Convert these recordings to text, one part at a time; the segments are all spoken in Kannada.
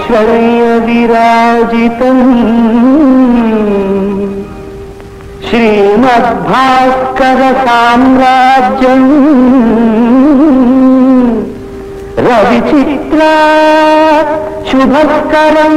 ఐశ్వర్యవిరాజితం శ్రీమద్భాస్కర సామ్రాజ్యం రవిచిత్ర శుభస్కరం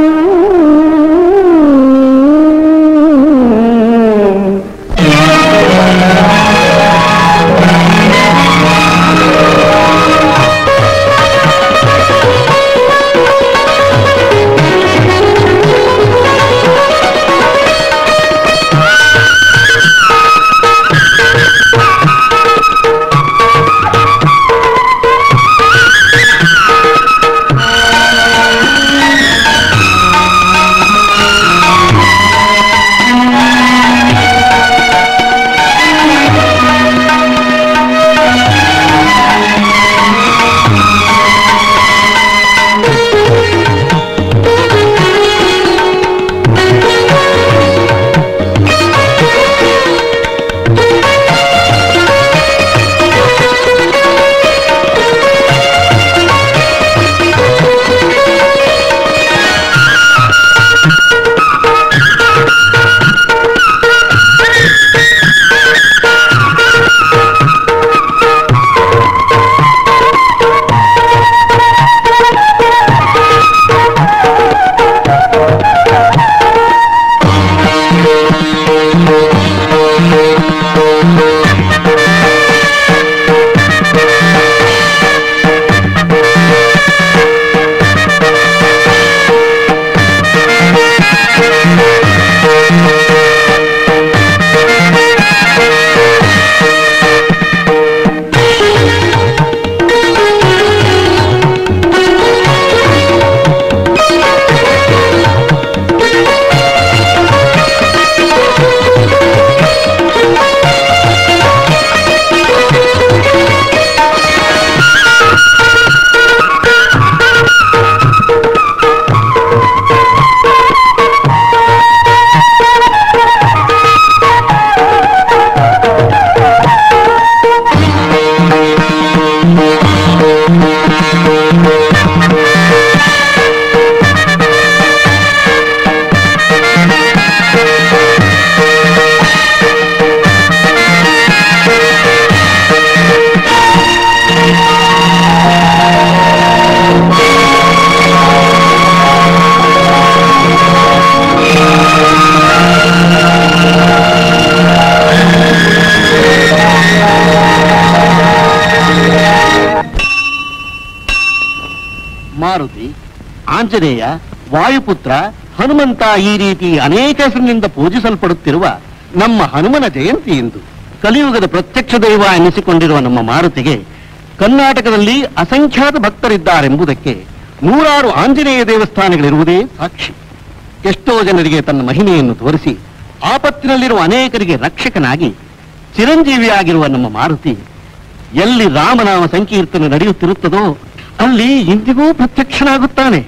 ಮಾರುತಿ ಆಂಜನೇಯ ವಾಯುಪುತ್ರ ಹನುಮಂತ ಈ ರೀತಿ ಅನೇಕ ಹೆಸರಿನಿಂದ ಪೂಜಿಸಲ್ಪಡುತ್ತಿರುವ ನಮ್ಮ ಹನುಮನ ಜಯಂತಿ ಇಂದು ಕಲಿಯುಗದ ಪ್ರತ್ಯಕ್ಷ ದೈವ ಎನಿಸಿಕೊಂಡಿರುವ ನಮ್ಮ ಮಾರುತಿಗೆ ಕರ್ನಾಟಕದಲ್ಲಿ ಅಸಂಖ್ಯಾತ ಭಕ್ತರಿದ್ದಾರೆಂಬುದಕ್ಕೆ ನೂರಾರು ಆಂಜನೇಯ ದೇವಸ್ಥಾನಗಳಿರುವುದೇ ಸಾಕ್ಷಿ ಎಷ್ಟೋ ಜನರಿಗೆ ತನ್ನ ಮಹಿಮೆಯನ್ನು ತೋರಿಸಿ ಆಪತ್ತಿನಲ್ಲಿರುವ ಅನೇಕರಿಗೆ ರಕ್ಷಕನಾಗಿ ಚಿರಂಜೀವಿಯಾಗಿರುವ ನಮ್ಮ ಮಾರುತಿ ಎಲ್ಲಿ ರಾಮನಾಮ ಸಂಕೀರ್ತನೆ ನಡೆಯುತ್ತಿರುತ್ತದೋ ಅಲ್ಲಿ ಇಂದಿಗೂ ಪ್ರತ್ಯಕ್ಷನಾಗುತ್ತಾನೆ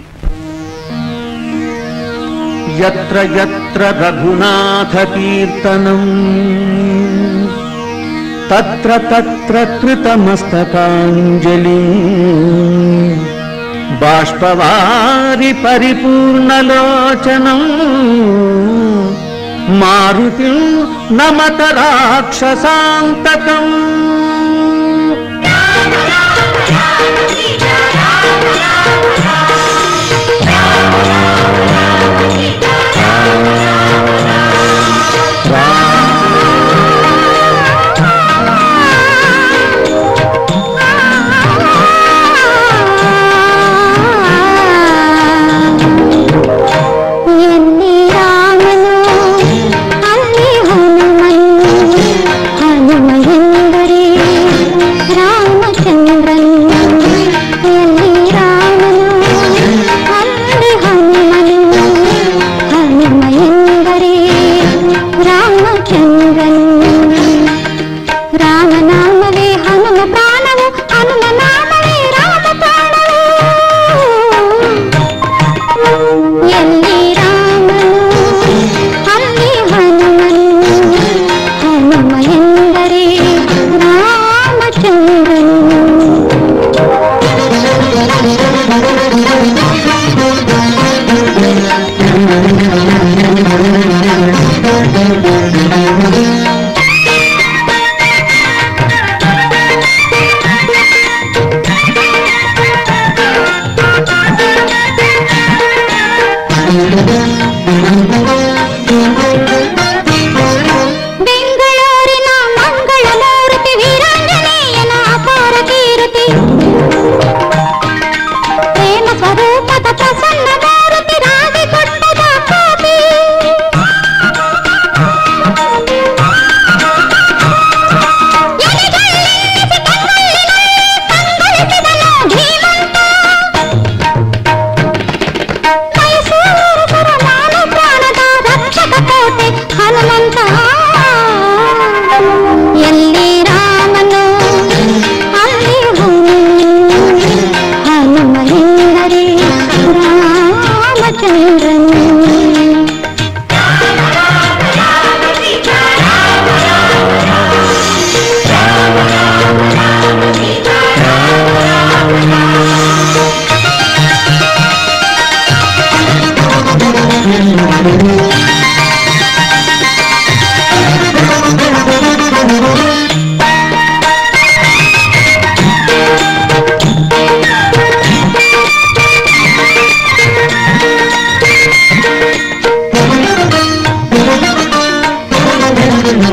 ಯತ್ರ ಯತ್ರ ರಘುನಾಥ ಕೀರ್ತನಂ ತತ್ರ ತತ್ರ ಕೃತಮಸ್ತಕಾಂಜಲಿ ಬಾಷ್ಪವಾರಿ ಪರಿಪೂರ್ಣಲೋಚನಂ ಮಾರುತಿ ನಮತ ರಾಕ್ಷಸಾಂತಕಂ ಎಲ್ಲಿ ರಾಮನು ಅಲ್ಲಿ ಹನುಮನು ಹನುಮ ಎಂದರೆ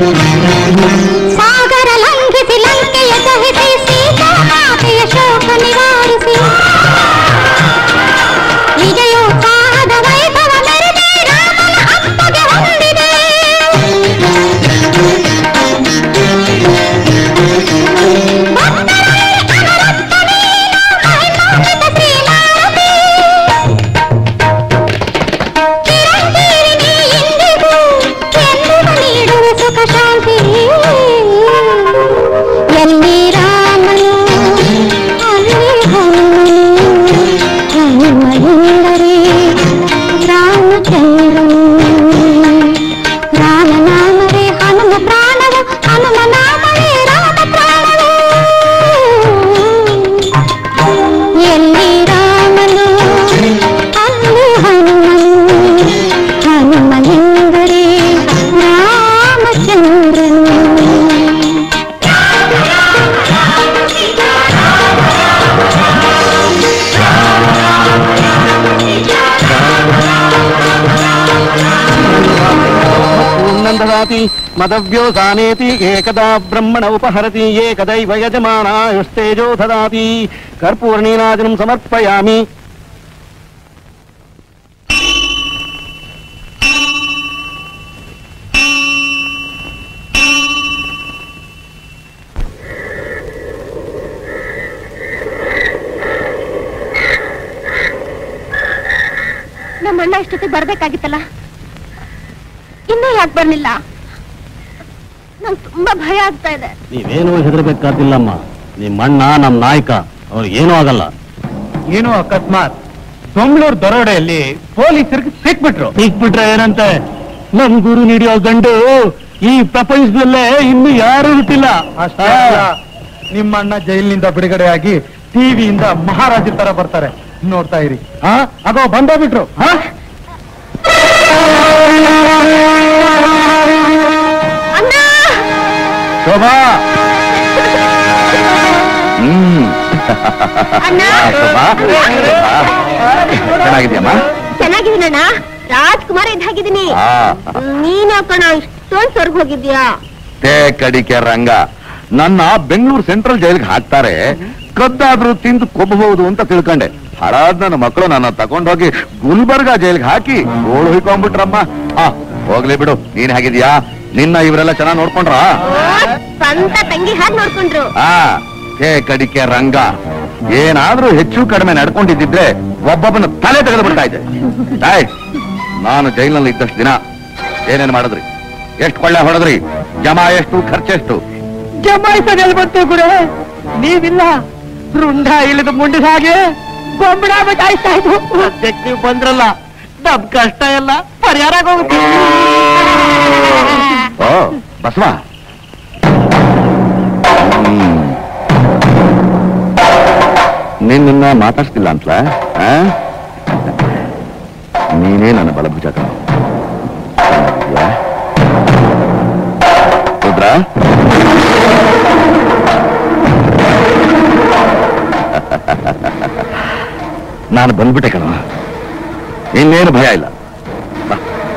ಸಾಗರ ಲಂಘಿಸಿ ಲಂಕೆಯ ಸಹಿಸಿ ಸೀತಾಮಾತೆಯ ಶೋಕ ನಿವಾರಿಸಿ ವಿಜಯೋತ್ಸಾಹದ ವೈಭವ ಮೆರೆದೆ ರಾಮನ ಅಪ್ಪಗೆ ಹೊಂದಿದೆ ಭಕ್ತರಲ್ಲಿ ಅನುರಕ್ತ ನೀನು ಮಹಿಮಾನ್ವಿತ ಶ್ರೀಲಾರತಿ. ಚಿರಂಜೀವಿ ನೀ ಎಂದಿಗೂ ಎನ್ನುವ ನೀಡುವ ಸುಖ ಶಾಂತಿ ಎಲ್ಲಿ ರಾಮನು ಅಲ್ಲಿ ಹನುಮನು ಹನುಮನೆಂದರೆ ರಾಮಚಂದ್ರನು ರಾಮನಾಮವೇ ಹನುಮ ಪ್ರಾಣವು ಹನುಮ ನಾಮವೇ ರಾಮ ಪ್ರಾಣವು ಎಲ್ಲಿ ರಾಮನು ಅಲ್ಲಿ ಹನುಮನು ಹನುಮನೆಂದರೆ ರಾಮಚಂದ್ರನು ನಂದದಾತಿ ಮದವ್ಯೋಸಾನೇತಿ ಏಕದಾ ಬ್ರಹ್ಮಣ ಉಪಹರತಿ ಏಕದೈವ ಯಜಮಾನಾಯುಸ್ತೇಜೋ ದದಾತಿ ಕರ್ಪೂರ್ಣೀನಾದಿನಂ ಸಮರ್ಪಯಾಮಿ ನಮ್ಮ ಅಣ್ಣ ಇಷ್ಟೊತ್ತಿಗೆ ಬರ್ಬೇಕಾಗಿತ್ತಲ್ಲ ಇನ್ನೂ ಯಾಕೆ ಬರ್ಲಿಲ್ಲ ನಂಗೆ ತುಂಬಾ ಭಯ ಆಗ್ತಾ ಇದೆ ನೀವೇನು ಹೆದರ್ಬೇಕಾದಿಲ್ಲಮ್ಮ ನಿಮ್ಮ ಅಣ್ಣ ನಮ್ಮ ನಾಯಕ ಅವ್ರಿಗೆ ಏನೂ ಆಗಲ್ಲ ಏನು ಅಕಸ್ಮಾತ್ ಬೆಂಗಳೂರು ದರೋಡೆಯಲ್ಲಿ ಪೊಲೀಸರಿಗೆ ಸಿಕ್ಬಿಟ್ರು ಸಿಕ್ಬಿಟ್ರೆ ಏನಂತೆ ನಮ್ ಗುರು ನೀಡಿಯೋ ಗಂಡು ಈ ಪ್ರಪಂಚದಲ್ಲೇ ಇನ್ನು ಯಾರು ಹುಟ್ಟಿಲ್ಲ ಅಷ್ಟೇ ಅಲ್ಲ, ನಿಮ್ಮ ಅಣ್ಣ ಜೈಲಿನಿಂದ ಬಿಡುಗಡೆಯಾಗಿ ಟಿವಿಯಿಂದ ಮಹಾರಾಜರ ತರ ಬರ್ತಾರೆ ನೋಡ್ತಾ ಇರಿ ಹಾ ಅದೋ ಬಂದೇ ಬಿಟ್ರು ಹಾ ಅಣ್ಣ ಶೋಭಾ ಹ್ಮ್ ಅಣ್ಣ ಚೆನ್ನಾಗಿದ್ಯಮ್ಮ ಚೆನ್ನಾಗಿದ್ದೀನಣ್ಣ ರಾಜ್ಕುಮಾರ್ ಇದ್ದಾಗಿದ್ದೀನಿ ಆ ನೀನ್ ಕಣ ಇಷ್ಟೊಂದ್ ಸ್ವರ್ಗ ಹೋಗಿದ್ಯಾ ತೇ ಕಡಿಕೆ ರಂಗ ನನ್ನ ಬೆಂಗಳೂರು ಸೆಂಟ್ರಲ್ ಜೈಲ್ಗೆ ಹಾಕ್ತಾರೆ ಕದ್ದಾದ್ರೂ ತಿಂದು ಕೊಬ್ಬಬಹುದು ಅಂತ ತಿಳ್ಕೊಂಡೆ ಹಳಾದ್ ನನ್ನ ಮಕ್ಕಳು ನನ್ನ ತಗೊಂಡೋಗಿ ಗುಲ್ಬರ್ಗಾ ಜೈಲ್ಗೆ ಹಾಕಿ ಗೋಳು ಹೊಯ್ಕೊಂಡ್ಬಿಟ್ರಮ್ಮ ಆ ಹೋಗ್ಲಿ ಬಿಡು ನೀನ್ ಹೇಗಿದ್ಯಾ ನಿನ್ನ ಇವರೆಲ್ಲ ಚೆನ್ನಾಗ್ ನೋಡ್ಕೊಂಡ್ರ ಸ್ವಂತ ತಂಗಿ ಹಾಗೆ ನೋಡ್ಕೊಂಡ್ರು ಆ ತೇ ಕಡಿಕೆ ರಂಗ ಏನಾದ್ರೂ ಹೆಚ್ಚು ಕಡಿಮೆ ನಡ್ಕೊಂಡಿದ್ದಿದ್ರೆ ಒಬ್ಬೊಬ್ಬನ ತಲೆ ತೆಗೆದು ಬಿಡ್ತಾ ಇದ್ದೆ ಆಯ್ ನಾನು ಜೈಲಿನಲ್ಲಿ ಇದ್ದಷ್ಟು ದಿನ ಏನೇನ್ ಮಾಡಿದ್ರಿ ಎಷ್ಟು ಕೊಳ್ಳೆ ಹೊಡೆದ್ರಿ ಜಮಾ ಎಷ್ಟು ಖರ್ಚೆಷ್ಟು ಜಮಾಯಿಸದಲ್ಲಿ ಬಂತು ಗುರು ನೀವಿಲ್ಲ ರುಂಡ ಇಲ್ಲದ ಮುಂಡಿದ ಹಾಗೆ ಬೊಂಬಡ ಬಚಾಯಿಸ್ತಾ ಇದ್ರು ಸದ್ಯಕ್ಕೆ ನೀವು ಬಂದ್ರಲ್ಲ ನಮ್ ಕಷ್ಟ ಎಲ್ಲ ಪರಿಹಾರ ಆಗೋಗುತ್ತೆ ಓ ಬಸವ ಹ್ಮ್. ನಿನ್ನ ಮಾತಾಡ್ಸ್ತಿಲ್ಲ ಅಂತಲ ನೀನೇ ನನ್ನ ಬಲಭುಜ ಕಣ ರುದ್ರ ನಾನು ಬಂದ್ಬಿಟ್ಟೆ ಕಣ ಇನ್ನೇನು ಭಯ ಇಲ್ಲ ಬಾ.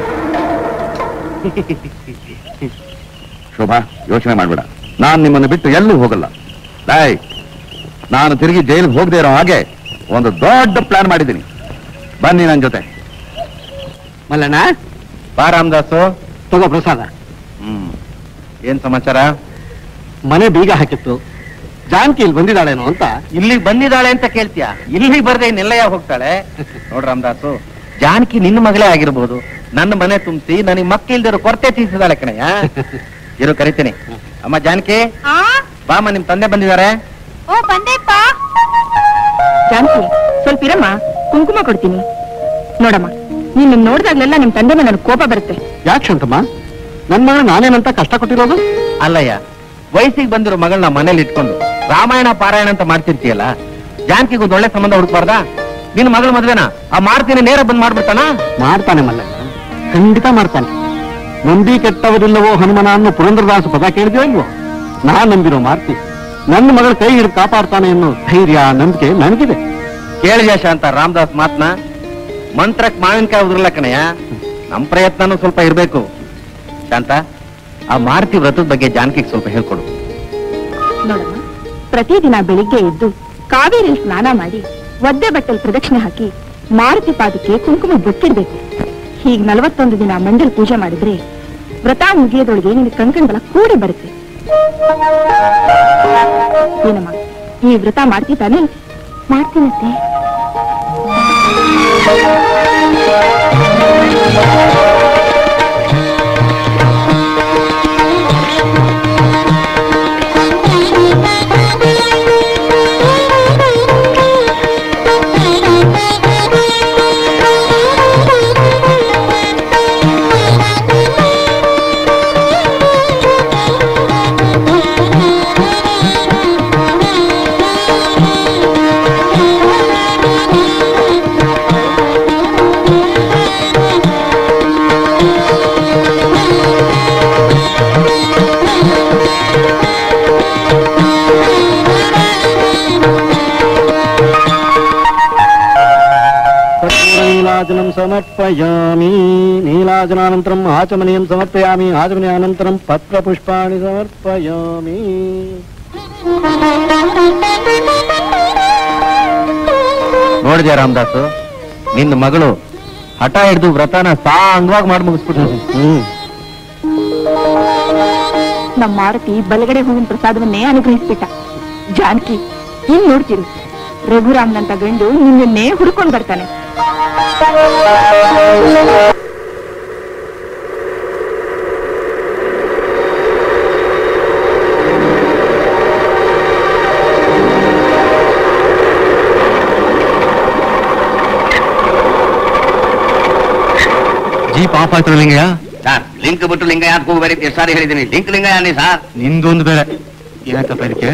ಶೋಭಾ ಯೋಚನೆ ಮಾಡ್ಬೇಡ ನಾನ್ ನಿಮ್ಮನ್ನು ಬಿಟ್ಟು ಎಲ್ಲೂ ಹೋಗಲ್ಲ ಲಾಯ್ ನಾನು ತಿರುಗಿ ಜೈಲಿಗೆ ಹೋಗದೆ ಇರೋ ಹಾಗೆ ಒಂದು ದೊಡ್ಡ ಪ್ಲಾನ್ ಮಾಡಿದ್ದೀನಿ ಬನ್ನಿ ನನ್ನ ಜೊತೆ ಮಲ್ಲಣ್ಣ ಬಾ ರಾಮದಾಸು ತಗೋ ಪ್ರಸಾದ ಹ್ಮ್ ಏನ್ ಸಮಾಚಾರ ಮನೆ ಬೀಗ ಹಾಕಿತ್ತು ಜಾನಕಿ ಇಲ್ಲಿ ಬಂದಿದ್ದಾಳೇನೋ ಅಂತ ಇಲ್ಲಿಗೆ ಬಂದಿದ್ದಾಳೆ ಅಂತ ಕೇಳ್ತೀಯ ಇಲ್ಲಿಗೆ ಬರ್ದೆ ಇನ್ನೆಲ್ಲಯ್ಯ ಹೋಗ್ತಾಳೆ ನೋಡ್ ರಾಮದಾಸು ಜಾನಕಿ ನಿನ್ನ ಮಗಳೇ ಆಗಿರ್ಬೋದು ನನ್ನ ಮನೆ ತುಂಬಿಸಿ ನನಗೆ ಮಕ್ಕಿಲ್ದಿರೋ ಕೊರತೆ ತೀರಿಸಿದಾಳೆ ಕಣಯ್ಯ ಇರು ಕರಿತೀನಿ ಅಮ್ಮ ಜಾನಕಿ ಆ ಬಾಮ್ಮ ನಿಮ್ ತಂದೆ ಬಂದಿದ್ದಾರೆ ಓ ಬಂದೆಪ್ಪ ಜಾನಕಿ ಸ್ವಲ್ಪ ಇರಮ್ಮ ಕುಂಕುಮ ಕೊಡ್ತೀನಿ ನೋಡಮ್ಮ ನೀನ್ ನೋಡಿದಾಗ್ಲೆಲ್ಲ ನಿಮ್ ತಂದೆ ಮೇಲೆ ನನಗೆ ಕೋಪ ಬರುತ್ತೆ ಯಾಕೆ ಶಂಕಮ್ಮ ನನ್ ಮಗ ನಾನೇನಂತ ಕಷ್ಟ ಕೊಟ್ಟಿರೋದು ಅಲ್ಲಯ್ಯ ವಯಸ್ಸಿಗೆ ಬಂದಿರೋ ಮಗಳನ್ನ ಮನೇಲಿ ಇಟ್ಕೊಂಡು ರಾಮಾಯಣ ಪಾರಾಯಣ ಅಂತ ಮಾಡ್ತಿರ್ತೀಯಲ್ಲ ಜಾನಕಿಗೆ ಒಂದು ಒಳ್ಳೆ ಸಂಬಂಧ ಹುಡುಕ್ಬಾರ್ದಾ ನಿನ್ನ ಮಗಳ ಮದ್ವೆನ ಆ ಮಾಡ್ತೀನಿ ನೇರ ಬಂದ್ ಮಾಡ್ಬಿಡ್ತಾನ ಮಾಡ್ತಾನೆ ಮಲ್ಲಣ್ಣ ಖಂಡಿತ ಮಾಡ್ತಾನೆ ನಂಬಿ ಕೆಟ್ಟವರಿಲ್ಲವೋ ಹನುಮನ ಅನ್ನೋ ಪುರಂದ್ರದಾಸ ಪದ ಕೇಳಿದ್ಯೋ ಇಲ್ವೋ ನಾನ್ ನಂಬಿರೋ ಮಾರ್ತಿ ನನ್ನ ಮಗಳ ಕೈ ಹಿಡಿದು ಕಾಪಾಡ್ತಾನೆ ಅನ್ನೋ ಧೈರ್ಯ ನಂಬಿಕೆ ನನಗಿದೆ ಕೇಳಿದ್ಯಾ ಶಾಂತ ರಾಮದಾಸ್ ಮಾತ್ನ ಮಂತ್ರಕ್ ಮಾವಿನಕಾಯಿ ಉದ್ರಲ್ಲ ಕಣಯ್ಯ ನಮ್ ಪ್ರಯತ್ನನೂ ಸ್ವಲ್ಪ ಇರ್ಬೇಕು ಶಾಂತ ಆ ಮಾರುತಿ ವ್ರತದ ಬಗ್ಗೆ ಜಾನಕಿಗೆ ಸ್ವಲ್ಪ ಹೇಳ್ಕೊಡು ನೋಡಮ್ಮ ಪ್ರತಿದಿನ ಬೆಳಿಗ್ಗೆ ಎದ್ದು ಕಾವೇರಿ ಸ್ನಾನ ಮಾಡಿ ಒದ್ದೆ ಬಟ್ಟಲ್ ಪ್ರದಕ್ಷಿಣೆ ಹಾಕಿ ಮಾರುತಿ ಪಾದಕ್ಕೆ ಕುಂಕುಮ ಬೊಟ್ಟಿಡ್ಬೇಕು ಹೀಗ್ ನಲವತ್ತೊಂದು ದಿನ ಮಂಡಲ್ ಪೂಜೆ ಮಾಡಿದ್ರೆ ವ್ರತ ಮುಗಿಯೋದೊಳಗೆ ನಿನ್ನ ಕಂಕಣ ಬಲ ಕೂಡಿ ಬರುತ್ತೆ ಏನಮ್ಮ ಈ ವ್ರತ ಮಾಡ್ತಿ ತಾನೆ ಮಾಡ್ತೀನತ್ತೆ నీలాజనం సమర్పయామి నీలాజనానంతరం ఆచమనీయం సమర్పయామి ఆచమనీయానంతరం పత్రపుష్పాణి సమర్పయామి ನೋಡಿದ್ಯಾ ರಾಮದಾಸು ನಿನ್ನ ಮಗಳು ಹಠ ಹಿಡಿದು ವ್ರತನ ಸಾಂಗವಾಗಿ ಮಾಡಿ ಮುಗಿಸ್ಬಿಟ್ರು ಹ್ಮ್ ನಮ್ಮ ಮಾರುತಿ ಬಲಗಡೆ ಹೂವಿನ ಪ್ರಸಾದವನ್ನೇ ಅನುಗ್ರಹಿಸ್ಬಿಟ್ಟ ಜಾನಕಿ ಇನ್ ನೋಡ್ತಿರು ರಘುರಾಮ್ನಂತ ಗಂಡು ನಿನ್ನನ್ನೇ ಹುಡ್ಕೊಂಡ್ ಬರ್ತಾನೆ ಜೀಪ್ ಆಫ್ ಆಯ್ತು ಲಿಂಗಯ್ಯ ಸರ್ ಲಿಂಕ್ ಬಿಟ್ಟು ಲಿಂಗಯ್ಯ ಅಂತ ಹೋಗಿ ಎಷ್ಟು ಸಾರಿ ಹೇಳಿದ್ದೀನಿ ಲಿಂಕ್ ಲಿಂಗಯ್ಯ ಅನ್ನಿ ಸರ್ ನಿಂದೊಂದು ಬೇರೆ ಏನಾಯ್ತಪ್ಪ ಇದಕ್ಕೆ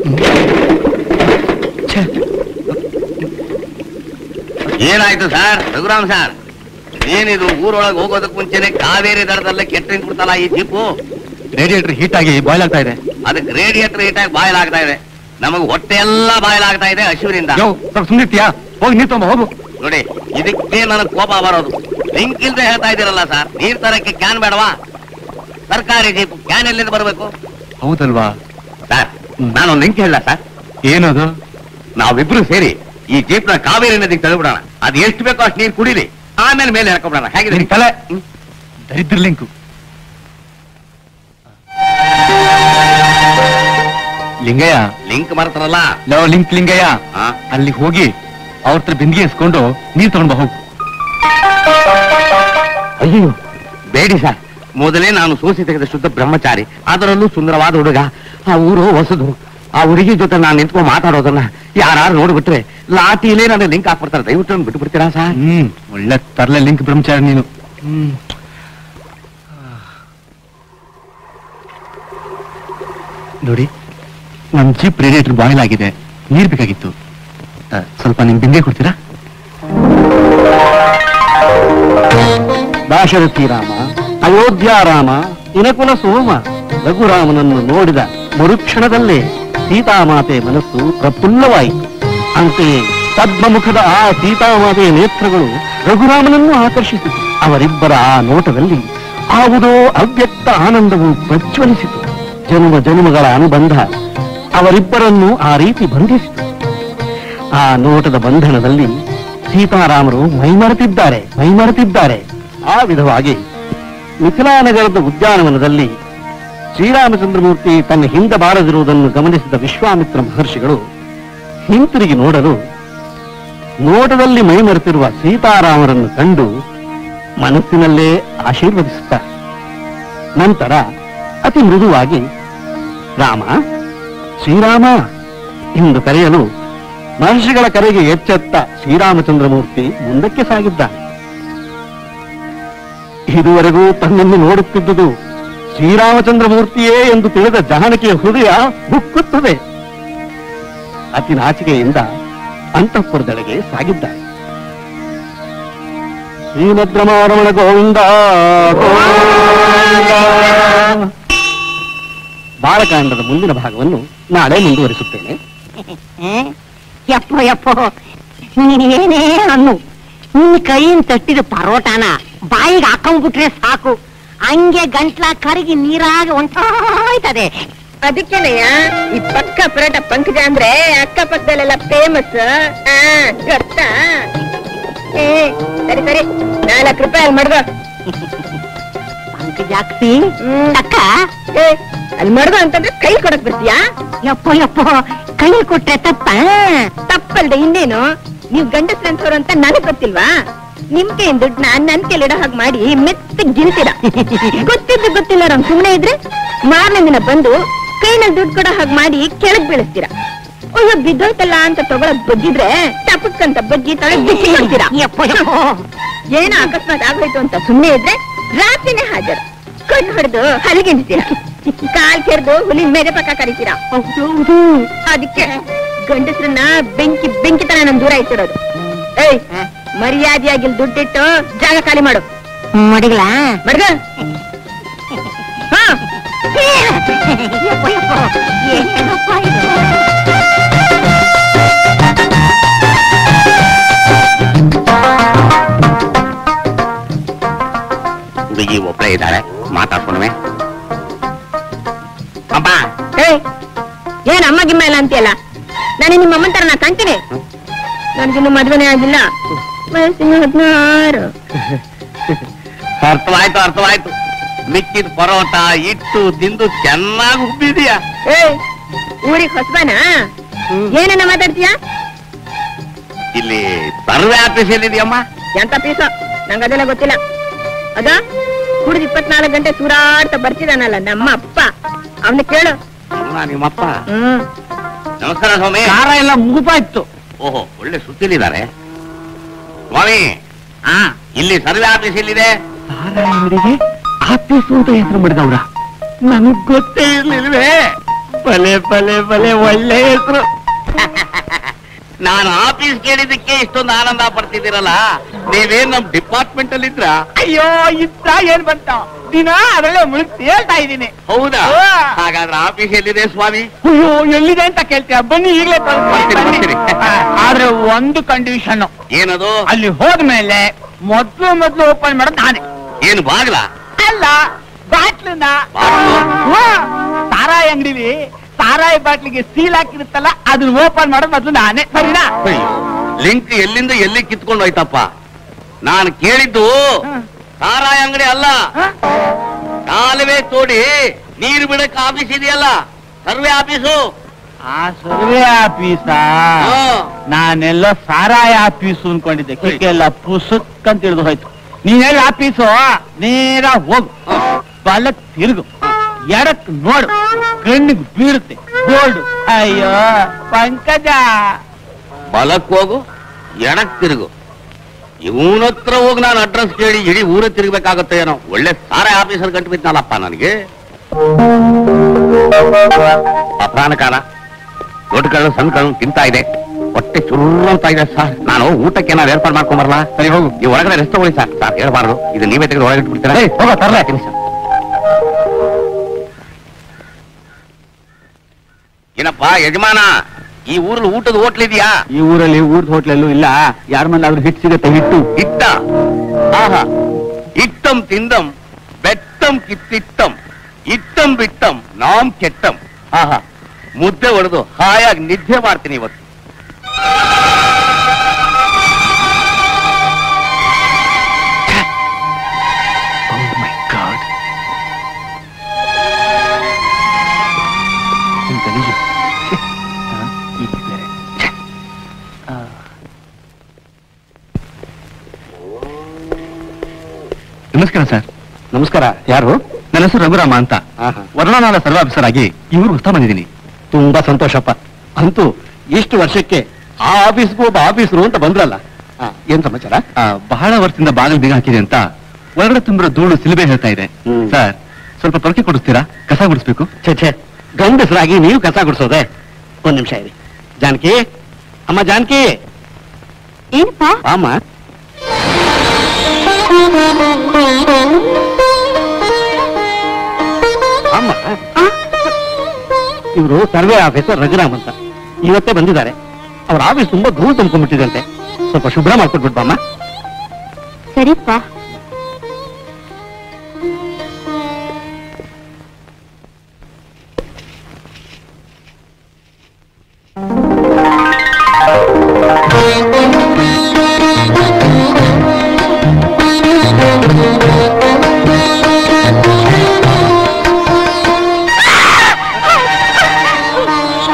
ಏನಾಯ್ತು ಸರ್ ರಘುರಾಮ್ ಸರ್ ಏನಿದು ಊರೊಳಗೆ ಹೋಗೋದಕ್ಕೆ ಮುಂಚೆನೆ ಕಾವೇರಿ ದಡದಲ್ಲೇ ಕೆಟ್ಟ ನಿಂತ್ಬಿಡ್ತಲ್ಲ ಈ ಜೀಪು ರೇಡಿಯೇಟರ್ ಹೀಟ್ ಆಗಿ ಬಾಯ್ಲ್ ಆಗ್ತಾ ಇದೆ ಅದಕ್ಕೆ ರೇಡಿಯೇಟರ್ ಹೀಟಾಗಿ ಬಾಯಲಾಗ್ತಾ ಇದೆ ನಮಗೆ ಹೊಟ್ಟೆ ಎಲ್ಲ ಬಾಯಲಾಗ್ತಾ ಇದೆ ಹಸಿವಿನಿಂದ ಯೋ ಸ್ವಲ್ಪ ಸುಮ್ಮನಿರ್ತೀಯಾ ಹೋಗಿ ನೀರ್ ತಗೊಂಬ ಹೋಗು ನೋಡಿ ಇದಕ್ಕೆ ನನಗೆ ಕೋಪ ಬರೋದು ಲಿಂಕ್ ಇಲ್ದೆ ಹೇಳ್ತಾ ಇದ್ದೀರಲ್ಲ ಸರ್ ನೀರ್ ತರಕ್ಕೆ ಕ್ಯಾನ್ ಬೇಡವಾ ಸರ್ಕಾರಿ ಜೀಪ್ ಕ್ಯಾನ್ ಎಲ್ಲಿಂದ ಬರಬೇಕು ಹೌದಲ್ವಾ ಸರ್ ನಾನು ಲಿಂಕ್ ಹೇಳ ಸರ್ ಏನದು ನಾವಿಬ್ರು ಸೇರಿ ಈ ಜೀಪ್ ನ ಕಾವೇರಿ ನದಿಗೆ ತಳ್ಬಿಡೋಣ ಅದು ಎಷ್ಟು ಬೇಕೋ ಅಷ್ಟು ನೀರು ಕುಡೀಲಿ ಆಮೇಲೆ ಮೇಲೆ ಹಾಕೊಂಡ್ಬಿಡೋಣ ಹೇಗಿದೆ ನಿನ್ ತಲೆ ದರಿದ್ರ ಲಿಂಕು ಲಿಂಗಯ್ಯ ಲಿಂಕ್ ಮಾಡ್ತಾರಲ್ಲ ಲೋ ಲಿಂಕ್ ಲಿಂಗಯ್ಯ ಆ, ಅಲ್ಲಿ ಹೋಗಿ ಅವ್ರ ಹತ್ರ ಬಿಂದಿಗೆ ಇಸ್ಕೊಂಡು ನೀರ್ ತಗೊಂಡ್ ಬಾ ಹೋಗು ಅಯ್ಯೋ ಬೇಡಿ ಸರ್ ಮೊದಲೇ ನಾನು ಸೋಸಿ ತೆಗೆದ ಶುದ್ಧ ಬ್ರಹ್ಮಚಾರಿ ಅದರಲ್ಲೂ ಸುಂದರವಾದ ಹುಡುಗ ಆ ಊರು ಹೊಸದು ಆ ಹುಡುಗಿ ಜೊತೆ ನಾನು ನಿಂತ್ಕೊಂಡು ಮಾತಾಡೋದನ್ನ ಯಾರು ನೋಡ್ಬಿಟ್ರೆ ಲಾಟಿಲೇ ನನ್ನ ಲಿಂಕ್ ಹಾಕ್ಬಿಡ್ತಾರೆ ದಯವಿಟ್ಟು ನನ್ನ ಬಿಟ್ಟು ಬಿಡ್ತೀರಾ ಸರ್ ಹ್ಮ್ ಒಳ್ಳೆ ತರ್ಲೆ ಲಿಂಕ್ ಬ್ರಹ್ಮಚಾರಿ ನೀನು ಹ್ಮ್ ನೋಡಿ ನಮ್ ಜೀಪ್ ರೇಡಿಯೇಟರ್ ಬಾಯ್ಲ್ ಆಗಿದೆ ನೀರ್ ಬೇಕಾಗಿತ್ತು ಆ, ಸ್ವಲ್ಪ ನಿಮ್ ಬಿಂದೆ ಕೊಡ್ತೀರಾ ದಾಶರಥಿ ರಾಮ ಅಯೋಧ್ಯ ರಾಮ ಇನಕುಲ ಸೋಮ ರಘುರಾಮನನ್ನು ನೋಡಿದ ಮರುಕ್ಷಣದಲ್ಲೇ ಸೀತಾಮಾತೆ ಮನಸ್ಸು ಪ್ರಫುಲ್ಲವಾಯಿತು ಅಂತೆಯೇ ಪದ್ಮಮುಖದ ಆ ಸೀತಾಮಾತೆಯ ನೇತ್ರಗಳು ರಘುರಾಮನನ್ನು ಆಕರ್ಷಿಸಿತು ಅವರಿಬ್ಬರ ಆ ನೋಟದಲ್ಲಿ ಯಾವುದೋ ಅವ್ಯಕ್ತ ಆನಂದವು ಪ್ರಜ್ವಲಿಸಿತು ಜನ್ಮ ಜನ್ಮಗಳ ಅನುಬಂಧ ಅವರಿಬ್ಬರನ್ನು ಆ ರೀತಿ ಬಂಧಿಸಿತು ಆ ನೋಟದ ಬಂಧನದಲ್ಲಿ ಸೀತಾರಾಮರು ಮೈಮರೆತಿದ್ದಾರೆ ಮೈಮರೆತಿದ್ದಾರೆ ಆ ವಿಧವಾಗಿ ಮಿಥಿಲಾನಗರದ ಉದ್ಯಾನವನದಲ್ಲಿ ಶ್ರೀರಾಮಚಂದ್ರಮೂರ್ತಿ ತನ್ನ ಹಿಂದೆ ಬಾರದಿರುವುದನ್ನು ಗಮನಿಸಿದ ವಿಶ್ವಾಮಿತ್ರ ಮಹರ್ಷಿಗಳು ಹಿಂತಿರುಗಿ ನೋಡಲು ನೋಟದಲ್ಲಿ ಮೈಮರೆತಿರುವ ಸೀತಾರಾಮರನ್ನು ಕಂಡು ಮನಸ್ಸಿನಲ್ಲೇ ಆಶೀರ್ವದಿಸುತ್ತಾರೆ ನಂತರ ಅತಿ ಮೃದುವಾಗಿ ರಾಮ ಶ್ರೀರಾಮ ಎಂದು ಕರೆಯಲು ಮಹರ್ಷಿಗಳ ಕರೆಗೆ ಎಚ್ಚೆತ್ತ ಶ್ರೀರಾಮಚಂದ್ರಮೂರ್ತಿ ಮುಂದಕ್ಕೆ ಸಾಗಿದ್ದಾನೆ ಇದುವರೆಗೂ ತನ್ನನ್ನು ನೋಡುತ್ತಿದ್ದುದು ಶ್ರೀರಾಮಚಂದ್ರಮೂರ್ತಿಯೇ ಎಂದು ತಿಳಿದ ಜಾನಕಿಯ ಹೃದಯ ಹುಕ್ಕುತ್ತದೆ ಅತಿ ನಾಚಿಕೆಯಿಂದ ಅಂತಃಪುರದೆಡೆಗೆ ಸಾಗಿದ್ದಾನೆ ಶ್ರೀಮದ್ರಮಾರಮಣ ಗೋವಿಂದ ಗೋವಿಂದ. ಬಾಲಕಾಂಡದ ಮುಂದಿನ ಭಾಗವನ್ನು ನಾಳೆ ಮುಂದುವರಿಸುತ್ತೇನೆ ಯಪ್ಪೋ ಯಪ್ಪೋ ನೀನೇನೇ ಅನ್ನು ನಿನ್ನ ಕೈಯಿಂದ ತಟ್ಟಿದ ಪರೋಟಾನ ಬಾಯಿಗೆ ಹಾಕೊಂಡ್ಬಿಟ್ರೆ ಸಾಕು ಹಂಗೆ ಗಂಟ್ಲ ಕರಗಿ ನೀರಾಗಿ ಹೊಂಟೋಯ್ತದೆ ಅದಕ್ಕೇನಯ್ಯ ಈ ಪಕ್ಕ ಪರೋಟ ಪಂಕಜ ಅಂದ್ರೆ ಅಕ್ಕಪಕ್ಕದಲ್ಲೆಲ್ಲ ಫೇಮಸ್ ಗೊತ್ತಾ ಏ ಸರಿ ಸರಿ ನಾಲ್ಕು ರೂಪಾಯಿ ಅಲ್ಲಿ ಮಡ್ಗೋ ಪಂಕಜಾಕ್ಷಿ ಹ್ಮ್. ಅಕ್ಕ ಏ ಅಲ್ಲಿ ಮಡ್ಗೋ ಅಂತಂದ್ರೆ ಕೈ ಕೊಡಕ್ ಬರ್ತೀಯಾ ಯಪ್ಪೋ ಯಪ್ಪೋ ಕೈ ಕೊಟ್ರೆ ತಪ್ಪ ತಪ್ಪಲ್ದೆ ಇನ್ನೇನು ನೀವ್ ಗಂಡಸ್ರಂತವ್ರು ಅಂತ ನನಗ್ ಗೊತ್ತಿಲ್ವಾ ನಿಮ್ ಕೈಯಿಂದ ದುಡ್ಡನ್ನ ನನ್ ಕೈಲಿಡೋ ಹಾಗೆ ಮಾಡಿ ಮೆತ್ತ ಗಿಲ್ತೀರ ಗೊತ್ತಿದ್ದು ಗೊತ್ತಿಲ್ಲ ನಮ್ ಸುಮ್ನೆ ಇದ್ರೆ ಮಾರನೇ ದಿನ ಬಂದು ಕೈನಲ್ಲಿ ದುಡ್ಡು ಕೊಡೋ ಹಾಗೆ ಮಾಡಿ ಕೆಳಗ್ ಬೀಳಿಸ್ತೀರ ಅಯ್ಯೋ ಬಿದ್ದೋಯ್ತಲ್ಲ ಅಂತ ತಗೊಳಕ್ ಬಗ್ಗಿದ್ರೆ ಟಪಕ್ಕಂತ ಬಗ್ಗಿ ತಲೆ ಬಿಸಿ ಕೊಡ್ತೀರಾ ಯಪ್ಪೋ ಯಪ್ಪೋ ಏನೋ ಅಕಸ್ಮಾತ್ ಆಗೋಯ್ತು ಅಂತ ಸುಮ್ನೆ ಇದ್ರೆ ರಾತ್ರಿನೇ ಹಾಜರು ಕಣ್ಣು ಹೊಡೆದು ಹಲಿಗೆಂಡಿಸ್ತೀರ ಕಾಲ್ ಕೆರೆದು ಹುಲಿ ಮೇಲೆ ಪಕ್ಕ ಕರಿತೀರಾ ಅದಕ್ಕೆ ಗಂಡಸ್ರನ್ನ ಬೆಂಕಿ ಬೆಂಕಿ ತರ ನಮ್ ದೂರ ಇಟ್ಟಿರೋದು ಏಯ್ ಮರ್ಯಾದೆಯಾಗಿ ಇಲ್ಲಿ ದುಡ್ಡಿಟ್ಟು ಜಾಗ ಖಾಲಿ ಮಾಡು ಮಡಿಗಳ ಮಡ್ಗ ಹಾ ಯಪ್ಪೋ ಯಪ್ಪೋ ಏನಪ್ಪ ಇದು ಹುಡುಗಿ ಒಬ್ಬಳೇ ಇದ್ದಾಳೆ ಮಾತಾಡ್ಕೊಂಡ್ವೆ ಅಪ್ಪ ಏಯ್ ಏನ್ ಅಮ್ಮ ಗಿಮ್ಮ ಇಲ್ಲ ಅಂತೀಯಲ್ಲ ನಾನು ನಿಮ್ಮ ಅಮ್ಮನ ತರ ನಾ ಕಾಣ್ತೀನಿ ನನ್ಗಿನ್ನು ಮದ್ವೆನೇ ಆಗಿಲ್ಲ ವಯಸ್ಸಿನ ಹದಿನಾರು ಅರ್ಥವಾಯ್ತು ಅರ್ಥವಾಯ್ತು ಮಿಕ್ಕಿದ ಪರೋಟ ಇಟ್ಟು ತಿಂದು ಚೆನ್ನಾಗಿ ಉಬ್ಬಿದೀಯ ಏಯ್ ಊರಿಗೆ ಹೊಸಬನ ಏನನ್ನ ಮಾತಾಡ್ತೀಯ ಇಲ್ಲಿ ಸರ್ವೆ ಆಫೀಸ್ ಎಲ್ಲಿದೆಯಮ್ಮ ಎಂತ ಪೀಸ ನಂಗ ಅದೆಲ್ಲ ಗೊತ್ತಿಲ್ಲ ಅದ ಕುಡಿದ್ ಇಪ್ಪತ್ನಾಲ್ಕು ಗಂಟೆ ಸೂರಾಡ್ತಾ ಬರ್ತಿದಾನಲ್ಲ ನಮ್ಮ ಅಪ್ಪ ಅವನ ಕೇಳು ಇವ್ನಾ ನಿಮ್ಮಪ್ಪ ಹ್ಮ್ ನಮಸ್ಕಾರ ಸ್ವಾಮಿ ಕಾರ ಎಲ್ಲ ಮುಗುಪಾಯ್ತು ಓಹೋ ಒಳ್ಳೆ ಸುತ್ತಿಲಿದ್ದಾರೆ ಸ್ವಾಮಿ ಆ ಇಲ್ಲಿ ಸರ್ವೆ ಆಫೀಸ್ ಎಲ್ಲಿದೆ ನಾರಾಯಣರಿಗೆ ಆಫೀಸು ಅಂತ ಹೆಸರು ಮಾಡಿದವ್ರ ನನಗ್ ಗೊತ್ತೇ ಇರ್ಲಿಲ್ವೇ ಬಲೆ ಬಲೆ ಬಲೆ ಒಳ್ಳೆ ಹೆಸರು ನಾನು ಆಫೀಸ್ ಕೇಳಿದಕ್ಕೆ ಇಷ್ಟೊಂದು ಆನಂದ ಪಡ್ತಿದ್ದೀರಲ್ಲ ನೀವೇನ್ ನಮ್ ಡಿಪಾರ್ಟ್ಮೆಂಟ್ ಅಲ್ಲಿ ಇದ್ರ ಅಯ್ಯೋ ಇತ್ತ ಏನ್ ಬಂತ ದಿನ ಅದರಲ್ಲೇ ಮುಳುಗ್ತಿ ಹೇಳ್ತಾ ಇದ್ದೀನಿ ಹೌದಾ ಓ. ಹಾಗಾದ್ರೆ ಆಫೀಸ್ ಎಲ್ಲಿದೆ ಸ್ವಾಮಿ ಅಯ್ಯೋ ಎಲ್ಲಿದೆ ಅಂತ ಕೇಳ್ತೀಯ ಬನ್ನಿ ಈಗಲೇ ಬರ್ತೀನಿ, ಬರ್ತೀನಿ. ಆದ್ರೆ ಒಂದು ಕಂಡೀಷನ್ ಏನದು ಅಲ್ಲಿ ಹೋದ್ಮೇಲೆ ಮೊದ್ಲು ಮೊದ್ಲು ಓಪನ್ ಮಾಡೋದು ನಾನೇ ಏನು ಬಾಗ್ಲ ಅಲ್ಲ ಬಾಟ್ಲನ್ನ ಬಾಟ್ಲು? ಹ್ಞೂ. ಸಾರಾಯಿ ಅಂಗಡಿಲಿ ಸಾರಾಯಿ ಬಾಟ್ಲಿಗೆ ಸೀಲ್ ಹಾಕಿರುತ್ತಲ್ಲ ಅದನ್ನ ಓಪನ್ ಮಾಡೋದು ಮೊದ್ಲು ನಾನೇ ಸರಿನಾ ಅಯ್ಯೋ, ಲಿಂಕ್ ಎಲ್ಲಿಂದ ಎಲ್ಲಿ ಕಿತ್ಕೊಂಡು ಹೋಯ್ತಪ್ಪ ನಾನು ಕೇಳಿದ್ದು ಹ. ಸಾರಾಯ ಅಂಗಡಿ ಅಲ್ಲ ಹ? ಕಾಲುವೆ ತೋಡಿ ನೀರು ಬಿಡಕ್ ಆಫೀಸ್ ಇದೆಯಲ್ಲ ಸರ್ವೆ ಆಫೀಸು ಆ ಸರ್ವೆ ಆಫೀಸ ಹ. ನಾನೆಲ್ಲ ಸಾರಾಯಿ ಆಫೀಸು ಅನ್ಕೊಂಡಿದ್ದೆ ಕಿಕ್ಕೆಲ್ಲ ಪುಸುಕ್ ಅಂತ ತಿಳಿದು ಹೋಯ್ತು ನೀನೆಲ್ಲ ಆಫೀಸು ನೇರ ಹೋಗು ಹ. ಬಲಕ್ ತಿರುಗು ಎಡಕ್ ನೋಡು ಕಣ್ಣಿಗೆ ಬೀಳುತ್ತೆ ಬೋಲ್ಡು ಅಯ್ಯೋ ಪಂಕಜ ಬಲಕ್ ಹೋಗು ಎಡಕ್ ತಿರುಗು ಇವನ ಹತ್ರ ಹೋಗಿ ನಾನು ಅಡ್ರೆಸ್ ಕೇಳಿ ಇಡೀ ಊರ ತಿರುಗಬೇಕಾಗುತ್ತೆ ಏನೋ ಒಳ್ಳೆ ಸಾರೆ ಆಫೀಸರ್ ಗಂಟು ಬಿದ್ನಲ್ಲಪ್ಪ ನನಗೆ ಅಪರಾಧ ಕಾಲ ದೊಡ್ಡ ಕಳ್ಳು ಸಣ್ಣ ಕಳ್ಳು ತಿಂತಾ ಇದೆ ಹೊಟ್ಟೆ ಚುರ್ರು ಅಂತ ಇದೆ ಸರ್ ನಾನು ಊಟಕ್ಕೆ ಏನಾದ್ರು ಏರ್ಪಾಡು ಮಾಡ್ಕೊಂಬರಲ್ಲ ಸರಿ ಹೋಗು ನೀವು ಹೊರಗಡೆ ರೆಸ್ಟ್ ತಗೊಳ್ಳಿ ಸರ್ ಸರ್ ಹೇಳ್ಬಾರ್ದು ಇದು ನೀವೇ ತೆಗೆದು ಒಳಗೆ ಇಟ್ಬಿಡ್ತೀರಾ ಹೋಗೋ ತರಲೇ ಸರ್ ಏನಪ್ಪ ಯಜಮಾನ ಈ ಊರಲ್ಲಿ ಊಟದ ಹೋಟ್ಲ್ ಇದೆಯಾ ಈ ಊರಲ್ಲಿ ಊರ್ದ ಹೋಟ್ಲಲ್ಲೂ ಇಲ್ಲ ಯಾರ ಮನೆ ಅವ್ರಿಗೆ ಹಿಟ್ಟು ಸಿಗತ್ತೆ ಹಿಟ್ಟು ಇಟ್ಟ ಆಹಾ ಇಟ್ಟಂ ತಿಂದಂ ಬೆಟ್ಟಂ ಕಿತ್ತಿಟ್ಟಂ ಇಟ್ಟಂ ಬಿಟ್ಟಂ ನಾಮ್ ಕೆಟ್ಟಂ ಆಹಾ ಮುದ್ದೆ ಹೊಡೆದು ಹಾಯಾಗಿ ನಿದ್ದೆ ಮಾಡ್ತೀನಿ ಇವತ್ತು ನಮಸ್ಕಾರ ಸರ್ ನಮಸ್ಕಾರ ಯಾರು ನನ್ನ ಹೆಸರು ರಘುರಾಮ ಅಂತ ವರ್ಣನಾಲ ಸರ್ವ ಆಫೀಸರ್ ಆಗಿ ಇವ್ರು ಹೊಸ ಬಂದಿದ್ದೀನಿ ತುಂಬಾ ಸಂತೋಷಪ್ಪ ಅಂತೂ ಇಷ್ಟು ವರ್ಷಕ್ಕೆ ಆ ಆಫೀಸ್ಗೂ ಒಬ್ಬ ಆಫೀಸರು ಅಂತ ಬಂದ್ರಲ್ಲ ಆ, ಏನ್ ಸಮಾಚಾರ ಆ, ಬಹಳ ವರ್ಷದಿಂದ ಬಾಗಿಲು ಬೀಗ ಹಾಕಿದೆ ಅಂತ ಒಳಗಡೆ ತುಂಬಿರೋ ಧೂಳು ಸಿಲುಬೆ ಹೇಳ್ತಾ ಇದೆ ಹ್ಮ್. ಸರ್ ಸ್ವಲ್ಪ ಪೊರಕೆ ಕೊಡಿಸ್ತೀರಾ ಕಸ ಗುಡಿಸ್ಬೇಕು ಛೇ ಛೇ ಗಂಡಸರಾಗಿ ನೀವು ಕಸ ಗುಡಿಸೋದೆ ಒಂದ್ ನಿಮಿಷ ಇರಿ ಜಾನಕಿ ಅಮ್ಮ ಜಾನಕಿ ಏನಪ್ಪ ಅಮ್ಮ ಅಮ್ಮ ಇವರು ಸರ್ವೆ ಆಫೀಸರ್ ರಘುರಾಮ್ ಅಂತ ಇವತ್ತೇ ಬಂದಿದ್ದಾರೆ ಅವ್ರ ಆಫೀಸ್ ತುಂಬಾ ಧೂಳು ತುಂಬ್ಕೊಂಡ್ಬಿಟ್ಟಿದಂತೆ ಸ್ವಲ್ಪ ಶುಭ್ರ ಮಾಡ್ಕೊಟ್ಬಿಟ್ಟು ಅಮ್ಮ ಸರಿಪ್ಪ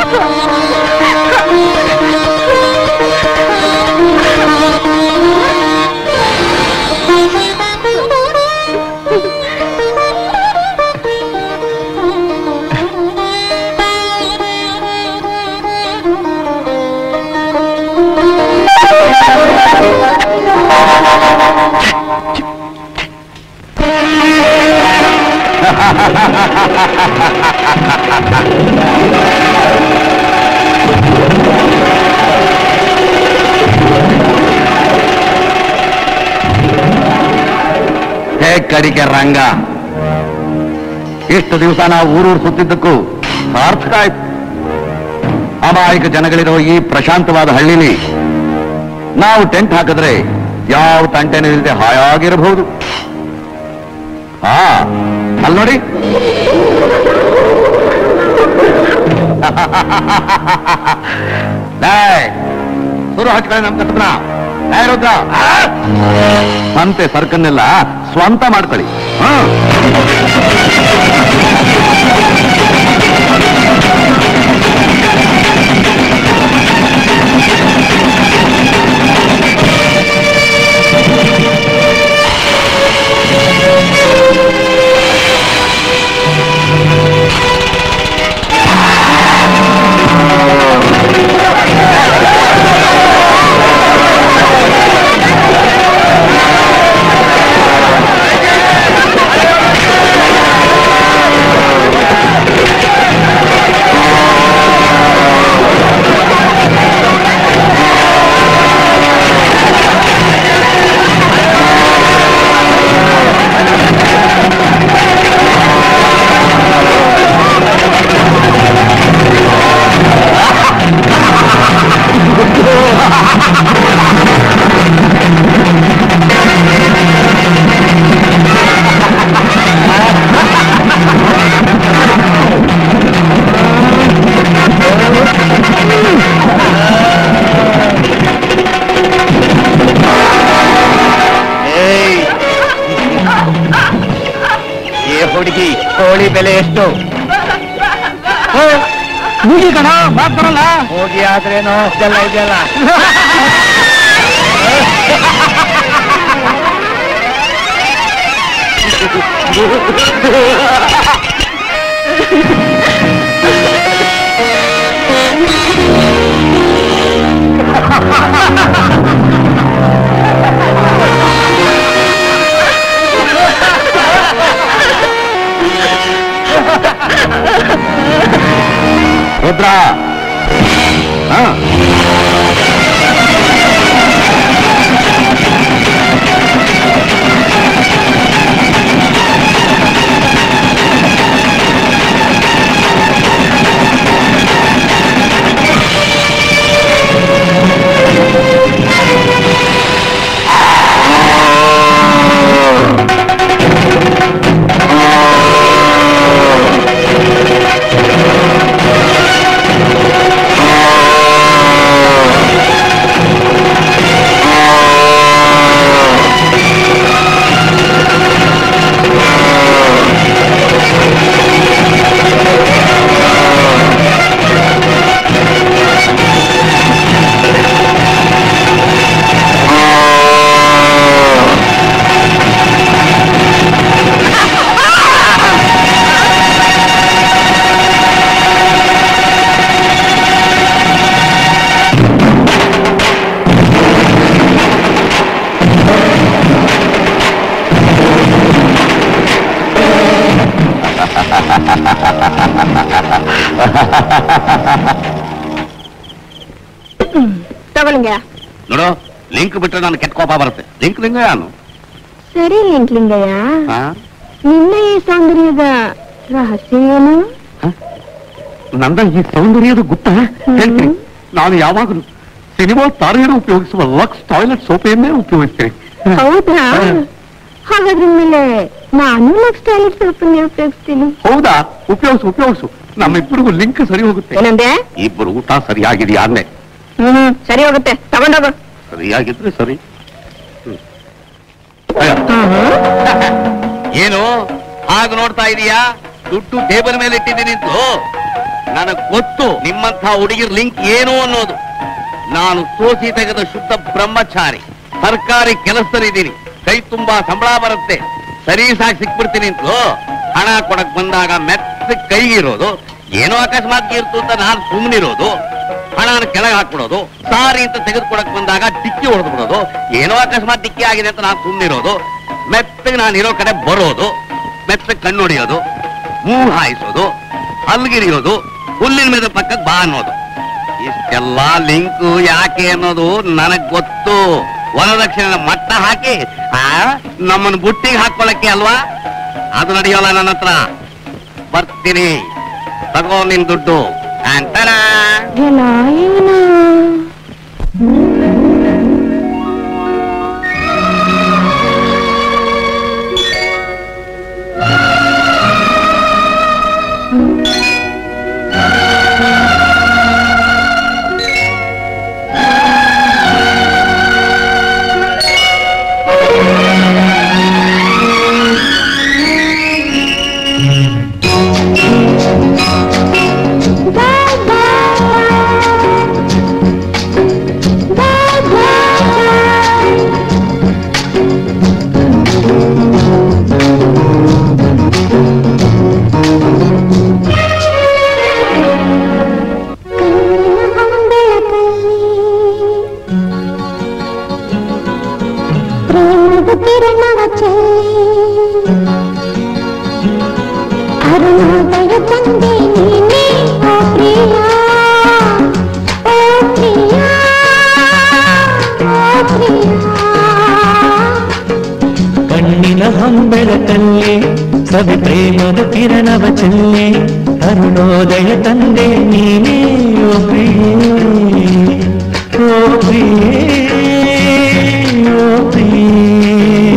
ಹೇ ಕಡಿಕೆ ರಂಗ ಇಷ್ಟು ದಿವಸ ನಾವು ಊರೂರು ಸುತ್ತಿದ್ದಕ್ಕೂ ಸಾರ್ಥಕ ಆಯ್ತು ಅಮಾಯಕ ಜನಗಳಿರೋ ಈ ಪ್ರಶಾಂತವಾದ ಹಳ್ಳಿಲಿ ನಾವು ಟೆಂಟ್ ಹಾಕಿದ್ರೆ ಯಾವ ತಂಟೆನೂ ಇಲ್ಲದೆ ಹಾಯಾಗಿರಬಹುದು ಹಾ ಅಲ್ಲಿ ನೋಡಿ ಡೇಯ್, ಶುರು ಹಚ್ಕೊಳ್ಳಿ ನಮ್ ಕಸಬ್ನ ಡೇಯ್ ರುದ್ರ, ಆ? ಸಂತೆ ಸರ್ಕನ್ನೆಲ್ಲ ಸ್ವಂತ ಮಾಡ್ಕೊಳ್ಳಿ ಹ್ಮ್ ಏಯ್ ಏ ಹುಡುಗಿ ಕೋಳಿ ಬೆಲೆ ಎಷ್ಟು ಮುಗಿ ಕಣ ಮಾತ್ ಬರಲ್ಲ ಹೋಗಿ ಆದ್ರೇನೋ ಅಷ್ಟೆಲ್ಲ ಇದೆಯಲ್ಲ ರುದ್ರ ಹಾ ತಗೊಳ್ಳಿಂಗ ನೋಡು ಲಿಂಕ್ ಬಿಟ್ರೆ ನಾನು ಕೆಟ್ಟ ಕೋಪ ಬರುತ್ತೆ ಲಿಂಕ್ ಲಿಂಗ ಯಾನು ಸರಿ ಲಿಂಕ್ಲಿಂಗಯ್ಯ ಹಾ? ನಿನ್ನ ಈ ಸೌಂದರ್ಯದ ರಹಸ್ಯ ಏನು ನಂದ ಈ ಸೌಂದರ್ಯದ ಗುತ್ತ ಹೇಳ್ತೀನಿ ನಾನು ಯಾವಾಗಲೂ ಸಿನಿಮಾ ತಾರೆಯರು ಉಪಯೋಗಿಸುವ ಲಕ್ಸ್ ಟಾಯ್ಲೆಟ್ ಸೋಪೆಯನ್ನೇ ಉಪಯೋಗಿಸ್ತೇನೆ ಹೌದಾ ಹಾಗಾದ್ರ ಮೇಲೆ ನಾನು ಲಕ್ಸ್ ಟಾಯ್ಲೆಟ್ ಸೋಪನ್ನೇ ಉಪಯೋಗಿಸ್ತೀನಿ ಹೌದಾ ಉಪಯೋಗಿಸು ಉಪಯೋಗಿಸು ನಮ್ಮಿಬ್ಬರಿಗೂ ಲಿಂಕ್ ಸರಿ ಹೋಗುತ್ತೆ ಏನಂದೆ ಇಬ್ಬರು ಊಟ ಸರಿಯಾಗಿದೆಯಾ ಅಂದೆ ಹ್ಮ್ ಸರಿ ಹೋಗುತ್ತೆ ತಗೊಂಡೋಗು ಸರಿಯಾಗಿದ್ರೆ ಸರಿ ಹ್ಮ್. ಅಯ್ಯ. ಏನು ಹಾಗೆ ನೋಡ್ತಾ ಇದೀಯಾ ದುಡ್ಡು ಟೇಬಲ್ ಮೇಲೆ ಇಟ್ಟಿದ್ದೀನಿ ನಿಂತು ನನಗ್ ಗೊತ್ತು ನಿಮ್ಮಂಥ ಹುಡುಗಿರ್ ಲಿಂಕ್ ಏನು ಅನ್ನೋದು ನಾನು ಸೋಸಿ ತೆಗೆದ ಶುದ್ಧ ಬ್ರಹ್ಮಚಾರಿ ಸರ್ಕಾರಿ ಕೆಲಸದಲ್ಲಿದ್ದೀನಿ ಕೈ ತುಂಬಾ ಸಂಬಳ ಬರುತ್ತೆ ಸರಿ ಸಾಗಿ ಸಿಕ್ಬಿಡ್ತೀನಿ ಅಂತಲೂ ಹಣ ಕೊಡಕ್ ಬಂದಾಗ ಮೆತ್ತ ಕೈಗಿರೋದು ಏನೋ ಅಕಸ್ಮಾತ್ ಇರ್ತು ಅಂತ ನಾನು ಸುಮ್ಮನಿರೋದು ಹಣನ ಕೆಳಗೆ ಹಾಕ್ಬಿಡೋದು ಸಾರಿ ಅಂತ ತೆಗೆದುಕೊಡಕ್ ಬಂದಾಗ ಡಿಕ್ಕಿ ಹೊಡೆದು ಬಿಡೋದು ಏನೋ ಅಕಸ್ಮಾತ್ ಡಿಕ್ಕಿ ಆಗಿದೆ ಅಂತ ನಾನು ಸುಮ್ಮನಿರೋದು ಮೆತ್ತಗೆ ನಾನು ಇರೋ ಕಡೆ ಬರೋದು ಮೆತ್ತಗೆ ಕಣ್ಣು ಹೊಡಿಯೋದು ಮೂಗು ಹಾಯಿಸೋದು ಹಲ್ಗಿರಿಯೋದು ಹುಲ್ಲಿನ ಮೇಲೆ ಪಕ್ಕಕ್ಕೆ ಬಾ ಅನ್ನೋದು ಇಷ್ಟೆಲ್ಲ ಲಿಂಕು ಯಾಕೆ ಅನ್ನೋದು ನನಗ್ ಗೊತ್ತು ವರದಕ್ಷಿಣೆ ಮಟ್ಟ ಹಾಕಿ ಆ ನಮ್ಮನ್ನ ಬುಟ್ಟಿಗೆ ಹಾಕೊಳ್ಳಕ್ಕೆ ಅಲ್ವಾ ಅದು ನಡೆಯೋಲ್ಲ ನನ್ನ ಹತ್ರ ಬರ್ತೀನಿ ತಗೋ ನಿನ್ ದುಡ್ಡು ಅಂತಾನ ಪ್ರೇಮದ ಕಿರಣವ ಚೆಲ್ಲಿ ಅರುಣೋದಯ ತಂದೆ ನೀನೇ ಓ ಪ್ರಿಯ ಓ ಪ್ರಿಯ ಓ ಪ್ರಿಯ ಕಣ್ಣಿನ ಹಂಬೆಳಕಲ್ಲಿ ಸವಿ ಪ್ರೇಮದ ಕಿರಣವ ಚೆಲ್ಲಿ ಅರುಣೋದಯ ತಂದೆ ನೀನೇ ಓ ಪ್ರಿಯೇ ಓ ಪ್ರಿಯೇ ಓ ಪ್ರಿಯೇ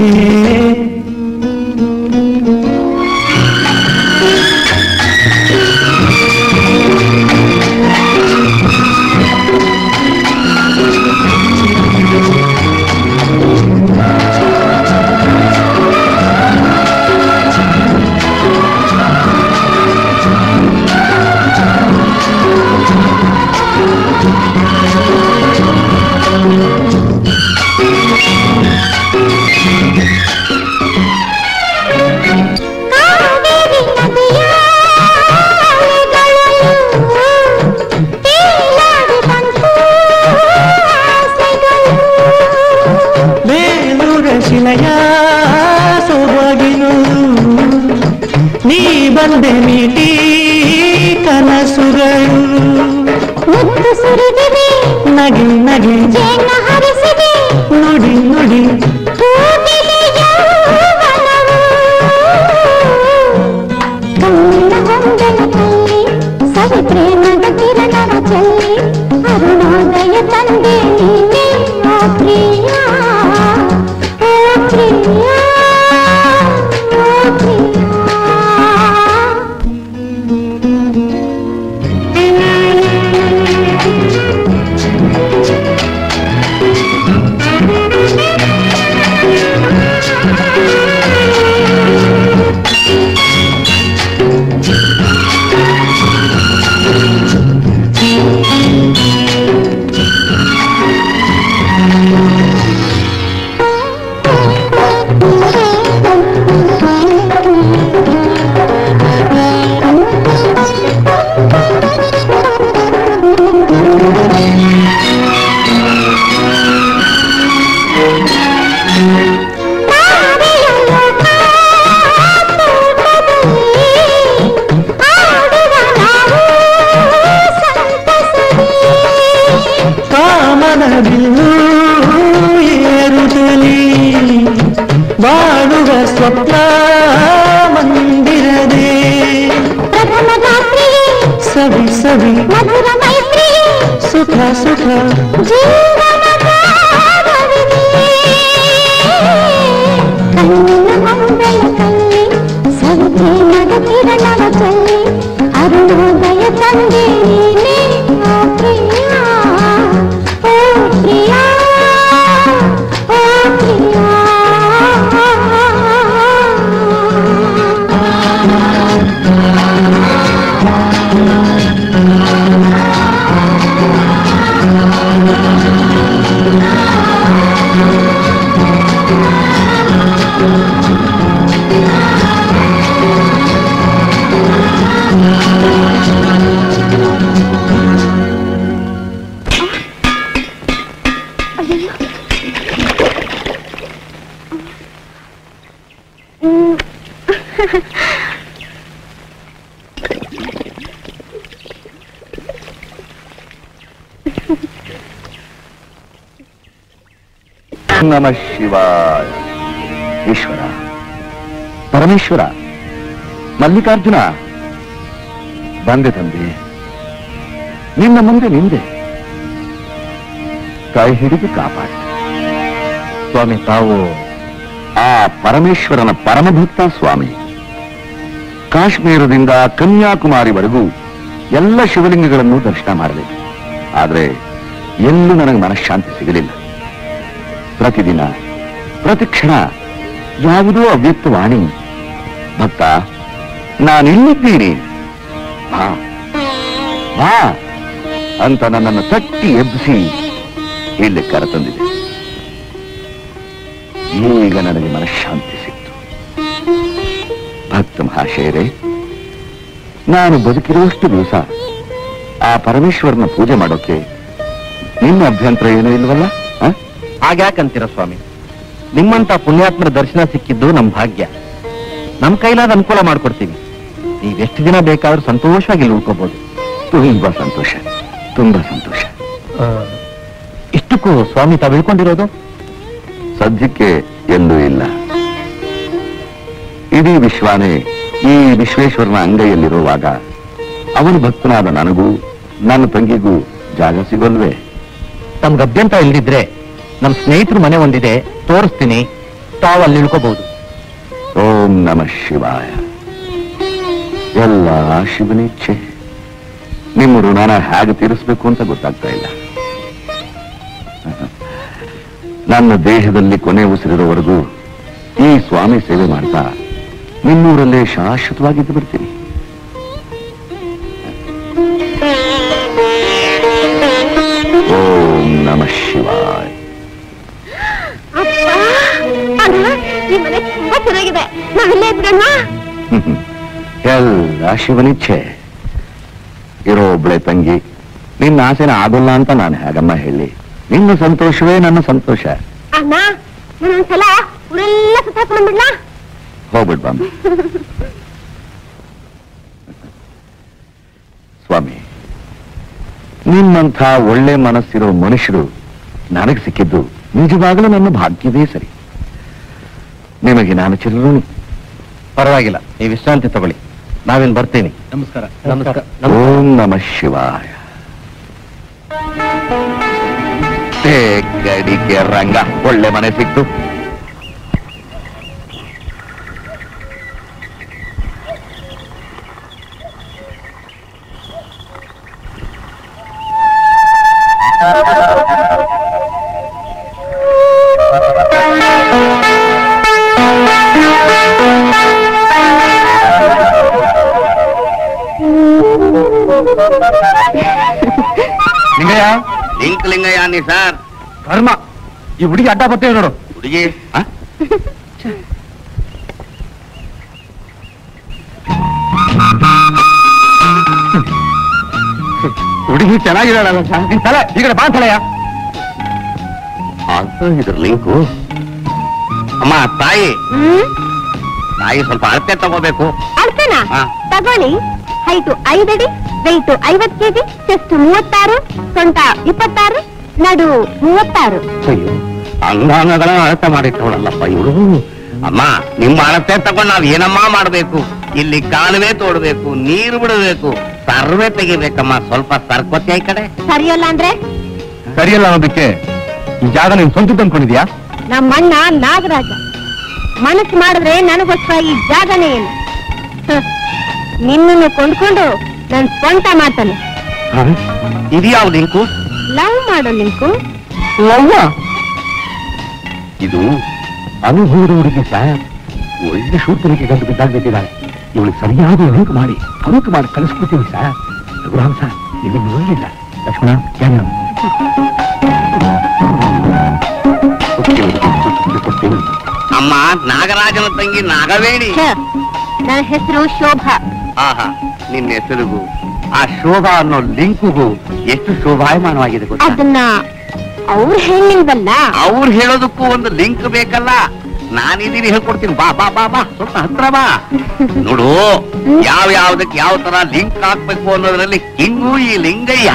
ಕಾವೇರಿ ನದಿಯ ಅಲೆಗಳಲ್ಲೂ ತೇಲಾಡಿ ಬಂತು ಆಸೆಗಳು. ಬೇಲೂರ ಶಿಲೆಯ ಸೊಬಗಿನು ನೀ ಬಂದೆ ಮೀಟಿ ಕನಸುಗಳು ಮುತ್ತು ಸುರಿದಿದೆ ನಗೆ ನಗೆ ಜೇನ ಹರಿಸಿದೆ ನುಡಿ ನುಡಿ ಹೂವಿಲೆ ಯೌವನವು. ಕಣ್ಣಿನ ಹೊಂಗಲದಲ್ಲಿ ಸವಿ ಪ್ರೇಮದ ಕಿರಣವ ಚೆಲ್ಲಿ ಅರುಣೋದಯ ತಂದೆ ನೀನೇ ಓ ಪ್ರಿಯ ಓ ಪ್ರಿಯ ಓ ಪ್ರಿಯ ಕಾಮನ ಬಿಲ್ಲು ಏರುತ್ತಲಿ ಬಾಳುವ ಸ್ವಪ್ನ ಮಂದಿರದೆ ಸವಿ ಸವಿ ಸುಖ ಸುಖ ಅರುಣೋದಯ ತಂದೆ ನೀನೇ ಓ ಪ್ರಿಯ ಓ ಪ್ರಿಯ ಓ ಪ್ರಿಯ ನಮ ಶಿವಾಯ ಈಶ್ವರ ಪರಮೇಶ್ವರ ಮಲ್ಲಿಕಾರ್ಜುನ ಬಂದೆ ತಂದೆ ನಿನ್ನ ಮುಂದೆ ನಿಂದೆ ಕೈ ಹಿಡಿದು ಕಾಪಾಡಿ ಸ್ವಾಮಿ ತಾವು ಆ ಪರಮೇಶ್ವರನ ಪರಮಭಕ್ತ ಸ್ವಾಮಿ ಕಾಶ್ಮೀರದಿಂದ ಕನ್ಯಾಕುಮಾರಿವರೆಗೂ ಎಲ್ಲ ಶಿವಲಿಂಗಗಳನ್ನು ದರ್ಶನ ಮಾಡಿದೆ ಆದ್ರೆ ಎಲ್ಲೂ ನನಗೆ ಮನಃಶಾಂತಿ ಸಿಗಲಿಲ್ಲ ಪ್ರತಿದಿನ ಪ್ರತಿ ಕ್ಷಣ ಯಾವುದೋ ಅವ್ಯಕ್ತವಾಣಿ ಭಕ್ತ ನಾನಿಲ್ಲಿದ್ದೀನಿ ಬಾ ಬಾ ಅಂತ ನನ್ನನ್ನು ತಟ್ಟಿ ಎಬ್ಬಿಸಿ ಇಲ್ಲಿ ಕರೆತಂದಿದೆ ಈಗ ನನಗೆ ಮನಃಶಾಂತಿ ಸಿಕ್ತು ಭಕ್ತ ಮಹಾಶಯರೇ ನಾನು ಬದುಕಿರುವಷ್ಟು ದಿವಸ ಆ ಪರಮೇಶ್ವರನ ಪೂಜೆ ಮಾಡೋಕೆ ನಿಮ್ಮ ಅಭ್ಯಂತರ ಏನೂ ಇಲ್ವಲ್ಲ ಆ? ಹಾಗ್ಯಾಕಂತೀರ ಸ್ವಾಮಿ ನಿಮ್ಮಂತ ಪುಣ್ಯಾತ್ಮರ ದರ್ಶನ ಸಿಕ್ಕಿದ್ದು ನಮ್ ಭಾಗ್ಯ ನಮ್ ಕೈಲಾದ ಅನುಕೂಲ ಮಾಡ್ಕೊಡ್ತೀವಿ ನೀವೆಷ್ಟು ದಿನ ಬೇಕಾದ್ರೂ ಸಂತೋಷವಾಗಿ ಇಲ್ಲಿ ಉಳ್ಕೋಬಹುದು ತುಂಬಾ ಸಂತೋಷ ತುಂಬಾ ಸಂತೋಷ ಇಷ್ಟಕ್ಕೂ ಸ್ವಾಮಿ ತಾವು ಇಳ್ಕೊಂಡಿರೋದು ಸದ್ಯಕ್ಕೆ ಎಲ್ಲೂ ಇಲ್ಲ ಇಡೀ ವಿಶ್ವಾನೇ ಈ ವಿಶ್ವೇಶ್ವರನ ಅಂಗೈಯಲ್ಲಿರುವಾಗ ಅವನ ಭಕ್ತನಾದ ನನಗೂ ನನ್ನ ತಂಗಿಗೂ ಜಾಗ ಸಿಗೋಲ್ವೇ ತಮ್ಗೆ ಅಭ್ಯಂತರ ಇಲ್ದಿದ್ರೆ ನಮ್ ಸ್ನೇಹಿತರ ಮನೆ ಒಂದಿದೆ ತೋರಿಸ್ತೀನಿ ತಾವು ಅಲ್ಲಿ ಇಳ್ಕೋಬಹುದು ಓಂ ನಮ ಶಿವಾಯ ಎಲ್ಲ ಶಿವನಿಚ್ಛೆ ನಿಮ್ಮ ಋಣನ ಹೇಗೆ ತೀರಿಸ್ಬೇಕು ಅಂತ ಗೊತ್ತಾಗ್ತಾ ಇಲ್ಲ ನನ್ನ ದೇಹದಲ್ಲಿ ಕೊನೆ ಉಸಿರಿರೋವರೆಗೂ ಈ ಸ್ವಾಮಿ ಸೇವೆ ಮಾಡ್ತಾ ನಿಮ್ಮೂರಲ್ಲೇ ಶಾಶ್ವತವಾಗಿದ್ದು ಬಿಡ್ತೀನಿ ಓಂ ನಮ ಶಿವಾಯ ಈ ಮನೆ ತುಂಬಾ ಚೆನ್ನಾಗಿದೆ ನಾವಿಲ್ಲೇ ಇದ್ರಣ್ಣ ಹ್ಮ್. ಎಲ್ಲ ಶಿವನಿಚ್ಛೆ ಇರೋ ಒಬ್ಳೆ ತಂಗಿ ನಿನ್ನ ಆಸೆನ ಆಗೋಲ್ಲ ಅಂತ ನಾನು ಹೇಗಮ್ಮ ಹೇಳಿ ನಿನ್ನ ಸಂತೋಷವೇ ನನ್ನ ಸಂತೋಷ ಅಣ್ಣ ನಾನೊಂದ್ಸಲ ಊರೆಲ್ಲ ಸುತ್ತಾಕೊಂಡ್ ಬಂದ್ಬಿಡ್ಲಾ ಹೋಗ್ಬಿಡ್ ಬಾಮ್ಮ ಸ್ವಾಮಿ ನಿಮ್ಮಂಥ ಒಳ್ಳೆ ಮನಸ್ಸಿರೋ ಮನುಷ್ಯರು ನನಗೆ ಸಿಕ್ಕಿದ್ದು ನಿಜವಾಗಲೂ ನನ್ನ ಭಾಗ್ಯವೇ ಸರಿ ನಿಮಗೆ ನಾನು ಚಿರಋಣಿ ಪರವಾಗಿಲ್ಲ ನೀವು ವಿಶ್ರಾಂತಿ ತಗೊಳ್ಳಿ ನಾವೇನ್ ಬರ್ತೀನಿ ನಮಸ್ಕಾರ ನಮಸ್ಕಾರ ಓಂ ನಮ ಶಿವಾಯ ಏ ಗಡಿಗೆ ರಂಗ ಒಳ್ಳೆ ಮನೆ ಸಿಕ್ತು ಲಿಂಗಯ್ಯ ಲಿಂಕ್ ಲಿಂಗಯ್ಯ ನೀ ಸರ್ ಕರ್ಮ ಈ ಹುಡುಗಿ ಅಡ್ಡ ಬರ್ತೇವೆ ನೋಡು ಹುಡುಗಿ ಆ? ಹುಡುಗಿ ಚೆನ್ನಾಗಿದ್ದಾಳಲ್ಲ ಸರ್ ನಿನ್ ತಲೆ ಈ ಕಡೆ ಬಾ ತಲೆಯ ಅದು ಇದ್ರ ಲಿಂಕು ಅಮ್ಮ ತಾಯಿ ಹ್ಮ್ ತಾಯಿ ಸ್ವಲ್ಪ ಅಳತೆ ತಗೋಬೇಕು ಅಳ್ತೇನಾ ಹಾ. ತಗೊಳ್ಳಿ ಹೈಟು ಐದಡಿ ವೆಯ್ಟು ಐವತ್ ಕೆಜಿ ಚೆಸ್ಟ್ ಮೂವತ್ತಾರು ಸೊಂಟ ಇಪ್ಪತ್ತಾರು ನಡು ಮೂವತ್ತಾರು ಅಯ್ಯೋ ಅಂಗಾಂಗಗಳ ಅಳತೆ ಮಾಡಿಟ್ಟವಳಲ್ಲಪ್ಪ ಇವಳು ಅಮ್ಮ ನಿಮ್ಮ ಅಳತೆ ತಗೊಂಡು ನಾವ್ ಏನಮ್ಮ ಮಾಡ್ಬೇಕು ಇಲ್ಲಿ ಕಾಲುವೆ ತೋಡ್ಬೇಕು ನೀರು ಬಿಡಬೇಕು ಸರ್ವೆ ತೆಗಿಬೇಕಮ್ಮ ಸ್ವಲ್ಪ ಸರ್ಕೋತಿ ಈ ಕಡೆ ಸರಿಯಲ್ಲ ಅಂದ್ರೆ ಸರಿಯಲ್ಲ ಅನ್ನೋದಕ್ಕೆ ಈ ಜಾಗ ನೀನ್ ಸ್ವಂತದ್ದು ಅನ್ಕೊಂಡಿದ್ಯಾ ನಮ್ಮ ಅಣ್ಣ ನಾಗರಾಜ ಮನಸ್ಸು ಮಾಡಿದ್ರೆ ನನಗೋಸ್ಕರ ಈ ಜಾಗನೇ ಏನು ಹ, ನಿನ್ನನ್ನು ಕೊಂಡ್ಕೊಂಡು ನನ್ ಸ್ವಂತ ಮಾಡ್ತಾನೆ ಇದ್ಯಾವ ಲಿಂಕು ಲವ್ ಮಾಡೋ ಲಿಂಕು ಇದು ಅನುಭವದ ಹುಡುಗಿ ಸರ್ ಒಳ್ಳೆ ಶೂಟರಿಗೆ ಗಂಟು ಬಿದ್ದಾಗ್ಬಿಟ್ಟಿದ್ದಾಳೆ ಇವಳಿಗೆ ಸರಿಯಾದ ಲಿಂಕ್ ಮಾಡಿ ಅನುಕ್ ಮಾಡಿ ಕಳಿಸ್ಕೊಡ್ತೀವಿ ಸರ್ ರಘುರಾಮ್ ಸರ್ ಇಲ್ಲಿ ನೋಡಲಿಲ್ಲ ಲಕ್ಷ್ಮಣ ಏನು ಕೊಡ್ತೀವಿ ಅಮ್ಮ ನಾಗರಾಜನ ತಂಗಿ ನಾಗವೇಣಿ ಛ, ನನ್ನ ಹೆಸರು ಶೋಭಾ ಆಹಾ ನಿನ್ನ ಹೆಸರಿಗೂ ಆ ಶೋಭಾ ಅನ್ನೋ ಲಿಂಕ್ಗೂ ಎಷ್ಟು ಶೋಭಾಯಮಾನವಾಗಿದೆ ಗೊತ್ತಾ ಅದನ್ನ ಅವ್ರು ಹೇಳಿಲ್ವಲ್ಲ ಅವ್ರು ಹೇಳೋದಕ್ಕೂ ಒಂದು ಲಿಂಕ್ ಬೇಕಲ್ಲ ನಾನಿದ್ದೀನಿ ಹೇಳ್ಕೊಡ್ತೀನಿ ಬಾ ಬಾ ಬಾ ಬಾ ಸ್ವಲ್ಪ ಹತ್ರ ಬಾ ನೋಡು ಯಾವ ಯಾವ್ದಕ್ಕೆ ಯಾವ ತರ ಲಿಂಕ್ ಹಾಕ್ಬೇಕು ಅನ್ನೋದ್ರಲ್ಲಿ ಹಿಂಗೂ ಈ ಲಿಂಗಯ್ಯ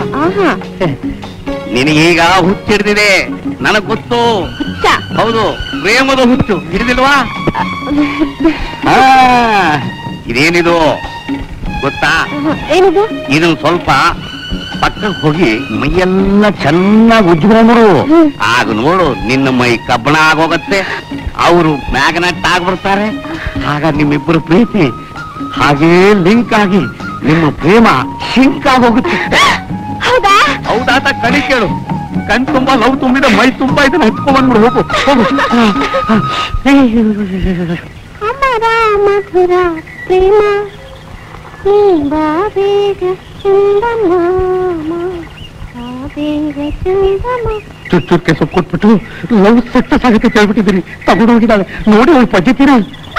ನಿನಗೀಗ ಹುಚ್ಚು ಹಿಡ್ದಿದೆ ನನಗ್ ಗೊತ್ತು ಹೌದು ಪ್ರೇಮದ ಹುಚ್ಚು ಹಿಡಿದಿಲ್ವಾ ಆ, ಇದೇನಿದು ಗೊತ್ತಾ ಏನಿದು ಇದನ್ನ ಸ್ವಲ್ಪ ಪಕ್ಕಕ್ಕೆ ಹೋಗಿ ಮೈಯೆಲ್ಲ ಚೆನ್ನಾಗಿ ಉಜ್ಕೊಂಡ್ಬಿಡು ಆಗ ನೋಡು ನಿನ್ನ ಮೈ ಕಬ್ಬಣ ಆಗೋಗತ್ತೆ ಅವರು ಮ್ಯಾಗ್ನೆಟ್ ಆಗ್ಬಿಡ್ತಾರೆ ಆಗ ನಿಮ್ಮಿಬ್ಬರು ಪ್ರೀತಿ ಹಾಗೇ ಲಿಂಕ್ ಆಗಿ ನಿಮ್ಮ ಪ್ರೇಮ ಶಿಂಕ್ ಆಗೋಗುತ್ತೆ ಹೌದಾ ಹೌದಾತ ಕಣಿ ಕೇಳು ಕಣ್ ತುಂಬಾ ಲವ್ ತುಂಬಿದ ಮೈ ತುಂಬಾ ಇದನ್ನ ಹಚ್ಕೊಂಡ್ ಬಂದ್ಬಿಡು ಹೋಗು ಹೋಗು ಅಮರ ಮಧುರ ಪ್ರೇಮ ಈ ಬಾಬೇಗ ಚಂದಮಾಮ ಬಾಬೇಗ ಚಂದಮ ಚುಟ್ ಚುಟ್ಕೆ ಸೊಪ್ಪು ಕೊಟ್ಬಿಟ್ಟು ಲವ್ ಸಕ್ಸಸ್ ಆಗುತ್ತೆ ಕೇಳ್ಬಿಟ್ಟಿದ್ದೀರಿ ತಗೊಂಡು ಹೋಗಿದ್ದಾಳೆ ನೋಡಿ ಅವ್ಳು ಪದ್ಧತಿನ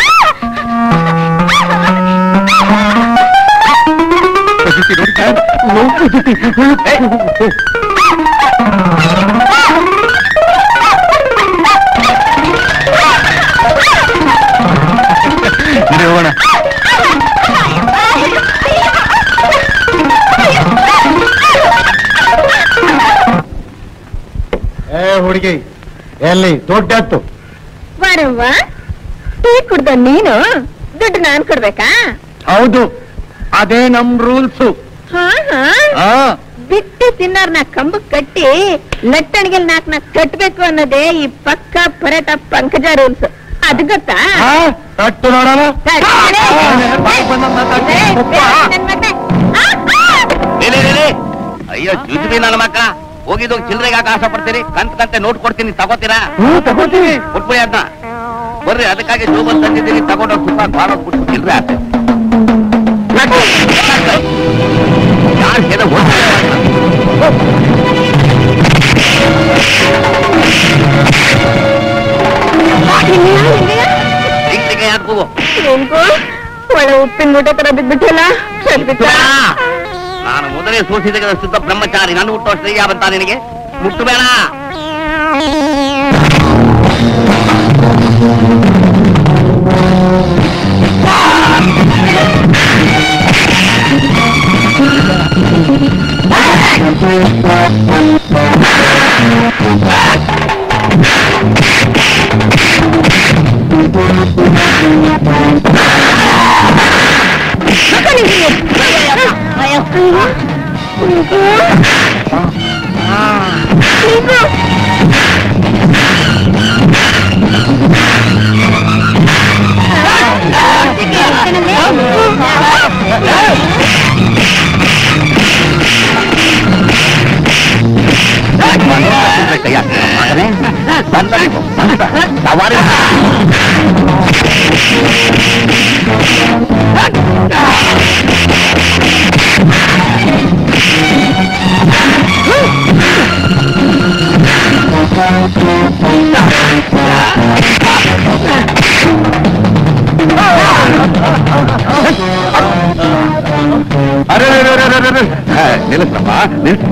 ಪದ್ಧತಿ ನೋಡಿ ಸರ್ ಲವ್ ಪದ್ಧತಿ ನಡಿ ಹೋಗೋಣ ಏ ಹುಡುಗಿ ಎಲ್ಲಿ ದೊಡ್ಡ ಹತ್ತು ಬರವ್ವ ಟೀ ಕುಡ್ದ ನೀನು ದುಡ್ಡು ನಾನ್ ಕೊಡ್ಬೇಕಾ ಹೌದು ಅದೇ ನಮ್ ರೂಲ್ಸು ಹಾ ಹಾ ಬಿಟ್ಟು ತಿನ್ನೋರ್ನ ಕಂಬಕ್ ಕಟ್ಟಿ ಲಟ್ಟಣಿಗೆಲ್ ನಾಕ್ ನಾಕ್ ಕಟ್ಬೇಕು ಅನ್ನೋದೇ ಈ ಪಕ್ಕ ಪರಟ ಪಂಕಜ ರೂಲ್ಸ್ ಅದು ಗೊತ್ತಾ ಕಟ್ಟು ನೋಡೋಣ ಕಟ್ ಮಾಡೆ. ಏ, ಏ, ನನ್ ಮಗ್ನೆ. ಆ, ಆ! ಲೇ, ಲೇ, ಲೇ, ಲೇ. ಅಯ್ಯೋ ಜುಜುಬಿ ನನ್ನ ಮಕ್ಕ ಹೋಗಿದ್ದು ಚಿಲ್ಲರೆಗೆ ಯಾಕೆ ಆಸೆ ಪಡ್ತೀರಿ ಕಂತ ಕಂತೆ ನೋಟ್ ಕೊಡ್ತೀನಿ ತಗೋತೀರಾ ಹ್ಞೂ ತಗೋತೀವಿ ಕೊಟ್ಬಿಡಿ ಅದನ್ನ ಬರ್ರಿ ಅದಕ್ಕಾಗಿ ಜೋಬಲ್ ತಂದಿದ್ದೀನಿ ತಗೊಂಡೋಗಿ ಸುತ್ತ ಬಾಳೋದ್ ಬಿಟ್ಟು ಚಿಲ್ಲರೆ ಆಸೆ ಯಾರು ಹೇಳ ಟಿಂಗ್ ಹಾಕುವು ಏನ್ಕೋ ಒಳ ಉಪ್ಪಿನ ಮೂಟೆ ತರ ಬಿದ್ಬಿಟ್ಟಲ್ಲ ಸದ್ಬಿಟ್ಟ ನಾನು ಮೊದಲೇ ಸೋಸಿದ ಶುದ್ಧ ಬ್ರಹ್ಮಚಾರಿ ನಾನು ಹುಟ್ಟು ಅಷ್ಟು ಧೈರ್ಯ ಬಂತ ನಿನಗೆ ಮುಟ್ಟು ಬೇಡ ಕೈ ಹಾಕ್ತೀನಿ. ಮಗನೇ, ಬಂದ ನೀವು, ಬಂದ. ಸವಾರಿ ಅರೆ ಅರೆ, ಅರೆ, ಅರೆ, ಅರೆ. ಹೇ, ನಿಲ್ಲಿಸ್ರಪ್ಪ ನಿಲ್ಸಿ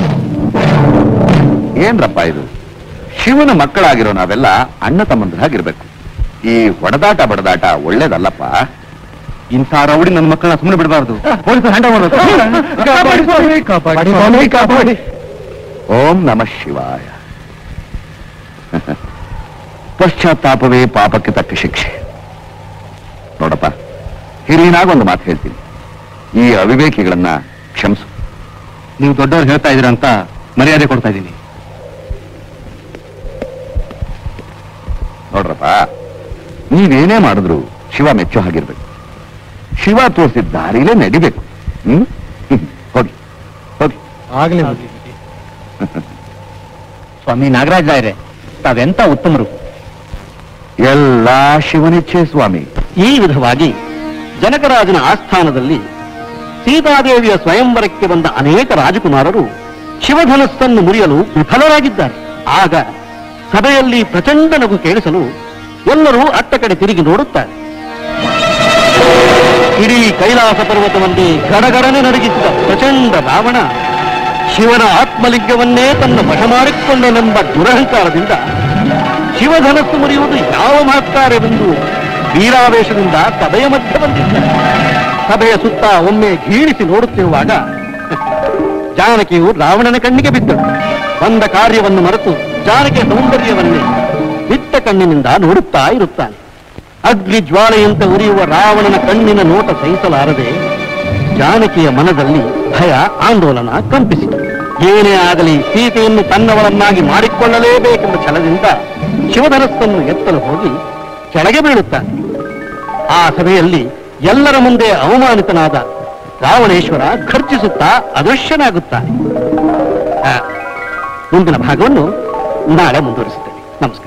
ಏನ್ರಪ್ಪ ಇದು ಶಿವನ ಮಕ್ಕಳಾಗಿರೋ ನಾವೆಲ್ಲ ಅಣ್ಣ ತಮ್ಮಂದ್ರಾಗಿರ್ಬೇಕು ಈ ಹೊಡೆದಾಟ ಬಡದಾಟ ಒಳ್ಳೇದಲ್ಲಪ್ಪ ಇಂಥ ರೌಡಿ ನನ್ನ ಮಕ್ಕಳನ್ನ ಸುಮ್ಮನೆ ಬಿಡಬಾರ್ದು ಪೊಲೀಸರು ಹ್ಯಾಂಡ ಮಾಡಬೇಕು ಕಾಪಾಡಿ ಸ್ವಾಮಿ, ಕಾಪಾಡಿ ಸ್ವಾಮಿ, ಕಾಪಾಡಿ ಓಂ ನಮಃ ಶಿವಾಯ ಪಶ್ಚಾತ್ತಾಪವೇ ಪಾಪಕ್ಕೆ ತಕ್ಕ ಶಿಕ್ಷೆ ನೋಡಪ್ಪ ಹಿರಿಯನಾಗ ಒಂದು ಮಾತು ಹೇಳ್ತೀನಿ ಈ ಅವಿವೇಕಿಗಳನ್ನ ಕ್ಷಮಿಸು ನೀವು ದೊಡ್ಡವ್ರು ಹೇಳ್ತಾ ಇದೀರ ಅಂತ ಮರ್ಯಾದೆ ಕೊಡ್ತಾ ಇದ್ದೀನಿ ನೋಡ್ರಪ್ಪ ನೀವೇನೇ ಮಾಡಿದ್ರು ಶಿವ ಮೆಚ್ಚೋ ಹಾಗಿರ್ಬೇಕು ಶಿವ ತೋರಿಸಿದ ದಾರಿಲೇ ನಡಿಬೇಕು ಹ್ಮ್ ಹ್ಮ್. ಹೋಗಿ ಹೋಗಿ ಆಗ್ಲಿ ಸ್ವಾಮಿ ನಾಗರಾಜ್ ರಾಯರೇ ತಾವೆಂತ ಉತ್ತಮರು ಎಲ್ಲ ಶಿವನಿಚ್ಛೆ ಸ್ವಾಮಿ ಈ ವಿಧವಾಗಿ ಜನಕರಾಜನ ಆಸ್ಥಾನದಲ್ಲಿ ಸೀತಾದೇವಿಯ ಸ್ವಯಂವರಕ್ಕೆ ಬಂದ ಅನೇಕ ರಾಜಕುಮಾರರು ಶಿವಧನಸ್ಸನ್ನು ಮುರಿಯಲು ವಿಫಲರಾಗಿದ್ದಾರೆ ಆಗ ಸಭೆಯಲ್ಲಿ ಪ್ರಚಂಡ ನಗು ಕೇಳಿಸಲು ಎಲ್ಲರೂ ಅತ್ತ ಕಡೆ ತಿರುಗಿ ನೋಡುತ್ತಾರೆ ಇಡೀ ಕೈಲಾಸ ಪರ್ವತವನ್ನೇ ಗಡಗಡನೆ ನಡಗಿಸಿದ ಪ್ರಚಂಡ ರಾವಣ ಶಿವನ ಆತ್ಮಲಿಂಗವನ್ನೇ ತನ್ನ ವಶ ಮಾಡಿಕೊಂಡನೆಂಬ ದುರಹಂಕಾರದಿಂದ ಶಿವಧನಸ್ಸು ಮುರಿಯುವುದು ಯಾವ ಮಹತ್ಕಾರ್ಯವೆಂದು ವೀರಾವೇಶದಿಂದ ಸಭೆಯ ಮಧ್ಯೆ ಬಂದಿದ್ದ ಸಭೆಯ ಸುತ್ತ ಒಮ್ಮೆ ಘೀಳಿಸಿ ನೋಡುತ್ತಿರುವಾಗ ಜಾನಕಿಯು ರಾವಣನ ಕಣ್ಣಿಗೆ ಬಿದ್ದಳು ಬಂದ ಕಾರ್ಯವನ್ನು ಮರೆತು ಜಾನಕಿಯ ಸೌಂದರ್ಯವನ್ನೇ ಬಿತ್ತ ಕಣ್ಣಿನಿಂದ ನೋಡುತ್ತಾ ಇರುತ್ತಾನೆ ಅಗ್ನಿ ಜ್ವಾಲೆಯಂತೆ ಉರಿಯುವ ರಾವಣನ ಕಣ್ಣಿನ ನೋಟ ಸಹಿಸಲಾರದೆ ಜಾನಕಿಯ ಮನದಲ್ಲಿ ಭಯ ಆಂದೋಲನ ಕಂಪಿಸಿತು ಏನೇ ಆಗಲಿ ಸೀತೆಯನ್ನು ತನ್ನವಳನ್ನಾಗಿ ಮಾಡಿಕೊಳ್ಳಲೇಬೇಕೆಂಬ ಛಲದಿಂದ ಶಿವಧನಸ್ಸನ್ನು ಎತ್ತಲು ಹೋಗಿ ಕೆಳಗೆ ಬೀಳುತ್ತಾನೆ ಆ ಸಭೆಯಲ್ಲಿ ಎಲ್ಲರ ಮುಂದೆ ಅವಮಾನಿತನಾದ ರಾವಣೇಶ್ವರ ಖರ್ಚಿಸುತ್ತಾ ಅದೃಶ್ಯನಾಗುತ್ತಾನೆ ಆ, ಮುಂದಿನ ಭಾಗವನ್ನು ನಾಳೆ ಮುಂದುವರಿಸುತ್ತೇನೆ ನಮಸ್ಕಾರ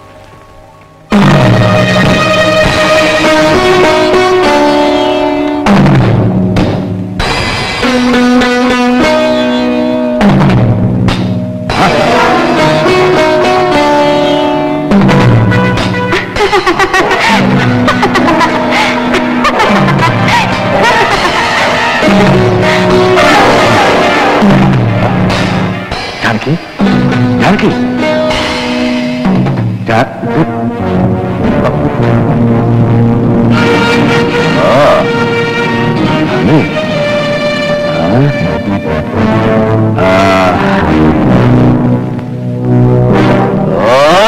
ಜಾನಕಿ ಜಾನಕಿ ಜಾ- ಆ, ನೀ? ಆ? ಆ. ಆ.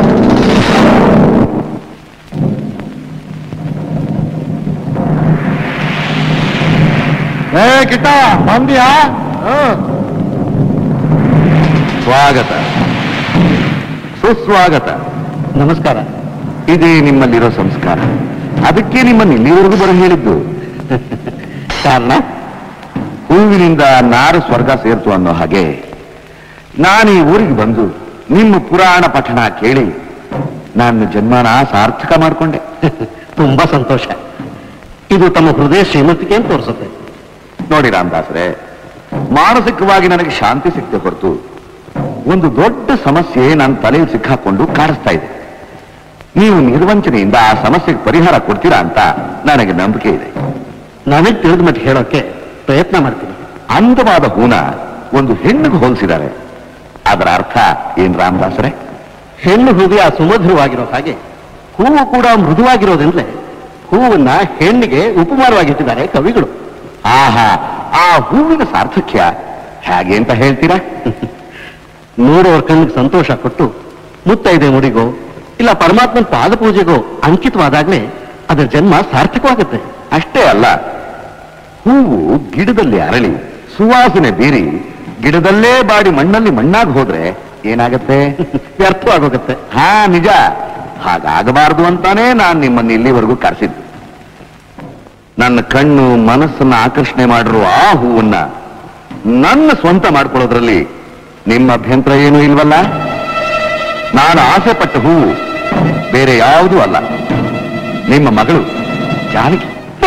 ಏ ಕಿಟ್ಟ ಬಂದಿಯಾ ಸ್ವಾಗತ ಸುಸ್ವಾಗತ ನಮಸ್ಕಾರ ಇದೇ ನಿಮ್ಮಲ್ಲಿರೋ ಸಂಸ್ಕಾರ ಅದಕ್ಕೆ ನಿಮ್ಮನ್ನು ಇಲ್ಲಿವರೆಗೂ ಬರ ಹೇಳಿದ್ದು ಕಾರಣ ಹೂವಿನಿಂದ ನಾರು ಸ್ವರ್ಗ ಸೇರ್ತು ಅನ್ನೋ ಹಾಗೆ ನಾನು ಈ ಊರಿಗೆ ಬಂದು ನಿಮ್ಮ ಪುರಾಣ ಪಠಣ ಕೇಳಿ ನನ್ನ ಜನ್ಮನ ಸಾರ್ಥಕ ಮಾಡಿಕೊಂಡೆ ತುಂಬಾ ಸಂತೋಷ ಇದು ತಮ್ಮ ಹೃದಯ ಶ್ರೀಮಂತಿಕೆ ಅಂತ ತೋರಿಸುತ್ತೆ ನೋಡಿ ರಾಮದಾಸರೇ ಮಾನಸಿಕವಾಗಿ ನನಗೆ ಶಾಂತಿ ಸಿಕ್ತೆ ಹೊರತು ಒಂದು ದೊಡ್ಡ ಸಮಸ್ಯೆ ನನ್ನ ತಲೆಯಲ್ಲಿ ಸಿಕ್ಕಾಕೊಂಡು ಕಾಡಿಸ್ತಾ ಇದೆ ನೀವು ನಿರ್ವಂಚನೆಯಿಂದ ಆ ಸಮಸ್ಯೆಗೆ ಪರಿಹಾರ ಕೊಡ್ತೀರಾ ಅಂತ ನನಗೆ ನಂಬಿಕೆ ಇದೆ ನನಗೆ ತಿಳಿದ ಮಟ್ಟಿಗೆ ಹೇಳೋಕೆ ಪ್ರಯತ್ನ ಮಾಡ್ತೀನಿ ಅಂದವಾದ ಹೂನ ಒಂದು ಹೆಣ್ಣಿಗೆ ಹೋಲಿಸಿದ್ದಾರೆ ಅದರ ಅರ್ಥ ಏನ್ ರಾಮದಾಸರೇ ಹೆಣ್ಣು ಹೃದಯ ಸುಮಧುರವಾಗಿರೋ ಹಾಗೆ ಹೂವು ಕೂಡ ಮೃದುವಾಗಿರೋದ್ರಿಂದಲೇ ಹೂವನ್ನ ಹೆಣ್ಣಿಗೆ ಉಪಮಾನವಾಗಿಟ್ಟಿದ್ದಾರೆ ಕವಿಗಳು ಆಹಾ ಆ ಹೂವಿನ ಸಾರ್ಥಕ್ಯ ಹೇಗೆ ಅಂತ ಹೇಳ್ತೀರಾ ನೋಡೋರ್ ಕಣ್ಣಿಗೆ ಸಂತೋಷ ಕೊಟ್ಟು ಮುತ್ತೈದೆ ಮುಡಿಗೋ ಇಲ್ಲ ಪರಮಾತ್ಮನ ಪಾದ ಪೂಜೆಗೋ ಅಂಕಿತವಾದಾಗ್ಲೇ ಅದರ ಜನ್ಮ ಸಾರ್ಥಕವಾಗುತ್ತೆ ಅಷ್ಟೇ ಅಲ್ಲ ಹೂವು ಗಿಡದಲ್ಲಿ ಅರಳಿ ಸುವಾಸನೆ ಬೀರಿ ಗಿಡದಲ್ಲೇ ಬಾಡಿ ಮಣ್ಣಲ್ಲಿ ಮಣ್ಣಾಗಿ ಹೋದ್ರೆ ಏನಾಗತ್ತೆ ವ್ಯರ್ಥವಾಗೋಗುತ್ತೆ ಹಾ ನಿಜ ಹಾಗಾಗಬಾರದು ಅಂತಾನೆ ನಾನು ನಿಮ್ಮನ್ನು ಇಲ್ಲಿವರೆಗೂ ಕರೆಸಿದ್ದು ನನ್ನ ಕಣ್ಣು ಮನಸ್ಸನ್ನ ಆಕರ್ಷಣೆ ಮಾಡಿರುವ ಆ ಹೂವನ್ನ ನನ್ನ ಸ್ವಂತ ಮಾಡ್ಕೊಳ್ಳೋದ್ರಲ್ಲಿ ನಿಮ್ಮ ಅಭ್ಯಂತರ ಏನೂ ಇಲ್ವಲ್ಲ ನಾನು ಆಸೆ ಪಟ್ಟ ಹೂವು ಬೇರೆ ಯಾವುದೂ ಅಲ್ಲ ನಿಮ್ಮ ಮಗಳು ಜಾನಕಿ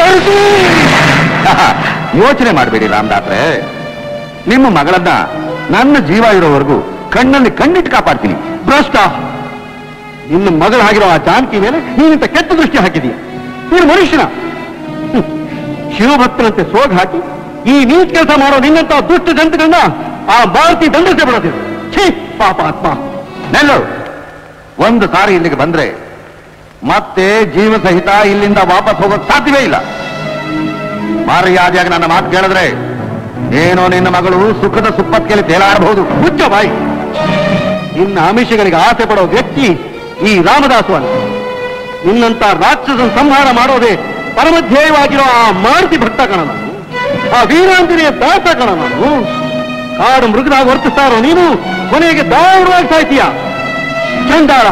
ಯೋಚನೆ ಮಾಡಬೇಡಿ ರಾಮದಾಸ್ರೆ ನಿಮ್ಮ ಮಗಳನ್ನ ನನ್ನ ಜೀವ ಇರೋವರೆಗೂ ಕಣ್ಣಲ್ಲಿ ಕಣ್ಣಿಟ್ಟು ಕಾಪಾಡ್ತೀನಿ ಭ್ರಷ್ಟ ನಿನ್ನ ಮಗಳು ಆಗಿರೋ ಆ ಜಾನಕಿ ಮೇಲೆ ನೀನಿಂತ ಕೆಟ್ಟ ದೃಷ್ಟಿ ಹಾಕಿದೀಯ ನೀನು ಮನುಷ್ಯನ ಹ್ಮ್. ಶಿವಭಕ್ತನಂತೆ ಸೋಗ್ ಹಾಕಿ ಈ ನೀಚ್ ಕೆಲಸ ಮಾಡೋ ನಿನ್ನಂತ ದುಷ್ಟ ಜಂತುಗಳನ್ನ ಆ ಭಾರತಿ ದಂಡಿಸೇ ಬಿಡೋದಿಲ್ಲ ಛೀ ಪಾಪ ಆತ್ಮ ನೆಲ್ಲು ಒಂದು ಸಾರಿ ಇಲ್ಲಿಗೆ ಬಂದ್ರೆ ಮತ್ತೆ ಜೀವ ಸಹಿತ ಇಲ್ಲಿಂದ ವಾಪಸ್ ಹೋಗೋಕ್ ಸಾಧ್ಯವೇ ಇಲ್ಲ ಮರ್ಯಾದೆಯಾಗಿ ನನ್ನ ಮಾತು ಕೇಳಿದ್ರೆ ಏನೋ ನಿನ್ನ ಮಗಳು ಸುಖದ ಸುಪ್ಪತ್ತಿಗೆಯಲ್ಲಿ ತೇಲಾಡಬಹುದು ಹುಚ್ಚ ಬಾಯಿ ನಿನ್ನ ಆಮಿಷಗಳಿಗೆ ಆಸೆ ಪಡೋ ವ್ಯಕ್ತಿ ಈ ರಾಮದಾಸು ಅಲ್ಲ ನಿನ್ನಂತ ರಾಕ್ಷಸನ ಸಂಹಾರ ಮಾಡೋದೇ ಪರಮಧ್ಯೇಯವಾಗಿರೋ ಆ ಮಾರುತಿ ಭಕ್ತ ಕಣ ನಾನು ಆ ವೀರಾಂಜನೇಯ ದಾಸ ಕಣ ನಾನು ಕಾಡು ಮೃಗದಾಗ ವರ್ತಿಸ್ತಾ ಇರೋ ನೀನು ಕೊನೆಗೆ ದಾರುಣವಾಗಿ ಸಾಯ್ತೀಯ ಚಂಡಾಳ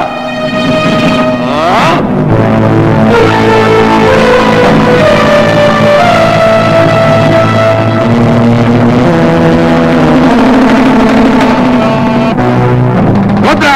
ರುದ್ರ!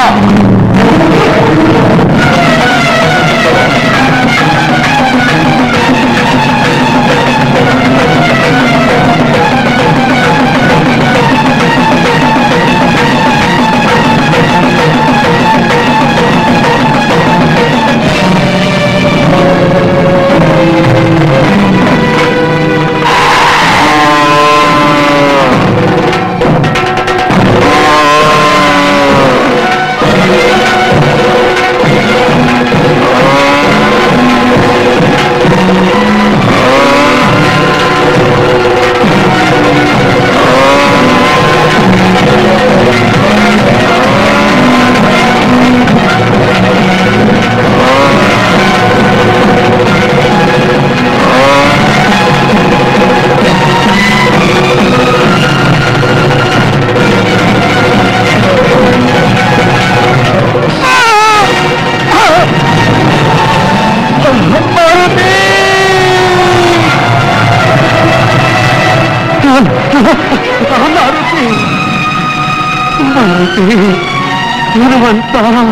ಮಾರುತಿ ಮಾರುತಿ ಹನುಮಂತ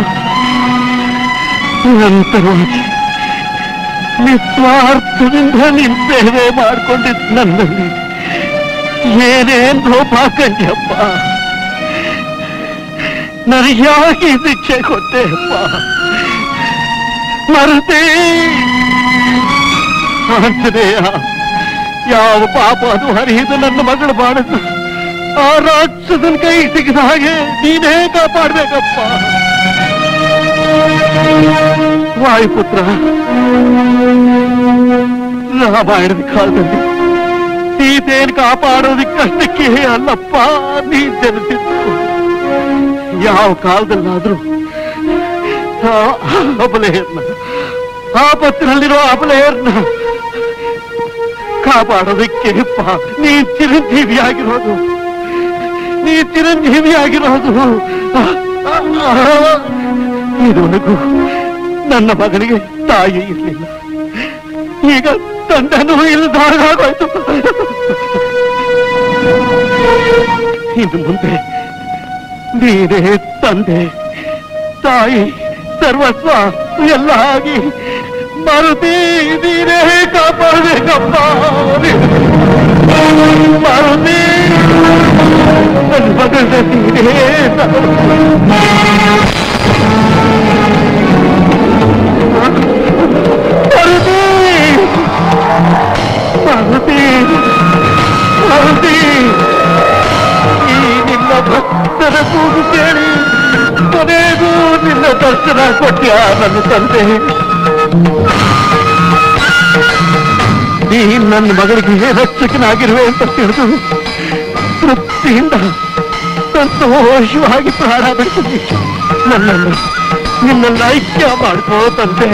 ನಂತರವಾಗಿ ನಿಸ್ವಾರ್ಥದಿಂದ ನಿನ್ ಸೇವೆ ಮಾಡ್ಕೊಂಡಿದ್ ನನ್ನಲ್ಲಿ ಏನೇನ್ ಲೋಪ ಕಂಡ್ಯಪ್ಪ ನನಗೆ ಯಾಕೆ ಈ ಶಿಕ್ಷೆ ಕೊಟ್ಟೆ ಅಪ್ಪ ಮರುತಿ ಆಂಜನೇಯ ಯಾವ ಪಾಪ ಅದು ಹರಿದು ನನ್ನ ಮಗಳು ಮಾಡಿದ್ದು ಆ ರಾಕ್ಷಸನ ಕೈ ಸಿಗದ ಹಾಗೆ ನೀನೇ ಕಾಪಾಡ್ಬೇಕಪ್ಪ ವಾಯುಪುತ್ರ ರಾಮಾಯಣದ ಕಾಲದಲ್ಲಿ ಸೀತೆಯನ್ನು ಕಾಪಾಡೋದಕ್ಕಷ್ಟಕ್ಕೆ ಅಲ್ಲಪ್ಪ ನೀ ಜನಿಸಿದ್ದು ಯಾವ ಕಾಲದಲ್ಲಾದ್ರೂ ಆ ಅಬಲೆಯರ್ನ ಆಪತ್ತಿನಲ್ಲಿರೋ ಅಬಲೆಯರ್ನ ಕಾಪಾಡೋದಕ್ಕೆ ಅಪ್ಪ ನೀ ಚಿರಂಜೀವಿ ಆಗಿರೋದು ನೀ ಚಿರಂಜೀವಿ ಆಗಿರೋದು ಇದುವರೆಗೂ ನನ್ನ ಮಗಳಿಗೆ ತಾಯಿ ಇರಲಿಲ್ಲ ಈಗ ತಂದೆನೂ ಇಲ್ದಾಗೋಯ್ತು ಇನ್ನು ಮುಂದೆ ನೀನೇ ತಂದೆ ತಾಯಿ ಸರ್ವಸ್ವ ಎಲ್ಲ ಆಗಿ ಮರುತಿ ನೀನೇ ಕಾಪಾಡಬೇಕಪ್ಪ ಮರುತಿ ನನ್ನ ಮಗಳ ನೀನೇ ಮರುತಿ ಮರುತಿ ಮರುತಿ ಈ ನಿನ್ನ ಭಕ್ತರ ಕೂಗು ಕೇಳಿ ಕೊನೆಗೂ ನಿನ್ನ ದರ್ಶನ ಕೊಟ್ಟ್ಯಾ ನನ್ನ ತಂದೆ ನೀ ನನ್ನ ಮಗಳಿಗೆ ರಕ್ಷಕನಾಗಿರುವೆ ಅಂತ ತಿಳಿದು ತೃಪ್ತಿಯಿಂದ ಸಂತೋಷವಾಗಿ ಪ್ರಾಣ ಬಿಡ್ತೀನಿ ನನ್ನನ್ನು ನಿನ್ನನ್ನು ಐಕ್ಯ ಮಾಡ್ಕೋ ತಂದೆ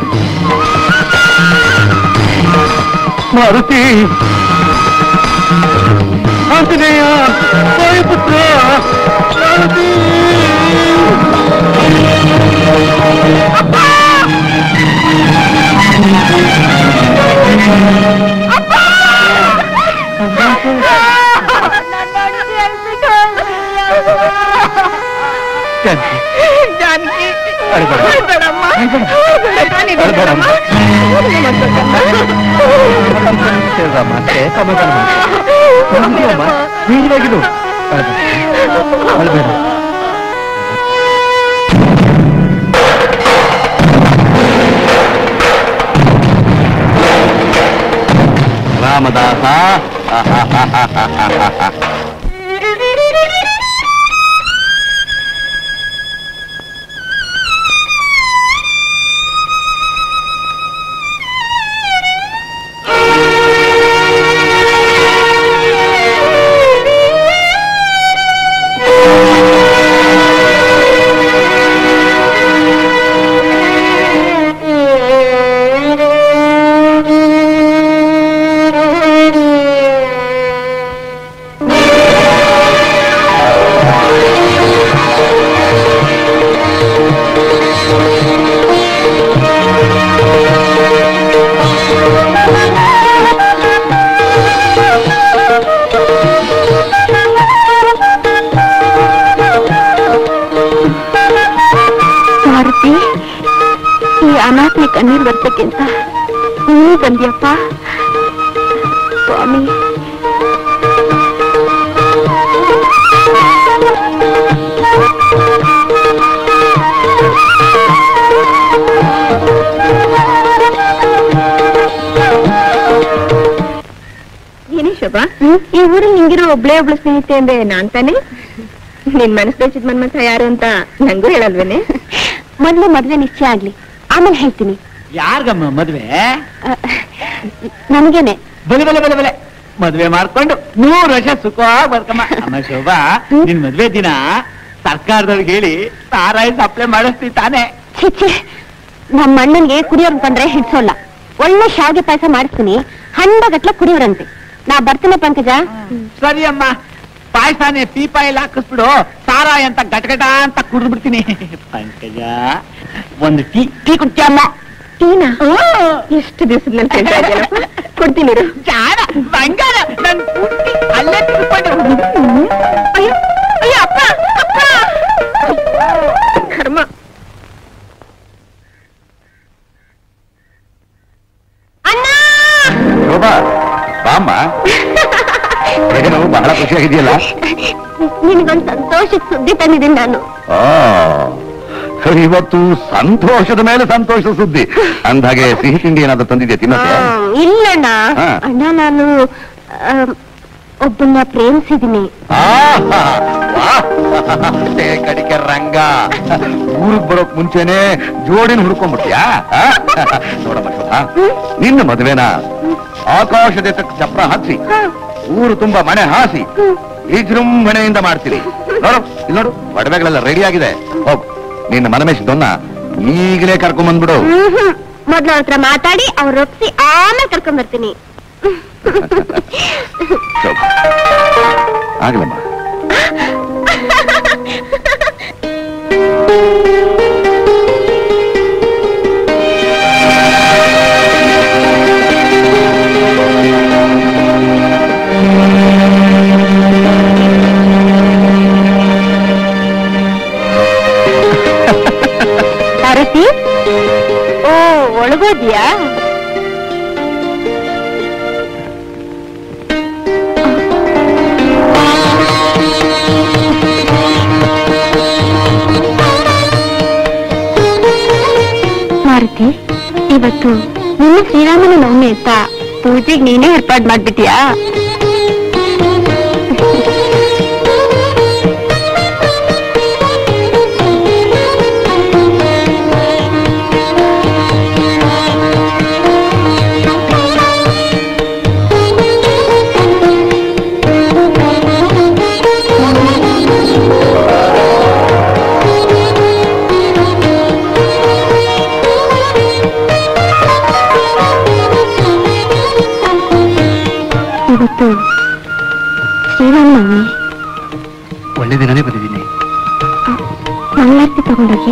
ಮಾರುತಿ ಆಂಜನೇಯ ವಾಯುಪುತ್ರ ಮಾರುತಿ ಜಾನಕಿ ಅಳ್ಬೇಡ. ಬೇಡಮ್ಮ ಹೀಗಿರು ಅಳ್ಬೇಡ ರಾಮದಾಸ ಮಾರುತಿ ಈ ಅನಾಥೆ ಕಣ್ಣೀರ್ ಬರ್ತಕ್ಕಿಂತ ನೀ ಬಂದ್ಯಪ್ಪ ಸ್ವಾಮಿ ಏನೇ ಶೋಭಾ ಈ ಊರಲ್ಲಿ ನಿಂಗಿರೋ ಒಬ್ಳೇ ಒಬ್ಳು ಸ್ನೇಹಿತೆ ಅಂದ್ರೆ ನಾನ್ ತಾನೇ ನಿನ್ ಮನಸ್ಸು ದೋಚಿದ್ ಮನ್ಮಥ ಯಾರು ಅಂತ ನಂಗೂ ಹೇಳಲ್ವೇನೆ ಮೊದ್ಲು ಮದ್ವೆ ನಿಶ್ಚಯ ಆಗ್ಲಿ ಆಮೇಲೆ ಹೇಳ್ತೀನಿ ಯಾರ್ಗಮ್ಮ ಮದ್ವೆ ನನಗೇನೆ ಬಲೆ ಬಲೆ ಬಲೆ ಬಲೆ ಮದ್ವೆ ಮಾಡ್ಕೊಂಡು ನೂರು ವರ್ಷ ಸುಖವಾಗಿ ಬದುಕಮ್ಮ ಅಮ್ಮ ಶೋಭಾ ನಿನ್ ಮದ್ವೆ ದಿನ ಸರ್ಕಾರದವ್ರಿಗೆ ಹೇಳಿ ಸಾರಾಯಿ ಸಪ್ಲೈ ಮಾಡಿಸ್ತಿ ತಾನೇ ಛೀ ನಮ್ಮ ಅಣ್ಣನ್ಗೆ ಕುಡಿಯೋರ್ ಬಂದ್ರೆ ಹಿಡ್ಸೋಲ್ಲ ಒಳ್ಳೆ ಶಾವಿಗೆ ಪಾಯಸ ಮಾಡಿಸ್ತೀನಿ ಹಂಡಗಟ್ಲೆ ಕುಡಿಯೋರಂತೆ ನಾ ಬರ್ತೀನಿ ಪಂಕಜ ಸರಿ ಅಮ್ಮ ಪಾಯಸಾನೆ ಪೀಪಾಯಲ್ಲಿ ಹಾಕಿಸ್ಬಿಡು ಸಾರಾಯಿ ಅಂತ ಗಟಗಟ ಅಂತ ಕುಡಿದು ಬಿಡ್ತೀನಿ ಪಂಕಜ ಒಂದು ಟೀ ಟೀ ಕುಡ್ತೀಯಮ್ಮ ಟೀನಾ ಎಷ್ಟು ದಿವಸದ ಮೇಲೆ ಕೇಳ್ತಾ ಇದೆಯಲ್ಲಪ್ಪ ಕೊಡ್ತೀನಿ ಇರು. ಜಾಣ ಬಂಗಾರ ನನ್ ಪುಟ್ಟಿ ಅಲ್ಲೇ ತಿರ್ಪ ಬಹಳ ಖುಷಿಯಾಗಿದೆಯಲ್ಲ ನಿನ್ಗೊಂದು ಸಂತೋಷದ ಸುದ್ದಿ ತಂದಿದ್ದೀನಿ ನಾನು ಆ, ಇವತ್ತು ಸಂತೋಷದ ಮೇಲೆ ಸಂತೋಷ ಸುದ್ದಿ ಅಂದಾಗೆ ಸಿಹಿ ತಿಂಡಿ ಏನಾದ್ರು ತಂದಿದ್ಯಾ ತಿನ್ನಕ್ಕೆ ಆ, ಇಲ್ಲಣ್ಣ ಹಾ. ಅಣ್ಣ ನಾನು ಆ, ಒಬ್ಬನ್ನ ಪ್ರೇಮಿಸಿದೀನಿ ಆಹಾ, ವಾಹ್. ಏ ಕಡಿಕೆ ರಂಗ ಊರಿಗೆ ಬರೋಕ್ ಮುಂಚೆನೆ ಜೋಡಿನ ಹುಡ್ಕೊಂಡ್ಬಿಟ್ಯಾ ಆ? ನೋಡಮ್ಮ ಶೋಭಾ ನಿನ್ನ ಮದುವೆನ ಆಕಾಶದ ಚಪ್ರ ಹಾಕ್ಸಿ ಊರು ತುಂಬಾ ಮನೆ ಹಾಸಿ ವಿಜೃಂಭಣೆಯಿಂದ ಮಾಡ್ತೀರಿ ನೋಡು ಇಲ್ಲಿ ನೋಡು ಒಡವೆಗಳೆಲ್ಲ ರೆಡಿ ಆಗಿದೆ ಹೋಗು ನಿನ್ನ ಮನಮೇಶದೊನ್ನ ಈಗಲೇ ಕರ್ಕೊಂಡ್ ಬಂದ್ಬಿಡು ಹ್ಮ್ ಮೊದ್ಲು ಅವ್ರ ಹತ್ರ ಮಾತಾಡಿ ಅವ್ರ ಒಪ್ಸಿ ಆಮೇಲೆ ಕರ್ಕೊಂಡ್ ಬರ್ತೀನಿ ಶೋಭಾ ಆಗ್ಲಮ್ಮ ಭಾರತಿ ಓ ಒಳಗೋದ್ಯಾ ಮಾರುತಿ ಇವತ್ತು ನಿನ್ನ ಶ್ರೀರಾಮನ ನವಮಿ ಅಂತ ಪೂಜೆಗೆ ನೀನೇ ಏರ್ಪಾಡು ಮಾಡ್ಬಿಟ್ಟಿಯಾ ಇವತ್ತು ಶ್ರೀರಾಮನವಮಿ ಒಳ್ಳೆ ದಿನನೇ ಬಂದಿದ್ದೀನಿ ಮಂಗಳಾರತಿ ತಗೊಂಡೋಗಿ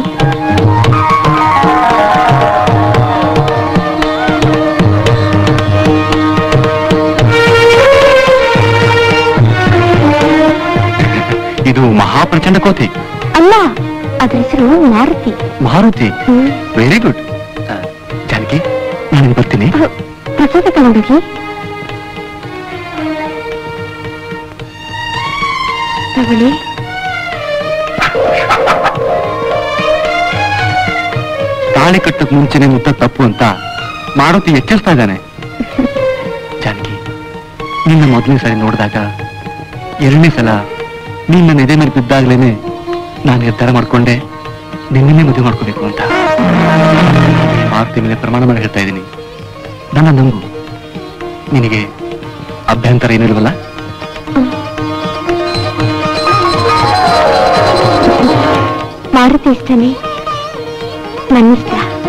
ಇದು ಮಹಾಪ್ರಚಂಡ ಕೋತಿ ಅಲ್ಲ ಅದ್ರ ಹೆಸರು Maruti Maruti hmm. Very good Janaki ನಾನು ಬರ್ತೀನಿ ಅಹ್, ಪ್ರಸಾದ ತಗೊಂಡೋಗಿ ತಗೊಳ್ಳಿ ತಾಳಿ ಕಟ್ಟಕ್ ಮುಂಚೆನೆ ಮುತ್ತ ತಪ್ಪು ಅಂತ ಮಾರುತಿ ಎಚ್ಚರಿಸ್ತಾ ಇದ್ದಾನೆ ಜಾನಕಿ ನಿನ್ನ ಮೊದಲನೇ ಸಲ ನೋಡಿದಾಗ ಎರಡನೇ ಸಲ ನೀನ್ ನನ್ನ ಎದೆ ಮೇಲೆ ಬಿದ್ದಾಗ್ಲೇನೆ ನಾನು ನಿರ್ಧಾರ ಮಾಡ್ಕೊಂಡೆ ನಿನ್ನೇ ಮದುವೆ ಮಾಡ್ಕೋಬೇಕು ಅಂತ ಈ ಮಾರುತಿ ಮೇಲೆ ಪ್ರಮಾಣ ಮಾಡಿ ಹೇಳ್ತಾ ಇದ್ದೀನಿ ನನ್ನ ನಂಬು ನಿನಗೆ ಅಭ್ಯಂತರ ಏನಿಲ್ವಲ್ಲ ಮಾರುತಿ ಇಷ್ಟನೇ ನನ್ನಿಷ್ಟ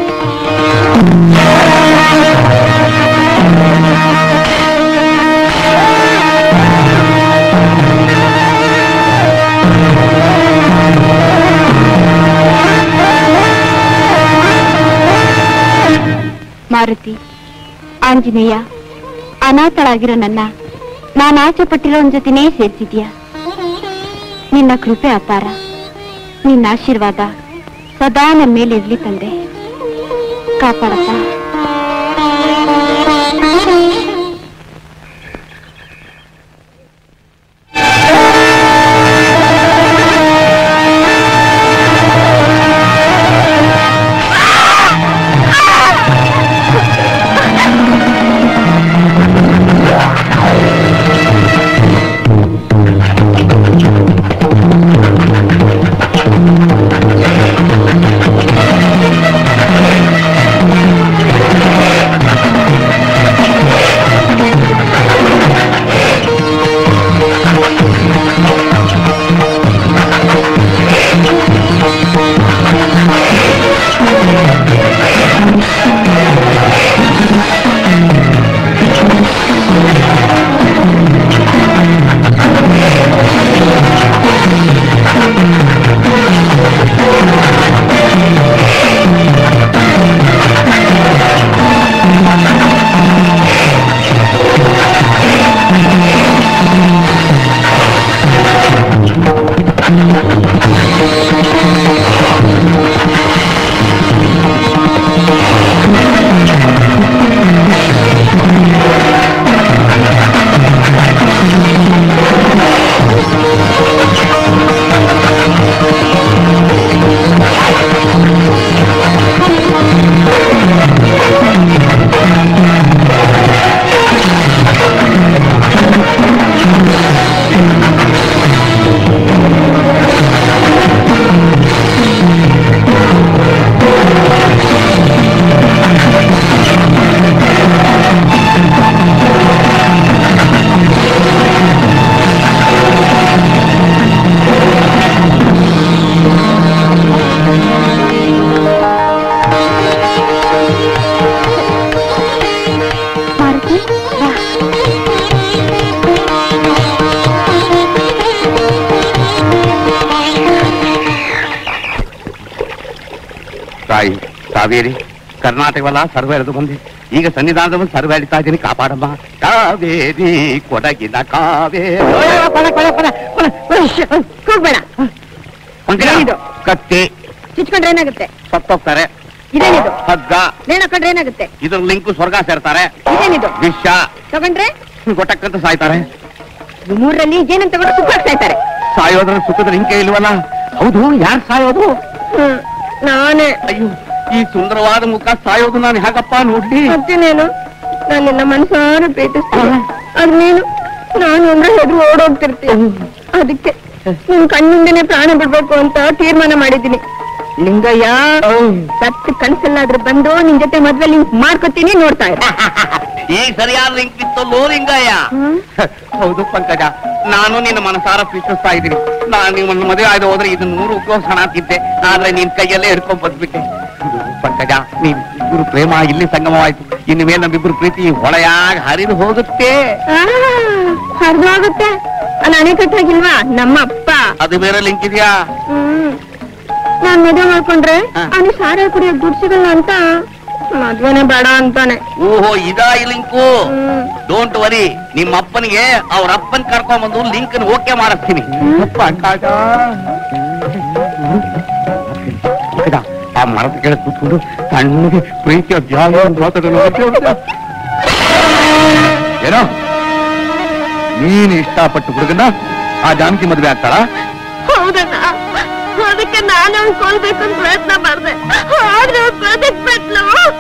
ಮಾರುತಿ ಆಂಜನೇಯ ಅನಾಥಳಾಗಿರೋ ನನ್ನ ನಾನು ಆಸೆ ಪಟ್ಟಿರೋ ಜೊತೆನೇ ಸೇರ್ಸಿದ್ಯಾ ನಿನ್ನ ಕೃಪೆ ಅಪಾರ ನಿನ್ನ ಆಶೀರ್ವಾದ ಸದಾ ನನ್ನ ಮೇಲೆ ಇರ್ಲಿ ತಂದೆ ಕಾಪಾಡಪ್ಪ ಆ ತಾಯಿ ಕಾವೇರಿ ಕರ್ನಾಟಕವಲ್ಲ ಸರ್ವೆ ಎಳೆದು ಬಂದೆ ಈಗ ಸನ್ನಿಧಾನದ ಸರ್ವೆ ಎಳಿತಾ ಇದ್ದೀನಿ ಕಾಪಾಡಮ್ಮ ಕಾವೇರಿ ಕೊಡಗಿನ ಕಾವೇರಿ ಕೂಗ್ಬೇಡ ಪಂಕಜ, ಏನಿದು? ಕತ್ತಿ ಚುಚ್ಕೊಂಡ್ರೆ ಏನಾಗುತ್ತೆ ಸತ್ತೋಗ್ತಾರೆ ಇದೇನಿದು ಹಗ್ಗ ನೇಣಕೊಂಡ್ರೆ ಏನಾಗುತ್ತೆ ಇದ್ರ ಲಿಂಕು ಸ್ವರ್ಗ ಸೇರ್ತಾರೆ ಇದೇನಿದು ವಿಷ ತಗೊಂಡ್ರೆ ಗೊಟ್ಟಕ್ಕಂತ ಸಾಯ್ತಾರೆ ಈ ಮೂರರಲ್ಲಿ ಏನಂತ ತಗೊಂಡು ಸುಖಾಗ್ತಾ ಇದ್ದಾರೆ ಸಾಯೋದ್ರ ಸುಖದ ಲಿಂಕೆ ಇಲ್ವಲ್ಲ ಹೌದು ಯಾರು ಸಾಯೋದು ಹ್ಮ್ ನಾನೇ ಅಯ್ಯೋ ಈ ಸುಂದರವಾದ ಮುಖ ಸಾಯೋದು ನಾನು ಹೇಗಪ್ಪ ನೋಡ್ಲಿ ಮತ್ತೇನೇನು ನಾನು ನಿನ್ನ ಮನಸಾರ ಪ್ರೀತಿಸ್ತೀನಿ ಆದ್ರೆ ನೀನು ನಾನು ಅಂದ್ರೆ ಹೆದ್ರು ಓಡೋಗ್ತಿರ್ತೀನಿ ಅದಕ್ಕೆ ನಿನ್ ಕಣ್ಣಿಂದನೇ ಪ್ರಾಣ ಬಿಡ್ಬೇಕು ಅಂತ ತೀರ್ಮಾನ ಮಾಡಿದ್ದೀನಿ ಲಿಂಗಯ್ಯ ಸತ್ತು ಕನ್ಸಲ್ಲಾದ್ರೂ ಬಂದು ನಿನ್ ಜೊತೆ ಮದ್ವೆ ಲಿಂಕ್ ಮಾಡ್ಕೊತೀನಿ ನೋಡ್ತಾ ಇರ ಈಗ ಸರಿಯಾದ ಲಿಂಕ್ ಬಿತ್ತಲ್ಲೋ ಲಿಂಗಯ್ಯ ಹೌದು ಪಂಕಜ ನಾನು ನಿನ್ನ ಮನಸಾರ ಪ್ರೀತಿಸ್ತಾ ಇದ್ದೀನಿ ನಾನು ನಿಮ್ಮನ್ನು ಮದುವೆ ಆಯ್ದು ಹೋದ್ರೆ ಇದು ನೂರು ಉಪಯೋಗ ಹಾಕಿದ್ದೆ ಆದ್ರೆ ನಿನ್ ಕೈಯಲ್ಲೇ ಹಿಡ್ಕೊಂಡ್ ಬಂದ್ಬಿಟ್ಟೆ ಇದು ಪಂಕಜ ನೀನ್ ಇಬ್ಬರು ಪ್ರೇಮ ಇಲ್ಲಿ ಸಂಗಮವಾಯ್ತು ಇನ್ನು ಮೇಲೆ ನಮ್ಮಿಬ್ರು ಪ್ರೀತಿ ಹೊಳೆಯಾಗ ಹರಿದು ಹೋಗುತ್ತೆ ಹರಿದೋಗುತ್ತೆ ಅಲ್ಲಿ ಅಣೆಕಟ್ಟಾಗಿಲ್ವಾ ನಮ್ಮ ಅಪ್ಪ ಅದು ಬೇರೆ ಲಿಂಕ್ ಇದೆಯಾ ಹ್ಮ್ ನಾನ್ ಮದುವೆ ಮಾಡ್ಕೊಂಡ್ರೆ ಹಾ. ಅವನು ಸಾರ ಕುಡಿಯೋಕ್ ದುಡ್ಡು ಸಿಗಲ್ಲ ಅಂತ ಮದ್ವೆನೇ ಬೇಡ ಅಂತಾನೆ ಓಹೋ ಇದಾ ಈ ಲಿಂಕು ಹ್ಮ್ ಡೋಂಟ್ ವರಿ ನಿಮ್ಮ ಅಪ್ಪನಿಗೆ ಅವ್ರ ಅಪ್ಪನ್ ಕರ್ಕೊಂಡ್ ಬಂದು ಲಿಂಕ್ ಓಕೆ ಮಾಡಿಸ್ತೀನಿ ಪಂಕಜ. ಪಂಕಜ, ಆ ಮರದ ಕೆಳಗೆ ಕೂತ್ಕೊಂಡು ಸಣ್ಣಗೆ ಪ್ರೀತಿಯ ಜಾಗ ಏನೋ ನೀನ್ ಇಷ್ಟಪಟ್ಟು ಹುಡುಗನ ಆ ಜಾನಕಿ ಮದ್ವೆ ಆಗ್ತಾಳ ಹೌದಣ್ಣ ಅದಕ್ಕೆ ನಾನು ಅನ್ಕೊಳ್ಬೇಕು ಅಂತ ಪ್ರಯತ್ನ ಮಾಡಿದೆ ಆದ್ರೆ ಬದುಕ್ಬಿಟ್ಲು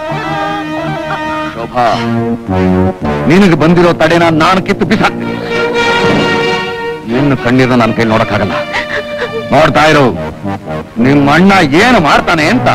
ಶೋಭಾ ನಿನಗೆ ಬಂದಿರೋ ತಡೆನ ನಾನು ಕಿತ್ತು ಬಿಸಾಕ್ತೀನಿ ನಿನ್ನ ಕಣ್ಣೀರನ್ನ ನನ್ನ ಕೈ ನೋಡಕ್ಕಾಗಲ್ಲ ನೋಡ್ತಾ ಇರು ನಿಮ್ಮ ಅಣ್ಣ ಏನು ಮಾಡ್ತಾನೆ ಅಂತ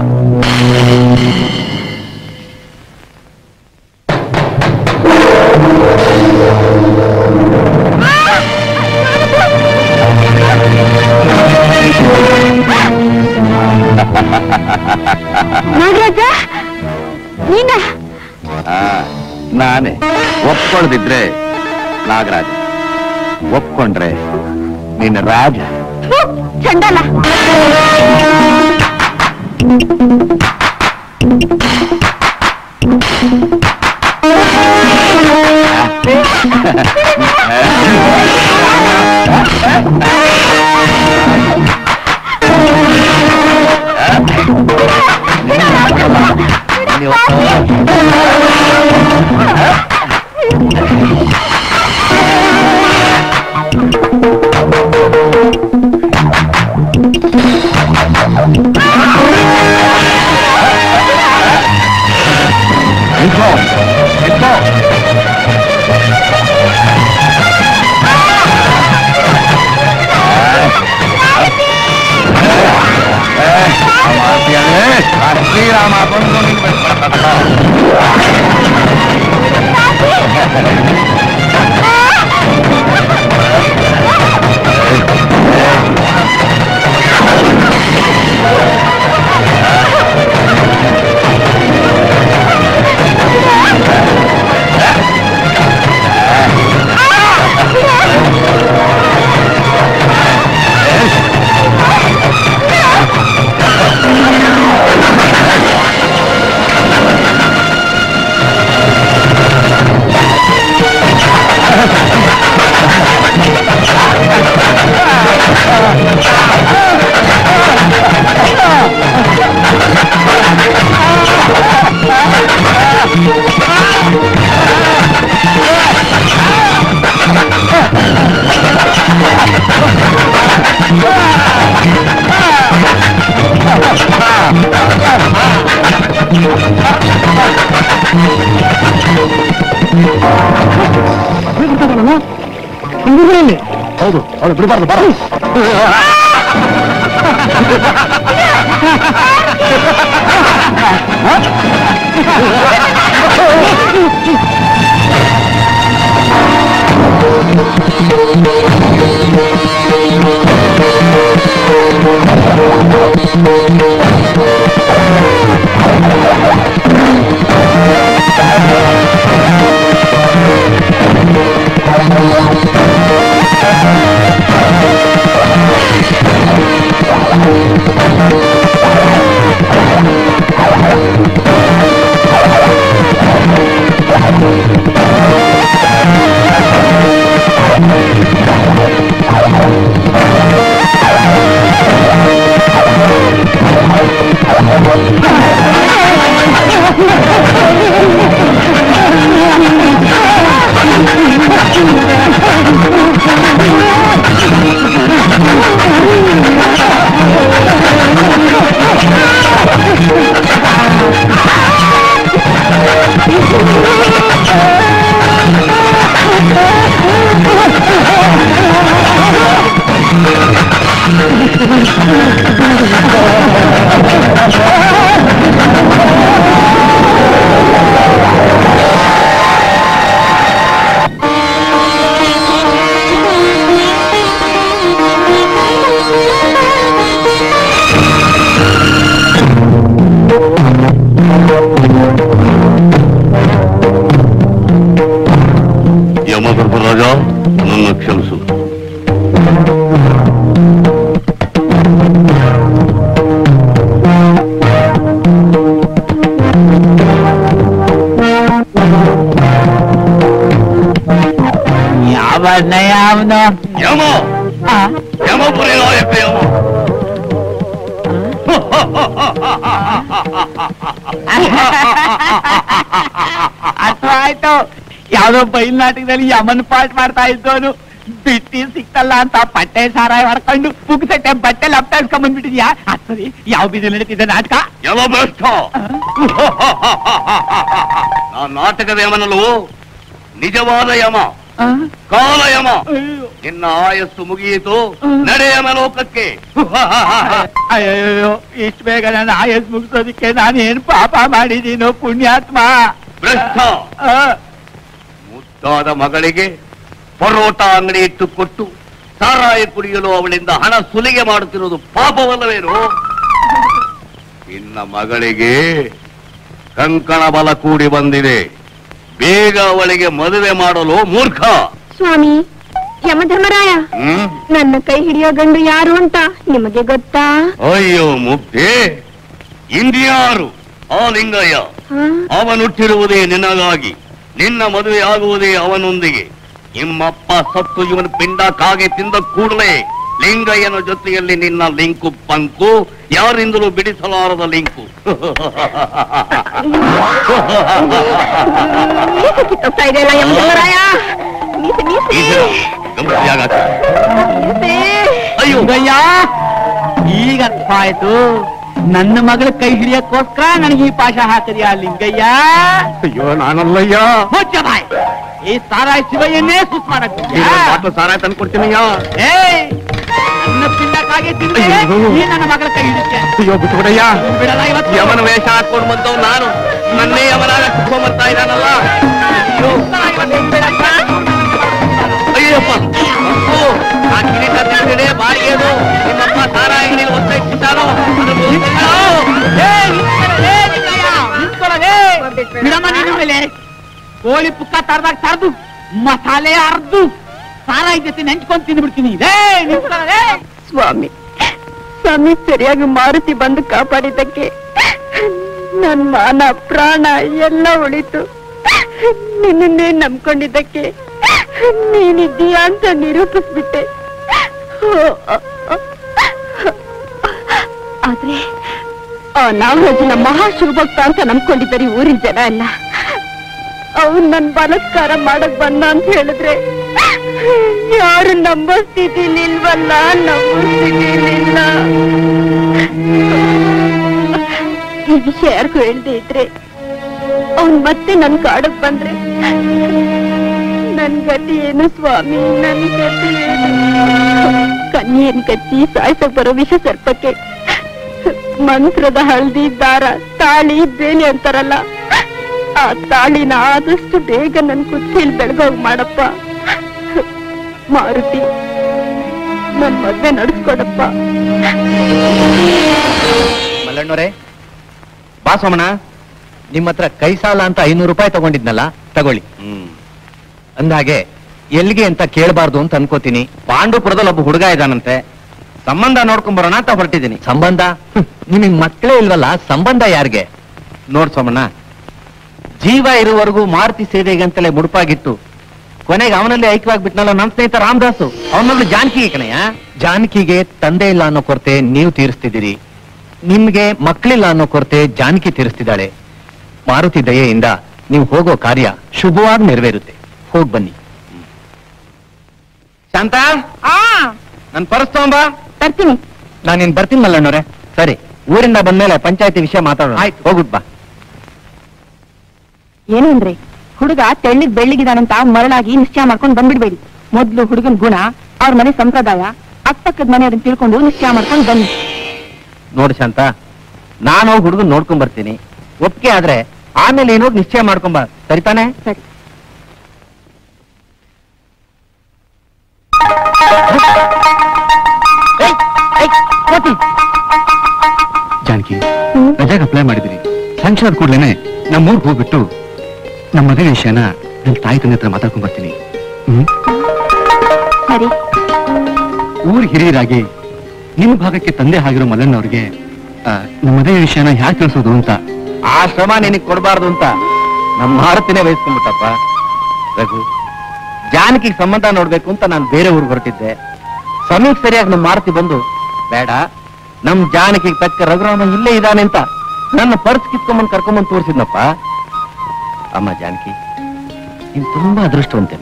ನಾಗರಾಜ ನೀನ ಆ, ನಾನೇ ಒಪ್ಕೊಳ್ದಿದ್ರೆ ನಾಗರಾಜ ಒಪ್ಕೊಂಡ್ರೆ ನಿನ್ನ ರಾಜ ಚಂಡಲ್ಲ ನಿಂತ್ಕೋ, ನಿಂತ್ಕೋ. ಏ, ಆ ಮಾತಿಯಲ್ಲೇ ಆ ಶ್ರೀರಾಮ ಬಂದು ನಿನ್ನ ಬಿಟ್ಬಿಡ್ತಾನಲ್ಲ. ಹೌದು ಹೌದು ಬಿಡಬಾರ್ದು ಬರ ಆ ಯಮಧರ್ಮರಾಜ ನನ್ನ ಕ್ಷಮಿಸು ಯಾವ ಅಣ್ಣಯ್ಯ ಅವನು ಯಮ ಯಮಪುರಿ ನಾಯಕ ಯಮ ಆಯ್ತು ಯಾವ್ದೋ ಬೈಲ್ ನಾಟಕದಲ್ಲಿ ಯಮನ್ ಪಾಠ ಮಾಡ್ತಾ ಇದ್ದವನು ಬಿಟ್ಟಿ ಸಿಕ್ತಲ್ಲ ಅಂತ ಪಟ್ಟೆ ಸಾರಾಯ ಹೊಡ್ಕೊಂಡು ಪುಗ್ಸಟ್ಟೆ ಬಟ್ಟೆ ಲಪ್ಟಾಡ್ಸ್ಕೊಂಡ್ ಬಂದ್ಬಿಟ್ಟಿದ್ಯಾ ಸರಿ ಯಾವ ಬೀದಿ ನಡೀತಿದೆ ನಾಟಕ ಯಮ ಭ್ರಷ್ಟ ನಾ ನಾಟಕದ ಯಮನಲ್ಲವೋ ನಿಜವಾದ ಯಮ ಕಾಲ ಯಮ ನಿನ್ನ ಆಯಸ್ಸು ಮುಗಿಯಿತು ನಡೆ ಯಮಲೋಕಕ್ಕೆ ಅಯ್ಯೋ ಇಷ್ಟು ಬೇಗ ನನ್ನ ಆಯಸ್ ಮುಗಿಸೋದಕ್ಕೆ ನಾನು ಏನ್ ಪಾಪ ಮಾಡಿದೀನೋ ಪುಣ್ಯಾತ್ಮ ಭ್ರಷ್ಟ ಆ, ಮುದ್ದಾದ ಮಗಳಿಗೆ ಪರೋಟ ಅಂಗಡಿ ಇಟ್ಟು ಕೊಟ್ಟು ಸಾರಾಯ ಕುಡಿಯಲು ಅವಳಿಂದ ಹಣ ಸುಲಿಗೆ ಮಾಡುತ್ತಿರುವುದು ಪಾಪವಲ್ಲವೇನು ನಿನ್ನ ಮಗಳಿಗೆ ಕಂಕಣ ಬಲ ಕೂಡಿ ಬಂದಿದೆ ಬೇಗ ಅವಳಿಗೆ ಮದುವೆ ಮಾಡಲು ಮೂರ್ಖ ಸ್ವಾಮಿ ಯಮಧರ್ಮರಾಯ ಹ್ಮ್ ನನ್ನ ಕೈ ಹಿಡಿಯೋ ಗಂಡು ಯಾರು ಅಂತ ನಿಮಗೆ ಗೊತ್ತಾ ಅಯ್ಯೋ ಮುಗ್ಧೆ ಇಂದಿಯಾರು ಆ ಲಿಂಗಯ್ಯ ಹಾ? ಅವನುಟ್ಟಿರುವುದೇ ನಿನಗಾಗಿ ನಿನ್ನ ಮದುವೆ ಆಗುವುದೇ ಅವನೊಂದಿಗೆ ನಿಮ್ಮಪ್ಪ ಸತ್ತು ಇವನ ಪಿಂಡ ಕಾಗೆ ತಿಂದ ಕೂಡಲೇ ಲಿಂಗಯ್ಯನ ಜೊತೆಯಲ್ಲಿ ನಿನ್ನ ಲಿಂಕು ಪಂಕು ಯಾರಿಂದಲೂ ಬಿಡಿಸಲಾರದ ಲಿಂಕು ಮೀಸೆ ಕಿತ್ತೋಗ್ತಾ ಇದೆಯಲ್ಲ ಯಮಧರ್ಮರಾಯ ಮೀಸೆ ಮೀಸೆ ಇದು ಗಮನಿಸಿಯಾಗಾತ. ಮೀಸೆ ಅಯ್ಯೋ ಗಯ್ಯ ಈಗ ಅರ್ಥ ಆಯ್ತು ನನ್ನ ಮಗಳ ಕೈ ಹಿಡಿಯಕ್ಕೋಸ್ಕರ ನನಗೆ ಈ ಪಾಶ ಹಾಕಿದ್ಯಾ ಲಿಂಗಯ್ಯ ಅಯ್ಯೋ ನಾನಲ್ಲಯ್ಯ ಮುಚ್ಚ ಬಾಯ್ ಈ ಸಾರಾಯ್ ಶಿವಯ್ಯನ್ನೇ ಸುಸ್ ಮಾಡಕ್ ಸಾರಾಯ ತಂದ್ಕೊಡ್ತೀನಯ್ಯ ಏಯ್ ನನ್ನ ಪಿಂಡಕ್ಕಾಗಿ ತಿಂದ್ರೆ ಅಯ್ಯೋ. ನೀ ನನ್ನ ಮಗಳ ಕೈ ಹಿಡಿದ್ಯಾ ಅಯ್ಯೋ ಬಿಟ್ಬಿಡಯ್ಯ ಬಿಡಲ್ಲ ಇವತ್ತು ಯವನ ವೇಷ ಹಾಕೊಂಡು ಬಂದವ್ ನಾನು ನನ್ನೇ ಯವನಾಗ ಕುತ್ಕೊಂಡ್ಬರ್ತಾ ಇದ್ದಾನಲ್ಲ ಅಯ್ಯೋ ಅಯ್ಯಪ್ಪ ಅಪ್ಪು, ಆ ಕಿರೀಟ ತೆಗೆದಿಡೆ ಬಾಡಿಗೆದು ನಿಮ್ಮಪ್ಪ ಸಾರಾಯಿ ಅಂಗಡಿ ಒತ್ತ ಇಟ್ಟಿದ್ದಾನೋ ಅದು ಮುಗಿಸಿದ್ದಾನೋ? ಏಯ್, ನಿಂತ್ಕೊಳ್ಳೆ, ಏ, ಲಿಂಗಯ್ಯ, ನಿಂತ್ಕೊಳ್ಳೆ. ಬಿಡಮ್ಮ ನೀನು ಮೇಲೆ ಕೋಳಿ ಪುಕ್ಕ ತರದಾಗ ತರದು ಮಸಾಲೆ ಅರ್ದು ಸಾರಾಯಿ ಜೊತೆ ನೆಂಚ್ಕೊಂಡ್ ತಿಂದ್ಬಿಡ್ತೀನಿ ಏ ನಿಂತ್ಕೊಳ್ಳೆ ಸ್ವಾಮಿ ಸ್ವಾಮಿ ಸರಿಯಾಗಿ ಮಾರುತಿ ಬಂದು ಕಾಪಾಡಿದ್ದಕ್ಕೆ ನನ್ ಮಾನ ಪ್ರಾಣ ಎಲ್ಲ ಉಳಿತು ನಿನ್ನನ್ನೇ ನಂಬ್ಕೊಂಡಿದ್ದಕ್ಕೆ ನೀನಿದ್ದೀಯಾ ಅಂತ ನಿರೂಪಿಸ್ಬಿಟ್ಟೆ ಆದ್ರೆ ಆ ನಾಗರಾಜನ ಮಹಾಶುಭಕ್ತ ಅಂತ ನಂಬ್ಕೊಂಡಿದ್ದಾರೆ ಈ ಊರಿನ ಜನ ಎಲ್ಲ ಅವನ್ ನನ್ ಬಲತ್ಕಾರ ಮಾಡಕ್ ಬಂದ ಅಂತ ಹೇಳಿದ್ರೆ ಯಾರು ನಂಬೋ ಸ್ಥಿತಿಲಿಲ್ವಲ್ಲ ನಂಬೋ ಸ್ಥಿತಿಲಿಲ್ಲ ಈ ವಿಷಯ ಯಾರಿಗೂ ಹೇಳ್ದೆ ಇದ್ರೆ ಅವನ್ ಮತ್ತೆ ನನ್ ಕಾಡಕ್ ಬಂದ್ರೆ ನನ್ ಗತಿ ಏನು ಸ್ವಾಮಿ ನನ್ ಗತಿ ಏನು ಕನ್ಯೆನ್ ಕಚ್ಚಿ ಸಾಯ್ಸಕ್ ಬರೋ ವಿಷ ಸರ್ಪಕ್ಕೆ ಮಂತ್ರದ ಹಳದಿ ದಾರ ತಾಳಿ ಬೇಲಿ ಅಂತಾರಲ್ಲ ಆ ತಾಳಿನ ಆದಷ್ಟು ಬೇಗ ನನ್ ಕುತ್ತಿಲ್ ಬೆಳಗೋಗ್ ಮಾಡಪ್ಪ ಮಾರುತಿ ನನ್ ಮದ್ವೆ ನಡ್ಸ್ಕೊಡಪ್ಪ ಮಲ್ಲಣ್ಣವ್ರೆ ಬಾ ಸೋಮಣ್ಣ ನಿಮ್ಮ ಹತ್ರ ಕೈ ಸಾಲ ಅಂತ ಐನೂರು ರೂಪಾಯಿ ತಗೊಂಡಿದ್ನಲ್ಲ ತಗೊಳ್ಳಿ ಅಂದಾಗೆ ಎಲ್ಲಿಗೆ ಅಂತ ಕೇಳಬಾರ್ದು ಅಂತ ಅನ್ಕೋತೀನಿ ಪಾಂಡುಪುರದಲ್ಲಿ ಒಬ್ಬ ಹುಡುಗ ಇದ್ದಾನಂತೆ ಸಂಬಂಧ ನೋಡ್ಕೊಂಡ್ ಬರೋಣ ಅಂತ ಹೊರಟಿದ್ದೀನಿ ಸಂಬಂಧ ನಿಮಗ್ ಮಕ್ಕಳೇ ಇಲ್ವಲ್ಲ ಸಂಬಂಧ ಯಾರಿಗೆ ನೋಡ್ ಸೋಮಣ್ಣ ಜೀವ ಇರುವವರೆಗೂ ಮಾರುತಿ ಸೇವೆಗೆ ಅಂತಲೇ ಮುಡುಪಾಗಿತ್ತು ಕೊನೆಗೆ ಅವನಲ್ಲಿ ಐಕ್ಯವಾಗ್ಬಿಟ್ನಲ್ಲ ನನ್ನ ಸ್ನೇಹಿತ ರಾಮದಾಸು ಅವನ ಮಗಳು ಜಾನಕಿ ಕಣಯ್ಯ ಜಾನಕಿಗೆ ತಂದೆ ಇಲ್ಲ ಅನ್ನೋ ಕೊರತೆ ನೀವು ತೀರಿಸ್ತಿದ್ದೀರಿ ನಿಮ್ಗೆ ಮಕ್ಕಳಿಲ್ಲ ಅನ್ನೋ ಕೊರತೆ ಜಾನಕಿ ತೀರಿಸ್ತಿದ್ದಾಳೆ ಮಾರುತಿ ದಯೆಯಿಂದ ನೀವು ಹೋಗೋ ಕಾರ್ಯ ಶುಭವಾಗಿ ನೆರವೇರುತ್ತೆ ಹೋಗ್ ಬನ್ನಿ ಶಾಂತ ನನ್ ಪರ್ಸ್ ತಗೊಂಬಾ ತರ್ತೀನಿ ನಾನು ಇನ್ ಬರ್ತೀನಿ ಮಲ್ಲಣ್ಣವ್ರೆ ಸರಿ ಊರಿಂದ ಬಂದ್ಮೇಲೆ ಪಂಚಾಯತಿ ವಿಷಯ ಮಾತಾಡೋಣ ಆಯ್ತು ಹೋಗುದ್ ಬಾ ಏನು ಅಂದ್ರೆ ಹುಡುಗ ತೆಳ್ಳಿಗ್ ಬೆಳ್ಳಿಗಿದಾನಂತ ಮರಳಾಗಿ ನಿಶ್ಚಯ ಮಾಡ್ಕೊಂಡ್ ಬಂದ್ಬಿಡ್ಬೇಡಿ ಮೊದ್ಲು ಹುಡುಗನ್ ಗುಣ ಅವ್ರ ಮನೆ ಸಂಪ್ರದಾಯ ಅಕ್ಕಪಕ್ಕದ ಮನೆಯವ್ರನ್ನ ತಿಳ್ಕೊಂಡು ನಿಶ್ಚಯ ಮಾಡ್ಕೊಂಡು ಬನ್ನಿ ನೋಡು ಶಾಂತ ನಾನು ಹುಡುಗನ್ ನೋಡ್ಕೊಂಡ್ ಬರ್ತೀನಿ ಒಪ್ಪಿಗೆ ಆದ್ರೆ ಆಮೇಲೆ ಏನೋ ನಿಶ್ಚಯ ಮಾಡ್ಕೊಂಬ ಸರಿತಾನೆ ಸರಿ ಜಾನಕಿ ರಜಾಗ್ ಅಪ್ಲೈ ಮಾಡಿದಿರಿ ಸ್ಯಾಂಕ್ಷನ್ ಆದ ಕೂಡ್ಲೇನೆ ನಮ್ಮ ಊರ್ಗ್ ಹೋಗ್ಬಿಟ್ಟು ನಮ್ಮ ಮದುವೆ ವಿಷಯನ ನನ್ನ ತಾಯಿ ತಂದೆ ಹತ್ರ ಮಾತಾಡ್ಕೊಂಡ್ ಬರ್ತೀನಿ ಹ್ಮ್ ಸರಿ ಊರ್ ಹಿರಿಯರಾಗಿ ನಿಮ್ಮ ಭಾಗಕ್ಕೆ ತಂದೆ ಆಗಿರೋ ಮಲ್ಲಣ್ಣ ಅವ್ರಿಗೆ ಆ, ನಮ್ಮ ಮದುವೆ ವಿಷಯನ ಯಾಕೆ ತಿಳಿಸೋದು ಅಂತ ಆ ಶ್ರಮ ನಿನಗ್ ಕೊಡಬಾರ್ದು ಅಂತ ನಮ್ಮ ಮಾರುತಿನೇ ವಹಿಸ್ಕೊಂಡ್ಬಿಟ್ಟಪ್ಪ ರಘು ಜಾನಕಿಗೆ ಸಂಬಂಧ ನೋಡ್ಬೇಕು ಅಂತ ನಾನು ಬೇರೆ ಊರಿಗೆ ಹೊರಟಿದ್ದೆ ಸಮಯಕ್ಕೆ ಸರಿಯಾಗಿ ನಮ್ಮ ಮಾರುತಿ ಬಂದು ಬೇಡ ನಮ್ ಜಾನಕಿಗೆ ತಕ್ಕ ರಘುರಾಮ ಇಲ್ಲೇ ಇದ್ದಾನೆ ಅಂತ ನನ್ನ ಪರ್ಸ್ ಕಿತ್ಕೊಂಬಂದ್ ಕರ್ಕೊಂಬಂದ್ ತೋರಿಸಿದ್ನಪ್ಪ ಅಮ್ಮ ಜಾನಕಿ ನೀನ್ ತುಂಬಾ ಅದೃಷ್ಟವಂತೆಮ್ಮ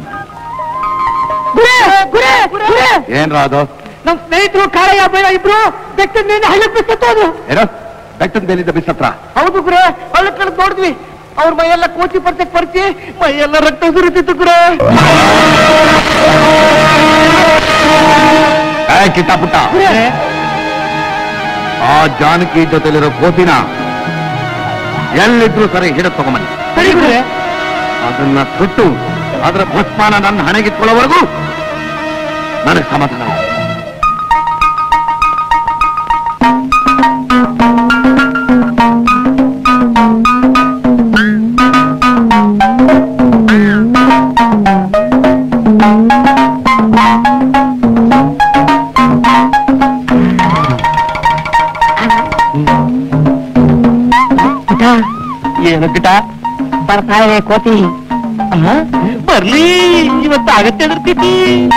ಏನ್ರ ಅದು ನಮ್ ಸ್ನೇಹಿತರು ಕಾಳಯ್ಯ ಬೇಡ ಇಬ್ರು ಬೆಟ್ಟದ ಮೇಲೆ ಹಳ್ಳಿ ಬಿಟ್ಟು ಏನೋ ಬೆಟ್ಟದ ಮೇಲಿದ್ದ ಬಿಸತ್ರ ಹೌದು ಗುರೇ ಹಳ್ಳಿ ಕಡೆ ನೋಡಿದ್ವಿ ಅವ್ರ ಮೈಯೆಲ್ಲ ಕೋಚಿ ಪರ್ತೆ ಪರಿಚಿ ಮೈಯೆಲ್ಲ ರಕ್ತ ಸುರಿತಿತ್ತು ಗುರೇ ಏ ಕಿಟ್ಟ ಪುಟ್ಟ ಆ ಜಾನಕಿ ಜೊತೆಲಿರೋ ಕೋತಿನ ಎಲ್ಲಿದ್ರು ಸರಿ ಹಿಡಿದು ತಗೊಂಬನ್ನಿ ಸರಿ ಗುರೇ ಅದನ್ನ ಸುಟ್ಟು ಅದರ ಭಸ್ಮಾನ ನನ್ನ ಹಣೆಗಿಟ್ಕೊಳ್ಳೋವರೆಗೂ ನನಗೆ ಸಮಾಧಾನ ಇಲ್ಲ. ಏನು ಗಿಟ ಬರ್ತಾ ಇದೆ ಕೋತಿ ಬರ್ಲಿ ಇವತ್ತು ಆಗತ್ತೆ ಎದುರ್ತೀತಿ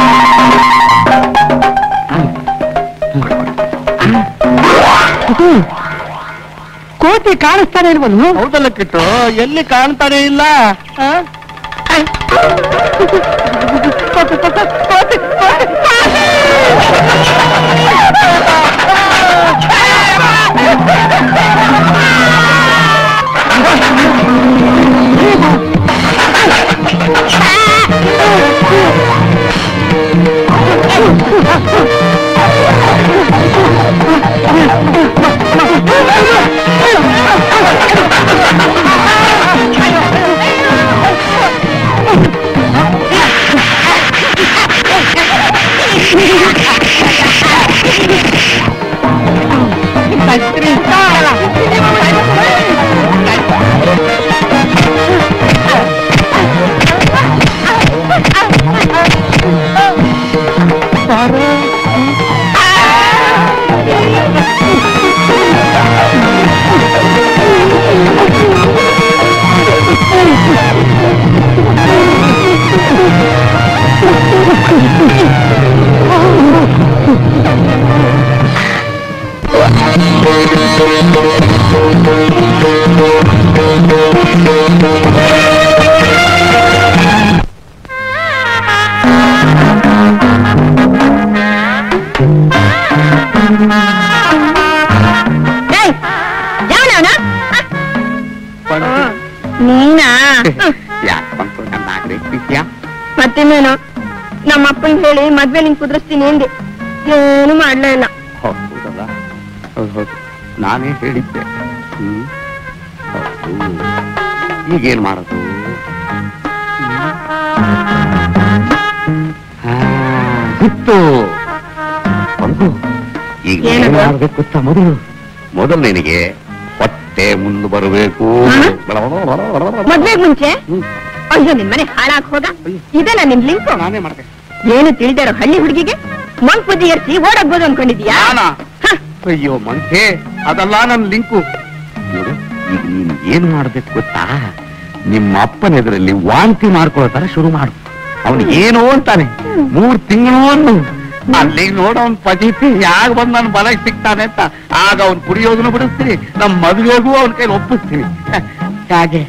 ಕೋತಿ ಕಾಣಿಸ್ತಾನೆ ಇಲ್ವನು ಹೌದಲ್ಲ ಕಿಟ್ಟು ಎಲ್ಲಿ ಕಾಣ್ತಾನೆ ಇಲ್ಲ ಆ? ಕೋತಿ, ಕೋತಿ, ಕೋತಿ, ಕೋತಿ. ನೀನಾ ಯಾಕೆ ಬಂತು ನನ್ನ ಆಗ್ರಿ ವಿಷಯ ಮತ್ತಿನ್ನೇನು ನಮ್ಮ ಅಪ್ಪನ್ ಹೇಳಿ ಮದ್ವೆ ನಿಂಗ್ ಕುದುರಿಸ್ತೀನಿ ಎಂದೆ ಏನು ಮಾಡ್ಲೇ ಇಲ್ಲ ಹೌದಲ್ಲ ಹೌದು ಹೌದು ನಾನೇ ಹೇಳಿದ್ದೆ ಹ್ಮ್ ಹೌದು. ಈಗೇನ್ ಮಾಡೋದು ಹಾ, ಗೊತ್ತು ಒಂದು ಈಗ ಏನ್ ಏನದು? ಮಾಡ್ಬೇಕು ಗೊತ್ತಾ ಮೊದಲು ಮೊದಲು ನಿನಗೆ ಹೊಟ್ಟೆ ಮುಂದೆ ಬರಬೇಕು ಮದ್ವೆಗ್ ಮುಂಚೆ ಹ್ಮ್. ಅಯ್ಯೋ ನಿನ್ ಮನೆ ಹಾಳಾಗ್ ಹೋಗ ಇದೆಲ್ಲ ನಿನ್ ಲಿಂಕು ನಾನೇ ಮಾಡ್ದೆ ಏನು ತಿಳಿದಿರೋ ಹಳ್ಳಿ ಹುಡುಗಿಗೆ ಮಂಗ್ ಬುದ್ಧಿ ಏರ್ಸಿ ಓಡಾಗ್ಬೋದು ಅನ್ಕೊಂಡಿದ್ಯಾ ನಾನಾ? ಹ, ಅಯ್ಯೋ ಮಂಕೆ ಅದಲ್ಲ ನನ್ನ ಲಿಂಕು ನೋಡು, ಈಗ ನೀನ್ ಏನ್ ಮಾಡ್ಬೇಕು ಗೊತ್ತಾ ನಿಮ್ಮ ಅಪ್ಪನ ಎದುರಲ್ಲಿ ವಾಂತಿ ಮಾಡ್ಕೊಳ್ಳೋ ತರ ಶುರು ಮಾಡು ಅವನು ಏನು ಅಂತಾನೆ ಮೂರ್ ತಿಂಗಳು ಅನ್ನು ಅಲ್ಲಿ ನೋಡು ಅವ್ನ್ ಪಜಿತಿ ಯಾಗ ಬಂದ್ ನನ್ನ ಬಲಕ್ಕೆ ಸಿಗ್ತಾನೆ ಅಂತ ಆಗ ಅವ್ನ್ ಕುಡಿಯೋದನ್ನು ಬಿಡಿಸ್ತೀನಿ ನಮ್ ಮದುವೆಗೂ ಅವನ ಕೈಲಿ ಒಪ್ಪಿಸ್ತೀನಿ ಹಾಗೆ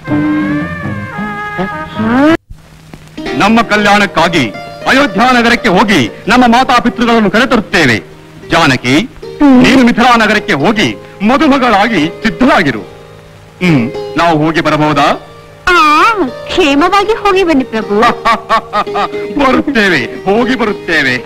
ನಮ್ಮ ಕಲ್ಯಾಣಕ್ಕಾಗಿ ಅಯೋಧ್ಯ ನಗರಕ್ಕೆ ಹೋಗಿ ನಮ್ಮ ಮಾತಾಪಿತೃಗಳನ್ನು ಕರೆತರುತ್ತೇವೆ ಜಾನಕಿ ನೀನು ಮಿಥಿಲಾ ನಗರಕ್ಕೆ ಹೋಗಿ ಮದುಮಗಳಾಗಿ ಸಿದ್ಧರಾಗಿರು ಹ್ಮ್ ನಾವು ಹೋಗಿ ಬರಬಹುದಾ ಆ ಕ್ಷೇಮವಾಗಿ ಹೋಗಿ ಬನ್ನಿ ಪ್ರಭು ಬರುತ್ತೇವೆ ಹೋಗಿ ಬರುತ್ತೇವೆ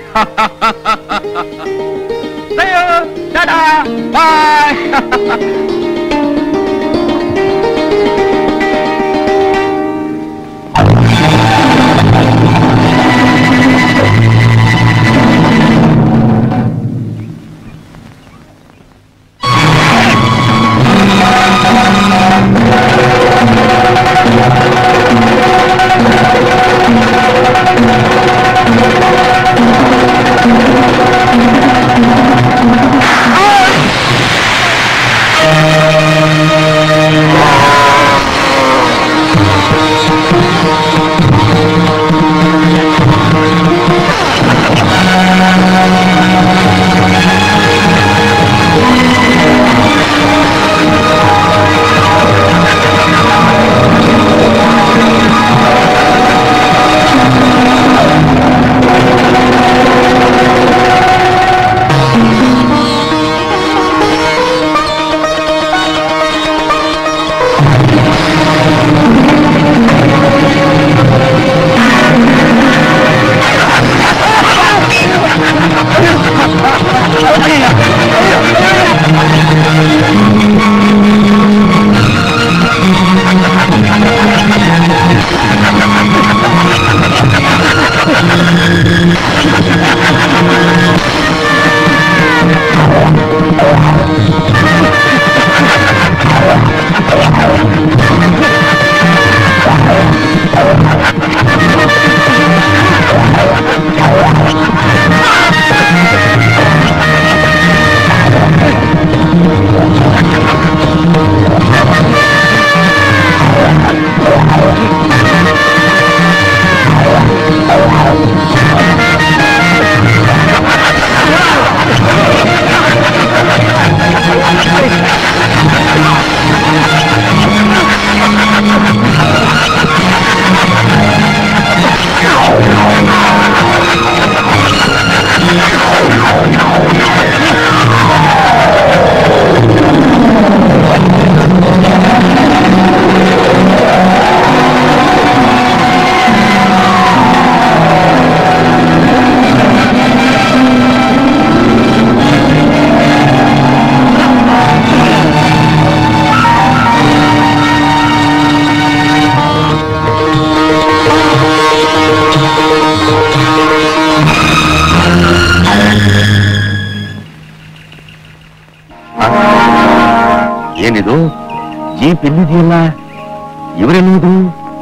ಏನಿದು ಜೀಪ್ ಎಲ್ಲಿದೆಯಲ್ಲ ಇವರೆಲ್ಲುವುದು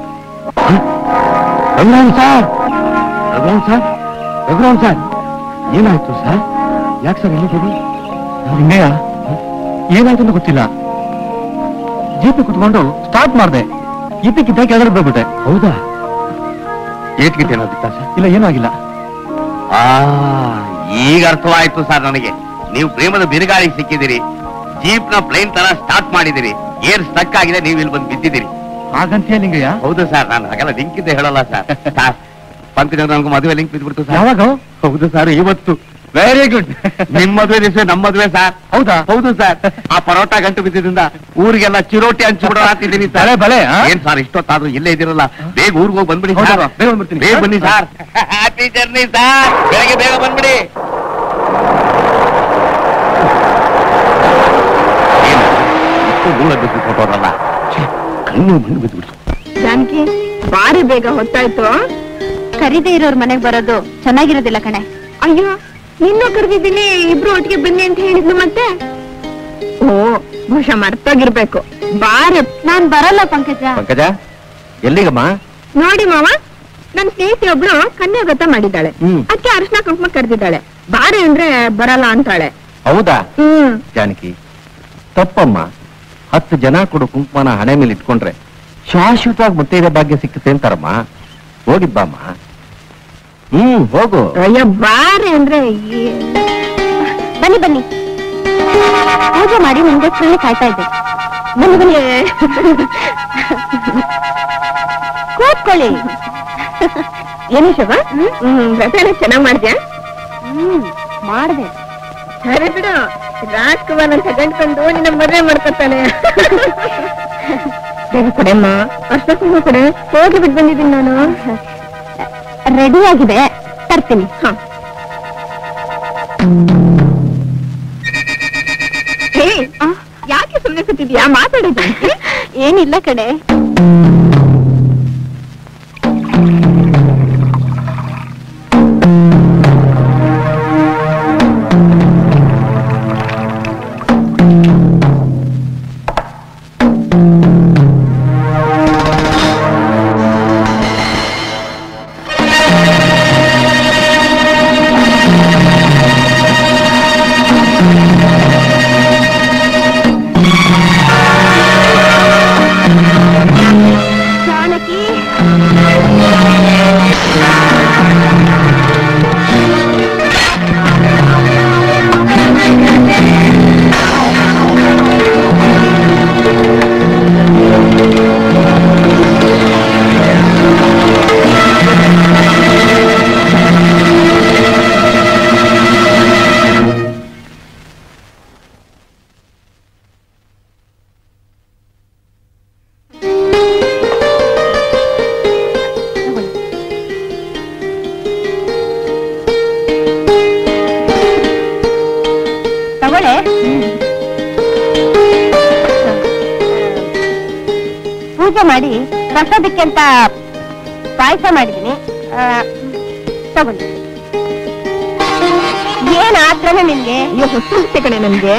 Raghuram sir Raghuram sir Raghuram sir ಏನಾಯ್ತು ಸರ್ ಯಾಕೆ ಸರ್ ಎಲ್ಲಿದ್ದೀರಿ ಹಿಂಗೆಯ ಏನಾಯ್ತು ಅಂತ ಗೊತ್ತಿಲ್ಲ ಜೀಪ್ ಕುತ್ಕೊಂಡು ಸ್ಟಾರ್ಟ್ ಮಾಡಿದೆ ಇದ್ದಕ್ಕಿದ್ದ ಕೆಳಗಡೆ ಹೋಗ್ಬಿಟ್ಟೆ ಹೌದಾ ಏಟ್ಗಿಟ್ಟು ಏನಾಗುತ್ತ ಸರ್ ಇಲ್ಲ ಏನೂ ಆಗಿಲ್ಲ ಆ ಈಗ ಅರ್ಥವಾಯ್ತು ಸರ್ ನನಗೆ ನೀವು ಪ್ರೇಮದ ಬಿರುಗಾಳಿಗೆ ಸಿಕ್ಕಿದಿರಿ ಜೀಪ್ ನ ಪ್ಲೇನ್ ತರ ಸ್ಟಾರ್ಟ್ ಮಾಡಿದಿರಿ ಏರ್ ಸ್ಟಕ್ ಆಗಿದೆ ನೀವು ಇಲ್ಲಿ ಬಂದು ಬಿದ್ದಿದ್ದೀರಿ ಹಾಗಂತೀಯ ಲಿಂಗಯ್ಯ ಹೌದು ಸರ್ ನಾನು ಹಾಗೆಲ್ಲ ಲಿಂಕ್ ಇದ್ದೆ ಹೇಳಲ್ಲ ಸರ್ ಸರ್ ಪಂಕಜ ನನಗೂ ಮದುವೆ ಲಿಂಕ್ ಬಿದ್ಬಿಡ್ತು ಸರ್ ಯಾವಾಗ ಹೌದು ಸರ್ ಇವತ್ತು ವೆರಿ ಗುಡ್ ನಿಮ್ ಮದುವೆ ದಿವಸ ನಮ್ಮ ಮದುವೆ ಸರ್ ಹೌದಾ ಹೌದು ಸರ್ ಆ ಪರೋಟ ಗಂಟು ಬಿದ್ದಿದ್ರಿಂದ ಊರಿಗೆಲ್ಲ ಚಿರೋಟಿ ಹಂಚಿಬಿಡೋ ಅಂತಿದ್ದೀನಿ ಬಲೆ ಸರ್ ಬಲೆ ಆ? ಏನ್ ಸರ್ ಇಷ್ಟೊತ್ತಾದ್ರೂ ಇಲ್ಲೇ ಇದಿರಲ್ಲ ಬೇಗ ಊರಿಗೆ ಹೋಗಿ ಬಂದ್ಬಿಡಿ ಹೌದಾ? ಸರ್ ಬೇಗ ಬಂದ್ಬಿಡ್ತೀನಿ. ಬೇಗ ಬನ್ನಿ ಸರ್ ಹ್ಯಾಪಿ ಜರ್ನಿ ಸರ್ ಬೆಳಗ್ಗೆ ಬೇಗ ಬಂದ್ಬಿಡಿ ಏನು ಇಷ್ಟು ದೂರ ಬಿದ್ದು ಕೊಟ್ಟೋರಲ್ಲ ಕಣ್ಣು ಮಣ್ಣು ಬಿದ್ದುಬಿಡ್ತು ಜಾನಕಿ ಬಾರಿ ಬೇಗ ಹೊತ್ತಾಯ್ತು ಕರಿದೇ ಇರೋರ್ ಮನೆಗ್ ಬರೋದು ಚೆನ್ನಾಗಿರೋದಿಲ್ಲ ಕಣೆ ಅಯ್ಯೋ ನಿನ್ನೂ ಕರೆದಿದ್ದೀನಿ ಇಬ್ರು ಒಟ್ಟಿಗೆ ಬನ್ನಿ ಅಂತ ಹೇಳಿದ್ನು ಮತ್ತೆ ಓ ಬಹುಶಃ ಮರ್ತೋಗಿರ್ಬೇಕು ಬಾರಿ ನಾನ್ ಬರಲ್ಲ ಪಂಕಜ ಪಂಕಜ ಎಲ್ಲಿಗಮ್ಮ ನೋಡಿ ಮಾವ ನನ್ ಸ್ನೇಹಿತೆ ಒಬ್ಳು ಕನ್ಯಾಗತ ಮಾಡಿದ್ದಾಳೆ ಹ್ಮ್. ಅದಕ್ಕೆ ಅರ್ಶನ ಕುಂಕುಮ ಕರೆದಿದ್ದಾಳೆ ಬಾರೆ ಅಂದ್ರೆ ಬರಲ್ಲ ಅಂತಾಳೆ ಹೌದಾ ಹ್ಮ್ ಜಾನಕಿ ತಪ್ಪಮ್ಮ ಹತ್ತು ಜನ ಕೊಡು ಕುಂಕುಮನ ಹಣೆ ಮೇಲೆ ಇಟ್ಕೊಂಡ್ರೆ ಶಾಶ್ವತವಾಗಿ ಮುತ್ತೈದೆ ಭಾಗ್ಯ ಸಿಕ್ಕುತ್ತೆ ಅಂತಾರಮ್ಮ ಹೋಗಿಬ್ಬಮ್ಮ ಹ್ಮ್ ಹೋಗು ಅಯ್ಯೋ ಬಾರೆ ಅಂದ್ರೆ ಏ- ಬನ್ನಿ ಬನ್ನಿ ಪೂಜೆ ಮಾಡಿ ನಿಮ್ಗೋಸ್ಕರನೇ ಕಾಯ್ತಾ ಇದ್ದೆ ಬನ್ನಿ ಬನ್ನಿ ಕೂತ್ಕೊಳ್ಳಿ ಏನು ಶವ ಹ್ಮ್ ವ್ರತ ಎಲ್ಲ ಚೆನ್ನಾಗ್ ಮಾಡ್ದ್ಯಾ ಹ್ಮ್ ಮಾಡ್ದೆ ಸರಿ ಬಿಡು ರಾಜ್ಕುಮಾರ್ ಅಂತ ಗಂಡ್ಕೊಂಡು ನಿನ್ನ ಮದುವೆ ಮಾಡ್ಕೊತಾನೆ ಬೇಗ ಕೊಡೆಮ್ಮ ಅಷ್ಟೊತ್ತಿಗೆ ಕೊಡೆ ಹೋಗಿ ಬಿಟ್ಟು ಬಂದಿದ್ದೀನಿ ನಾನು ರೆಡಿ ಆಗಿದೆ ತರ್ತೀನಿ ಹ. ಹೇ, ಯಾಕೆ ಸುಮ್ಮನೆ ಕೂತಿದ್ಯಾ ಮಾತಾಡೋದು ಏನಿಲ್ಲ ಕಡೆ ಜಾನಕಿ ತಗೊಳ್ಳೆ ಪೂಜೆ ಮಾಡಿ ಪ್ರಸಾದಕ್ಕೆ ಅಂತ ಪಾಯಸ ಮಾಡಿದ್ದೀನಿ ಆ, ತಗೊಳ್ಳಿ ಏನ್ ಆತ್ರನೇ ನಿನ್ಗೆ ಹೊಸ ಕಡೆ ನನ್ಗೆ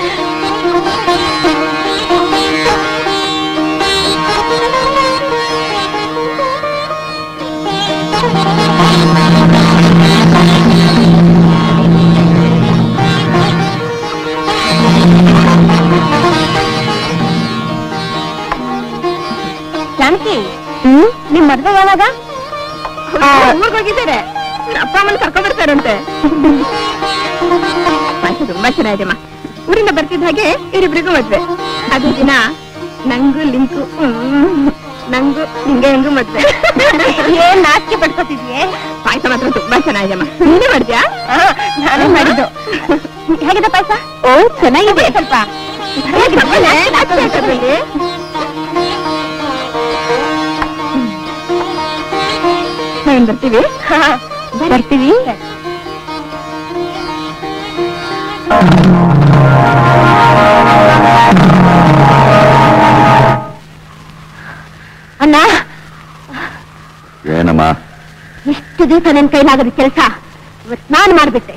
ಜಾನಕಿ ನಿಮ್ ಮದ್ವೆ ಯಾವಾಗ ಊರ್ಗ್ ಹೋಗಿದ್ದಾರೆ ಅಪ್ಪ ಅಮ್ಮನ ಕರ್ಕೊಂಡ್ ಬರ್ತಾರಂತೆ ಪಾಯಸ ತುಂಬಾ ಚೆನ್ನಾಗಿದೆಮ್ಮ ಊರಿಂದ ಬರ್ತಿದ್ದ ಹಾಗೆ ಇವರಿಬ್ರಿಗೂ ಮದ್ವೆ ಅದು ದಿನ ನಂಗು ಲಿಂಕು ಹ್ಮ್. ನಂಗು ನಿಂಗೆ ಹೆಂಗು ಮದ್ವೆ ಏನ್ ನಾಚಿಕೆ ಪಡ್ಕೋತಿದ್ಯೆ ಪಾಯಸ ಮಾತ್ರ ತುಂಬಾ ಚೆನ್ನಾಗಿದೆಮ್ಮ ನೀನೇ ಮಾಡ್ದ್ಯಾ ನಾನೇ ಮಾಡಿದ್ದು ಹೇಗಿದೆ ಪಾಯಸ ಓ ಚೆನ್ನಾಗಿದೆ ಸ್ವಲ್ಪ ನಾಚಿಕೆ ಆಗ್ತದಲ್ಲಿ. ನಾವೇನ್ ಬರ್ತೀವಿ ಬರ್ತೀವಿ ಅಣ್ಣ ಏನಮ್ಮ ಇಷ್ಟು ದಿವಸ ನನ್ ಕೈಲಾಗದ ಕೆಲಸ ಇವತ್ ನಾನ್ ಮಾಡ್ಬಿಟ್ಟೆ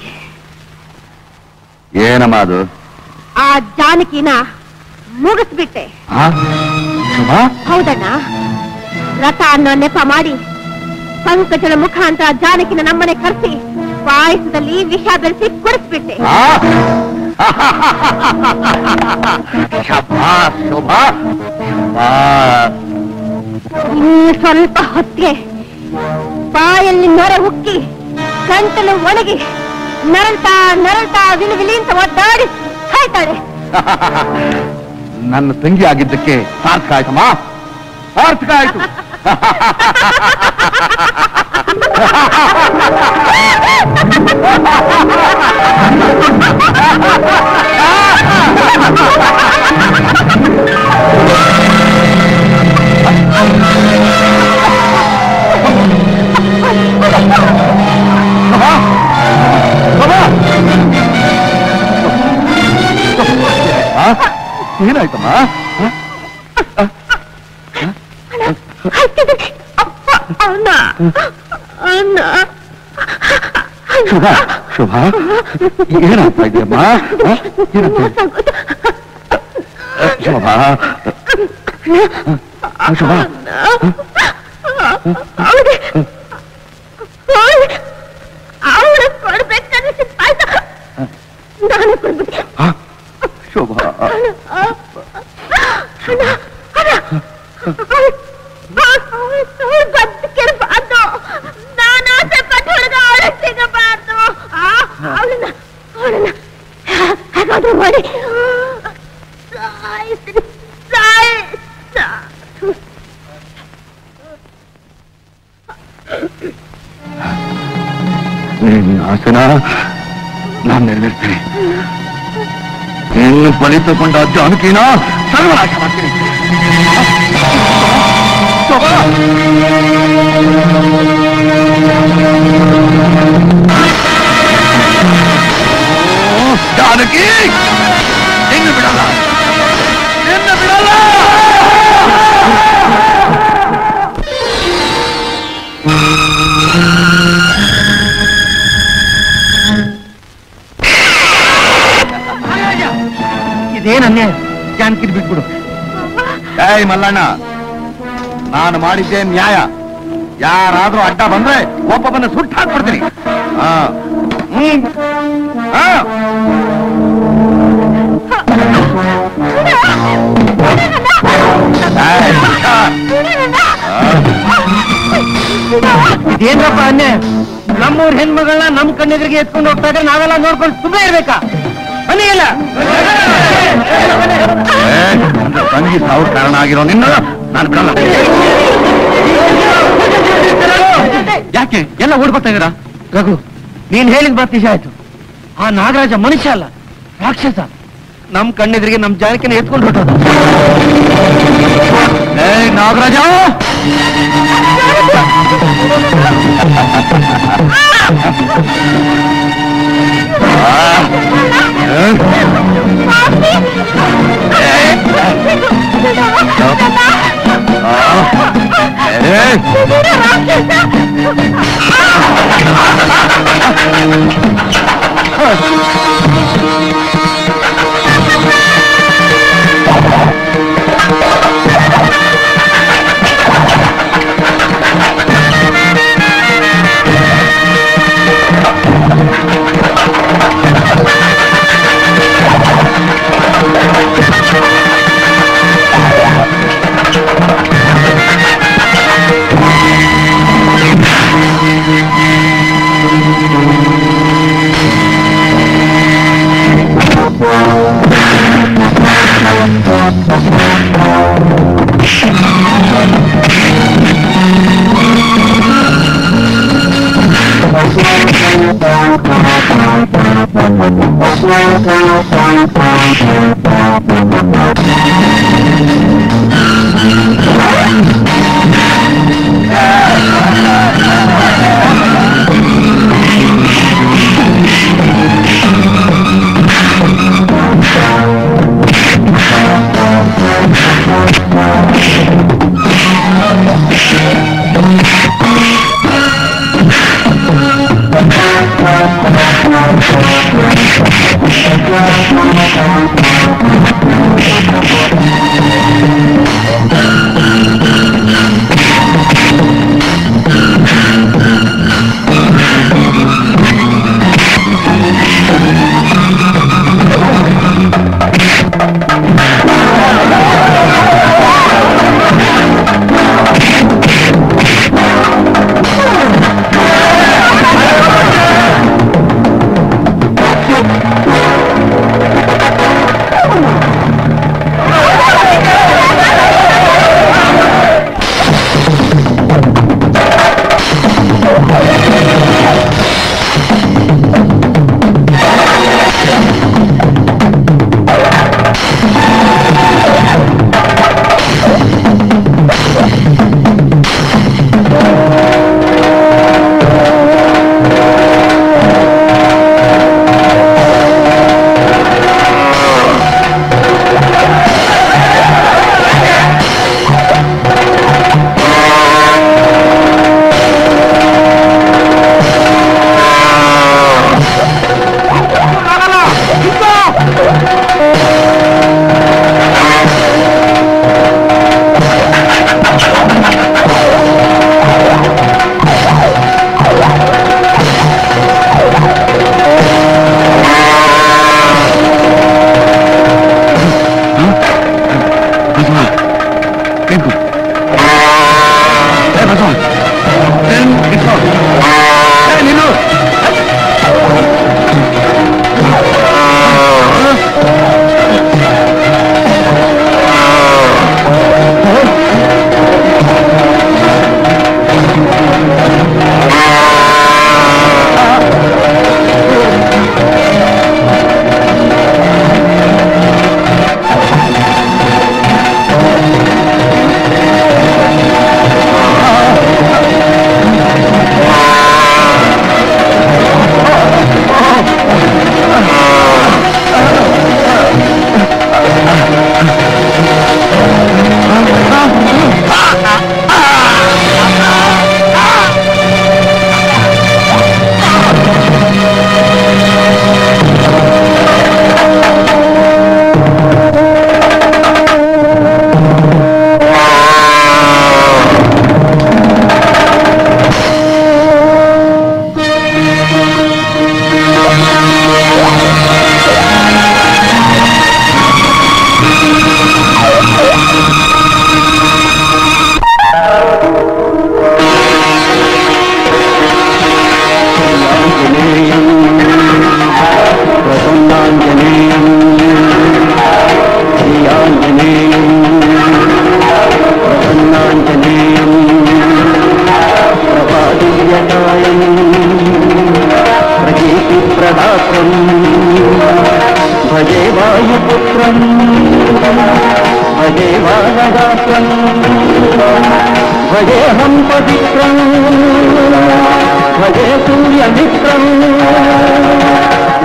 ಏನಮ್ಮ ಅದು ಆ ಜಾನಕಿನ ಮುಗಿಸ್ಬಿಟ್ಟೆ ಆ? ಶುಭಾ? ಹೌದಣ್ಣ ರಥ ಅನ್ನೋ ನೆಪ ಮಾಡಿ ಪಂಕಜನ ಮುಖಾಂತರ ಜಾನಕಿನ ನಮ್ಮನೆ ಕರೆಸಿ ಪಾಯಸದಲ್ಲಿ ವಿಷ ಬೆರೆಸಿ ಕುಡಿಸ್ಬಿಟ್ಟೆ ಆ? ಶಭಾಷ್, ಶುಭಾ. ಶಭಾಷ್. ಇನ್ನು ಸ್ವಲ್ಪ ಹೊತ್ತಿಗೆ ಬಾಯಲ್ಲಿ ನೊರೆ ಉಕ್ಕಿ ಗಂಟಲು ಒಣಗಿ ನರಳ್ತಾ ನರಳ್ತಾ ವಿಲು ವಿಲಿ ಅಂತ ಒದ್ದಾಡಿ ಸಾಯ್ತಾಳೆ ನನ್ನ ತಂಗಿ ಆಗಿದ್ದಕ್ಕೆ ಸಾರ್ಥಕ ಆಯ್ತಮ್ಮ ಸಾರ್ಥಕ ಆಯ್ತು ಆ? ಏನಾಯ್ತಮ್ಮ ಆ? ಅಣ್ಣ ಅಣ್ಣ ಶುಭ ಶುಭ ಏನಾಗ್ತಾ ಇದೆಯಮ್ಮ ಆ? ಏನಾಗ್ತಾ ಇದೆ? ಶುಭ ಶುಭ ಅವಳು ಕೊಡ್ಬೇಕನ್ನಿಸಿದ ಪಾಯಸ ನಾನು ಕೊಡ್ಬಿಟ್ಟೆ ಆ? ಶುಭ ಬದುಕಿರಬಾರ್ದು ನಾನು ಆಸೆ ಪಟ್ಟು ಹುಡುಗ ಅವಳು ಸಿಗಬಾರ್ದು ಅವಳನ್ನ ಅವಳನ್ನ ಹಾಗಾದ್ರೂ ಮಾಡಿ ಸಾಯಿಸ್ತೀನಿ ಸಾಯಿ ನಿನ್ನ ಆಸನ ನಾನು ನೆರವೇರ್ತೀನಿ ನಿನ್ನ ಬಲಿ ತಗೊಂಡ ಜಾನಕಿನ ಸರ್ವನಾಶ ಮಾಡ್ತೀನಿ ಜಾನಕಿ ನಿನ್ನ ಬಿಡಲ್ಲ ನಿನ್ನ ಬಿಡಲ್ಲ ಇದೇನ್ ಅನ್ಯಾಯ ಜಾನಕಿದ್ ಬಿಟ್ಬಿಡು ಏಯ್ ಮಲ್ಲಣ್ಣ ನಾನು ಮಾಡಿದ್ದೆ ನ್ಯಾಯ ಯಾರಾದ್ರೂ ಅಡ್ಡ ಬಂದ್ರೆ ಒಬ್ಬೊಬ್ಬನ ಸುಟ್ಟು ಹಾಕ್ಬಿಡ್ತೀನಿ ಹಾ ಹ್ಮ್ ಹಾ ಏಯ್, ಹುಷಾರ್. ಇದೇನಪ್ಪ ಅನ್ಯಾಯ ನಮ್ಮೂರ್ ಹೆಣ್ಮಗಳನ್ನ ನಮ್ ಕಣ್ಣೆದುರಿಗೆ ಎತ್ಕೊಂಡು ಹೋಗ್ತಾ ಇದ್ರೆ ನಾವೆಲ್ಲ ನೋಡ್ಕೊಂಡು ಸುಮ್ಮನೆ ಇರ್ಬೇಕಾ ಬನ್ನಿ ಇಲ್ಲ ಏಯ್, ಒಂದು ತಂಗಿ ಸಾವು ಕಾರಣ ಆಗಿರೋ ನಿನ್ನ ನಾನು ಬಿಡಲ್ಲ ಯಾಕೆ ಎಲ್ಲ ಓಡ್ಕೊತಾ ಇದೀರಾ ರಘು ನೀನ್ ಹೇಳಿದ್ ಮಾತು ನಿಜ ಆಯ್ತು ಆ ನಾಗರಾಜ ಮನುಷ್ಯ ಅಲ್ಲ ರಾಕ್ಷಸ ನಮ್ ಕಣ್ಣೆದುರಿಗೆ ನಮ್ ಜಾನಕಿನ ಎತ್ಕೊಂಡು ಹೊಟ್ಟೋದ ಏಯ್ ನಾಗರಾಜ ಏಯ್ गात्रम् भजे वायुपुत्रम् भजे वानगात्रम् भजेऽहं पवित्रम् भजे सूर्यमित्रम्